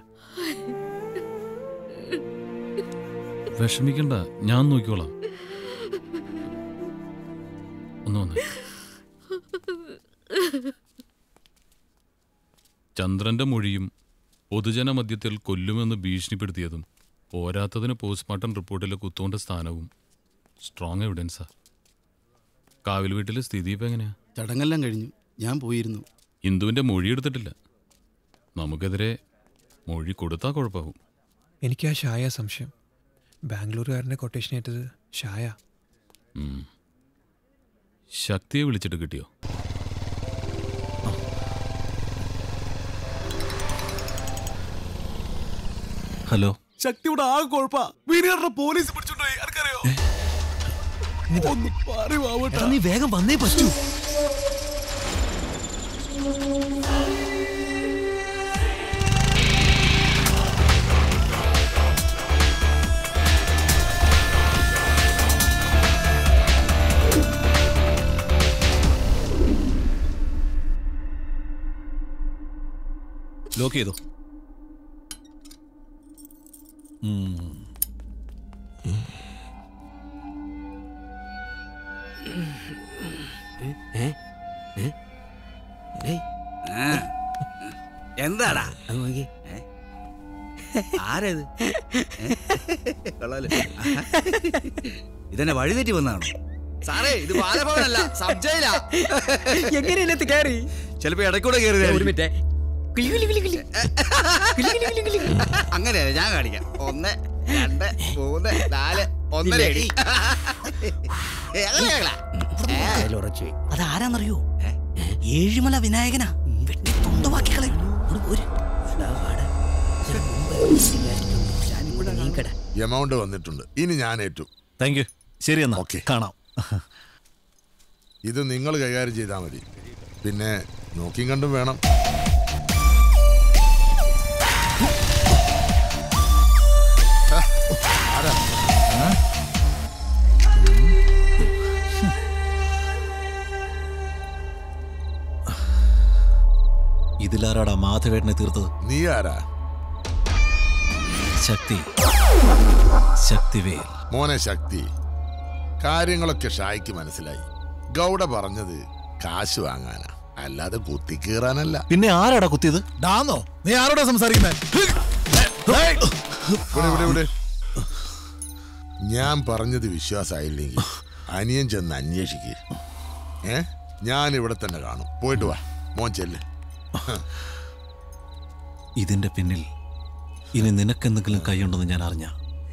M: വിഷമിക്കണ്ട ഞാൻ നോക്കിക്കോളാം ഒന്ന് വന്നേ ചന്ദ്രന്റെ മൊഴിയും പൊതുജന മധ്യത്തിൽ കൊല്ലുമെന്ന് ഭീഷണിപ്പെടുത്തിയതും പോരാത്തതിന് പോസ്റ്റ്മോർട്ടം റിപ്പോർട്ടിലെ കുത്തോണ്ട സ്ഥാനവും സ്ട്രോങ് എവിഡൻസാ കാവിൽ വീട്ടിലെ സ്ഥിതി ഇപ്പം എങ്ങനെയാ
G: ചടങ്ങെല്ലാം കഴിഞ്ഞു ഞാൻ പോയിരുന്നു
M: ഇന്ദുവിന്റെ മൊഴി എടുത്തിട്ടില്ല നമുക്കെതിരെ മൊഴി കൊടുത്താൽ കുഴപ്പമാകും
Q: എനിക്ക് ആ ഷായ സംശയം ബാംഗ്ലൂരുകാരൻ്റെ കൊട്ടേഷൻ ഏറ്റത് ഷായ
M: ഉം. ശക്തിയെ വിളിച്ചിട്ട് കിട്ടിയോ
K: ഹലോ
E: ശക്തി ഇവിടെ ആകെ കുഴപ്പാ വീണുകാരുടെ പോലീസ് പിടിച്ചോണ്ടായി ആർക്കറിയോ ഒന്ന് പാറി വാവട്ടെ
Q: നീ വേഗം വന്നേ പറ്റൂ
K: ലോക്ക് ചെയ്തോ ഉം.
E: എന്താടാ ആരേത് ഇതെന്നെ വഴി തെറ്റി വന്നാണോ
G: സാറേ ഇത് ബാലഭവനല്ല സബ് ജയിലാ
E: എങ്ങനെയല്ലേ കയറി
G: ചിലപ്പോ ഇടയ്ക്കൂടെ കയറി
E: ഒരു മിനിറ്റ് അങ്ങനെയല്ല ഞാൻ കാണിക്കാം ഒന്ന് രണ്ട് മൂന്ന് നാല് ഒന്നര അടി ഏ, അങ്ങനെയാ
J: അതാരാന്നറിയോ ഏഴിമല വിനായകനാ വെട്ടി തൊണ്ടവാക്കി കളയും ഇങ്ങോട്ട് പോര്.
L: എമൗണ്ട് വന്നിട്ടുണ്ട് ഇനി ഞാൻ ഏറ്റു
K: താങ്ക് യു ശരി എന്നാ കാണാം
L: ഇത് നിങ്ങൾ കൈകാര്യം ചെയ്താൽ മതി പിന്നെ നോക്കിയും കണ്ടും വേണം ഹ, ആരാ?
K: ഇതിലാരാടാ മാധവേട്ടനെ തീർത്തത്
L: നീ ആരാ
K: ശക്തി ശക്തിവേൽ
L: മോനെ ശക്തി കാര്യങ്ങളൊക്കെ ഷായ്ക്ക് മനസ്സിലായി ഗൗഡ പറഞ്ഞത് കാശ് വാങ്ങാനാ അല്ലാതെ കുത്തിക്കീറാനല്ല
K: പിന്നെ ആരാടാ കുത്തിയത്
D: ഡാന്നോ നീ ആരോടാ സംസാരിക്കുന്നത്
L: ഇവിടെ, ഇവിടെ, ഇവിടെ. ഞാൻ പറഞ്ഞത് വിശ്വാസമായില്ലെങ്കിൽ അനിയൻ ചെന്ന് അന്വേഷിക്കുക ഏ ഞാൻ ഇവിടെ തന്നെ കാണും പോയിട്ട് വാ മോൻ ചെല്ല്
K: ഇതിന്റെ പിന്നിൽ ഇനി നിനക്കെന്തെങ്കിലും കൈയുണ്ടെന്ന് ഞാൻ അറിഞ്ഞ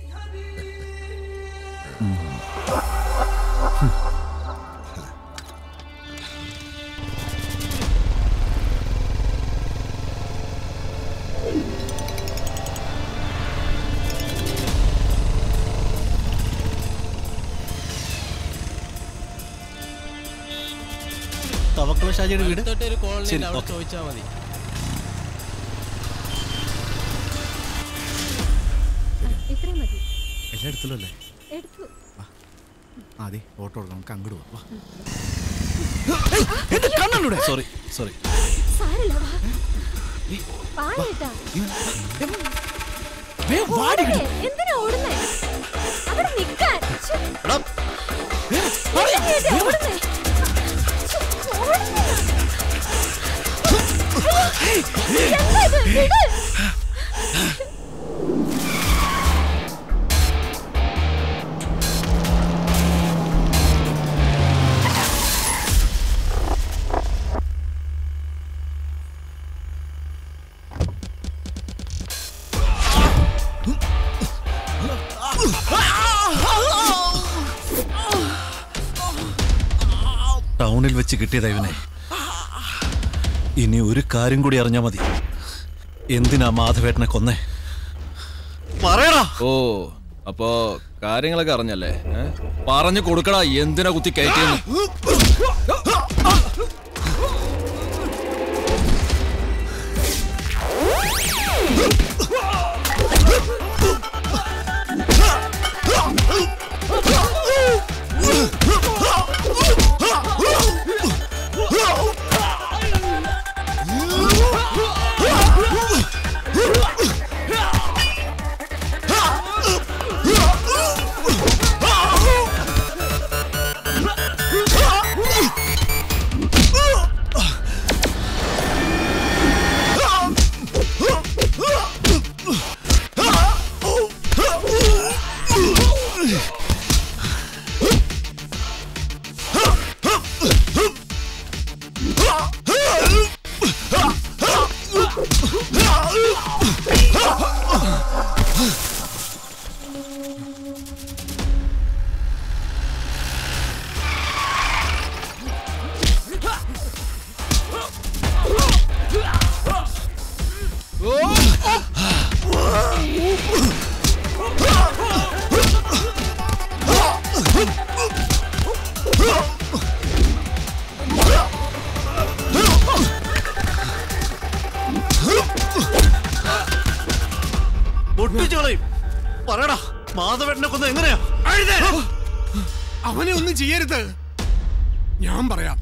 K: തവക്കള ഷാജിയുടെ വീട്
J: അടുത്തൊരു കോളനി
K: ശരി,
J: ഉണ്ട്, അവിടെ
K: ഓക്കേ.
J: ചോദിച്ചാൽ മതി
T: ഇത്രയും മതി
G: എല്ലാം എടുത്തല്ലോ അല്ലേ
T: എടുത്തു
G: അതെ ഓട്ടോ കൊടുക്കാം നമുക്ക് അങ്ങോട്ട് പോവാം
K: സോറി സോറി
T: സാരല്ല വാ വാ ഏട്ടാ
E: വാടി
T: ഓടേ, എന്തിനാ ഓടുന്നേ അവിടെ നിക്കാൻ ശ്ശെ. എന്തിനാ ഇത് ഓടുന്നേ? ശ്ശെ, ഓടുന്നേ. അയ്യോ, എന്താ ഇത്? വിട്.
K: ടൗണിൽ വെച്ച് കിട്ടിയതാ ഇവനെ ഇനി ഒരു കാര്യം കൂടി അറിഞ്ഞാ മതി എന്തിനാ മാധവേട്ടനെ കൊന്നേ പറയടാ
O: ഓ അപ്പോ കാര്യങ്ങളൊക്കെ അറിഞ്ഞല്ലേ ഏ? പറഞ്ഞു കൊടുക്കടാ എന്തിനാ കുത്തി കയറ്റിയെന്ന്
E: Ah! മാധവേട്ടനെ കൊന്നത് എങ്ങനെയാ
C: അഴുതേ! അവനെ ഒന്നും ചെയ്യരുത് ഞാൻ പറയാം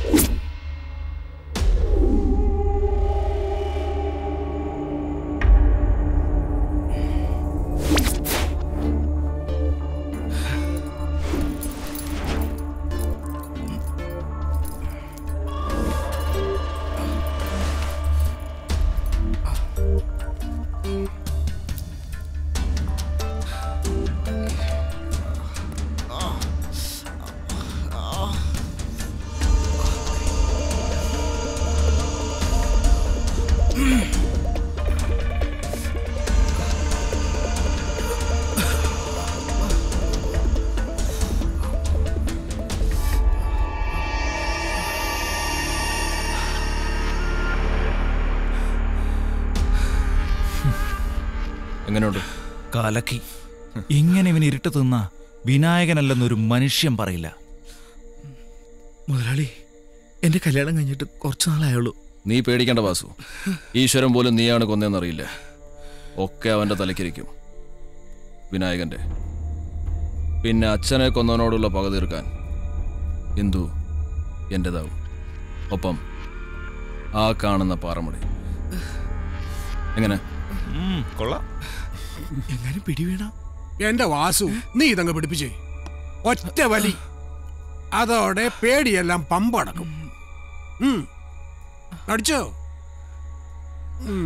O: എങ്ങനെയുണ്ട്
F: കലക്കി ഇങ്ങനെ ഇവൻ ഇരുട്ട് തിന്ന വിനായകനല്ലെന്നൊരു മനുഷ്യൻ പറയില്ല
E: മുതലാളി എന്റെ കല്യാണം കഴിഞ്ഞിട്ട് കുറച്ചു നാളായുള്ളൂ
O: നീ പേടിക്കേണ്ട വാസു ഈശ്വരൻ പോലും നീയാണ് കൊന്നതെന്നറിയില്ല ഒക്കെ അവന്റെ തലക്കിരിക്കും വിനായകന്റെ പിന്നെ അച്ഛനെ കൊന്നവനോടുള്ള പക തീർക്കാൻ എന്തു എന്റേതാവും ഒപ്പം ആ കാണുന്ന പാറമുടി എങ്ങനെ
F: കൊള്ളാം
E: എങ്ങാനും പിടി വീണ
C: എന്റെ വാസു നീ ഇതങ്ങ് പിടിപ്പിച്ചേ ഒറ്റ വലി അതോടെ പേടിയെല്ലാം പമ്പടക്കും ഉം. അടിച്ചോ ഉം.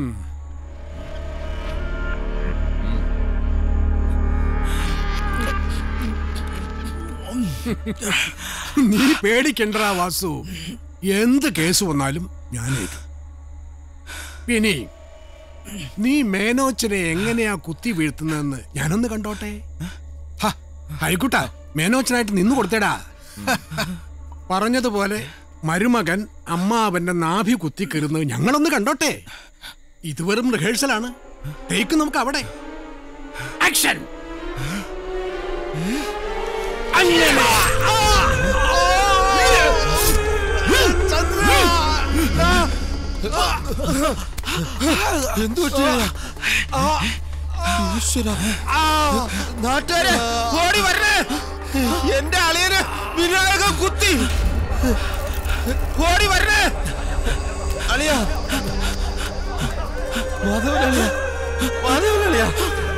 C: നീ പേടിക്കണ്ട വാസു എന്ത് കേസ് വന്നാലും ഞാൻ ഏറ്റു പിന്നെ നീ മേനോച്ചനെ എങ്ങനെയാ കുത്തി വീഴ്ത്തുന്നതെന്ന് ഞാനൊന്ന് കണ്ടോട്ടെ ഹ, ഹരിക്കുട്ടാ മേനോച്ചനായിട്ട് നിന്നു കൊടുത്തേടാ പറഞ്ഞതുപോലെ മരുമകൻ അമ്മാവന്റെ നാഭി കുത്തിക്കരുന്നത് ഞങ്ങളൊന്ന് കണ്ടോട്ടെ ഇത് വെറും റിഹേഴ്സലാണ് ടേക്ക് നമുക്ക് അവിടെ ആക്ഷൻ അങ്ങനെ
E: എന്തു നാട്ടുകാരെ ഓടി വരണേ എന്റെ അളിയന് വിനായകൻ കുത്തി ഓടി വരണേ അളിയ മാധവനളിയ മാധവനളിയ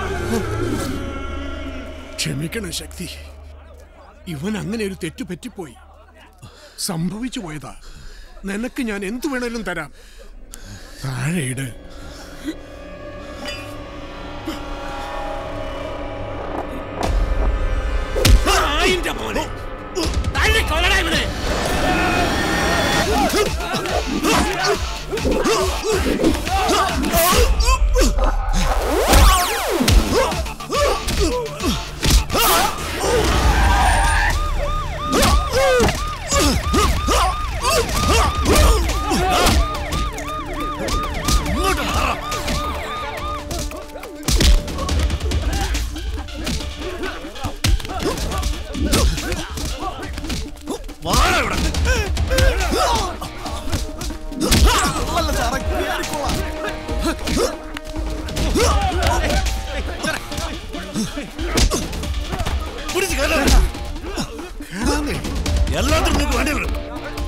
C: ക്ഷമിക്കണം ശക്തി ഇവൻ അങ്ങനെ ഒരു തെറ്റ് പറ്റിപ്പോയി സംഭവിച്ചു പോയതാ നിനക്ക് ഞാൻ എന്തു വേണേലും തരാം താഴെയിട്
E: നായിന്റെ മോനെ തള്ളി കൊല്ലടാ ഇവനെ എല്ലാത്തിനും നിങ്ങൾക്ക് വേണ്ടി വരും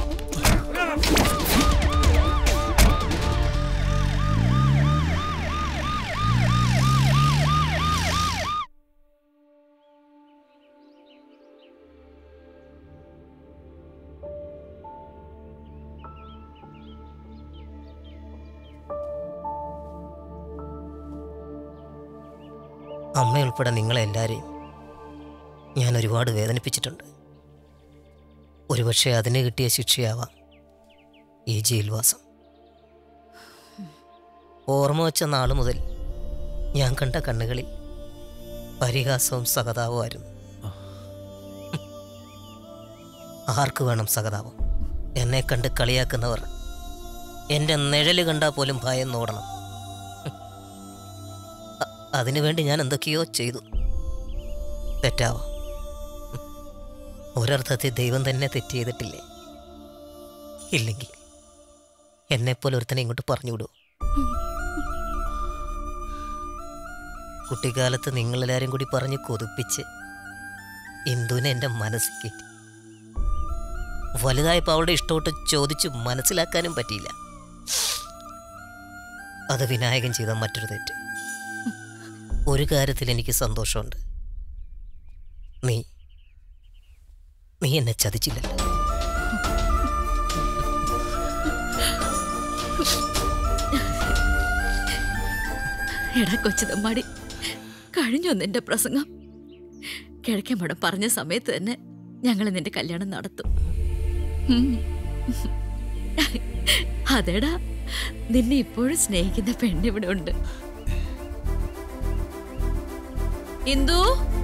N: അമ്മയുൾപ്പെടെ നിങ്ങളെല്ലാവരെയും ഞാൻ ഒരുപാട് വേദനിപ്പിച്ചിട്ടുണ്ട് ഒരുപക്ഷെ അതിന് കിട്ടിയ ശിക്ഷയാവാം ഈ ജയിൽവാസം ഓർമ്മ വച്ച നാളു മുതൽ ഞാൻ കണ്ട കണ്ണുകളിൽ പരിഹാസവും സഹതാപമായിരുന്നു ആർക്ക് വേണം സഹതാപം എന്നെ കണ്ട് കളിയാക്കുന്നവർ എൻ്റെ നിഴല് കണ്ടാൽ പോലും ഭയം നോടണം അ- അതിനുവേണ്ടി ഞാൻ എന്തൊക്കെയോ ചെയ്തു തെറ്റാവാം ഒരർത്ഥത്തിൽ ദൈവം തന്നെ തെറ്റ് ചെയ്തിട്ടില്ലേ ഇല്ലെങ്കിൽ എന്നെപ്പോലെ ഒരുത്തനെ ഇങ്ങോട്ട് പറഞ്ഞു വിടുവോ കുട്ടിക്കാലത്ത് നിങ്ങളെല്ലാരും കൂടി പറഞ്ഞ് കൊതിപ്പിച്ച് ഇന്ദുവിനെ എൻ്റെ മനസ്സിൽ കയറ്റി വലുതായപ്പോൾ അവളുടെ ഇഷ്ടോട്ട് ചോദിച്ചു മനസ്സിലാക്കാനും പറ്റിയില്ല അത് വിനായകൻ ചെയ്ത മറ്റൊരു തെറ്റ് ഒരു കാര്യത്തിൽ എനിക്ക് സന്തോഷമുണ്ട് നീ നീ എന്നെ ചതിച്ചില്ലല്ലോ
A: എടാ കൊച്ചു തമ്മാടി കഴിഞ്ഞു നിന്റെ പ്രസംഗം കിഴക്കൻ മടം പറഞ്ഞ സമയത്ത് തന്നെ ഞങ്ങൾ നിന്റെ കല്യാണം നടത്തും ഉം. അതേടാ നിന്നെ ഇപ്പോഴും സ്നേഹിക്കുന്ന പെണ്ണിവിടെ ഉണ്ട് ഇന്ദു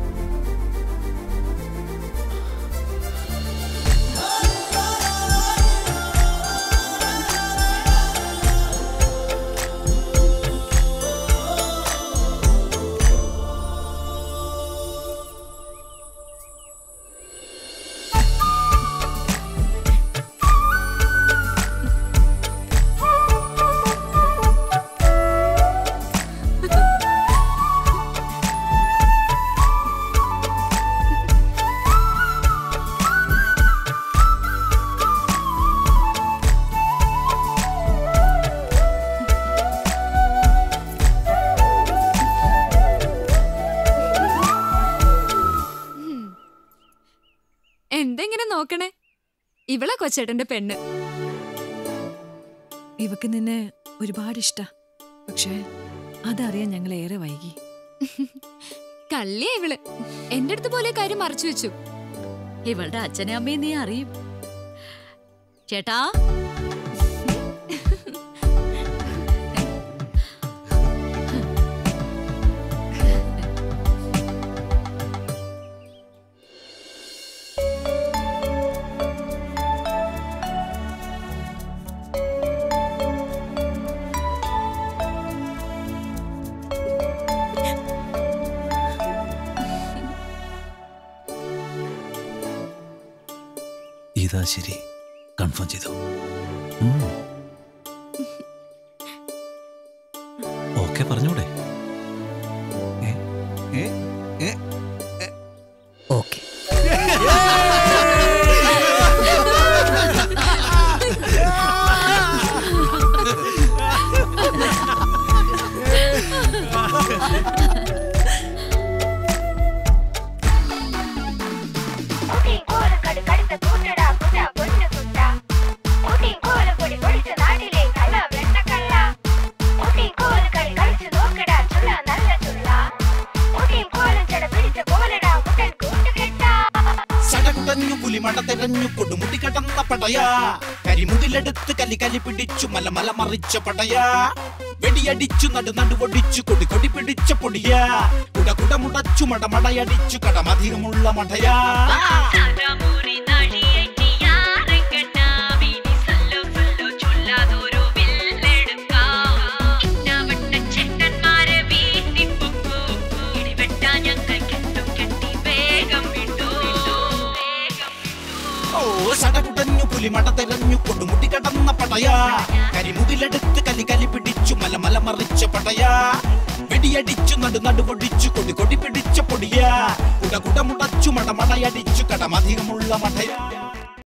W: എന്തെങ്ങനെ നോക്കണേ ഇവളെ കൊച്ചേട്ടന്റെ പെണ്ണ്
H: ഇവക്ക് നിന്നെ ഒരുപാട് ഇഷ്ട പക്ഷേ അതറിയാൻ ഞങ്ങൾ ഏറെ വൈകി
W: കള്ളിയാ ഇവള് എന്റെ അടുത്ത് പോലെ കാര്യം മറച്ചു വെച്ചു
A: ഇവളുടെ അച്ഛനെ അമ്മയും നീ അറിയും ചേട്ടാ
K: ഇതാ ശരി കൺഫേം ചെയ്തു ഓക്കെ പറഞ്ഞൂടെ
N: ഓക്കെ
I: സടകുടഞ്ഞു പുലിമട തെരഞ്ഞു കൊടുമുടി കടന്ന പടയാ കരിമുകിലെടുത്ത് കലി കലി പിടിച്ചു മല മല മറിച്ച പടയാ വെടിയടിച്ചു നടു നടുവൊടിച്ചു കൊടി കൊടി പിടിച്ച പൊടിയാ കുട കുട മുടച്ചു മട മടയടിച്ചു കടമധികമുള്ള മടയാ ഓ സടകുടഞ്ഞു പുലിമട തെരഞ്ഞു കൊടുമുടി കടന്ന പടയാ കരിമുകിലെടുത്ത് കലി കലി പിടിച്ചു മല മല മറിച്ച പടയാ വെടിയടിച്ചു നടു നടുവൊടിച്ചു കൊടി കൊടി പിടിച്ച പൊടിയാ കുട കുട മുടച്ചു മട മടയടിച്ചു കടമധികമുള്ള മടയാ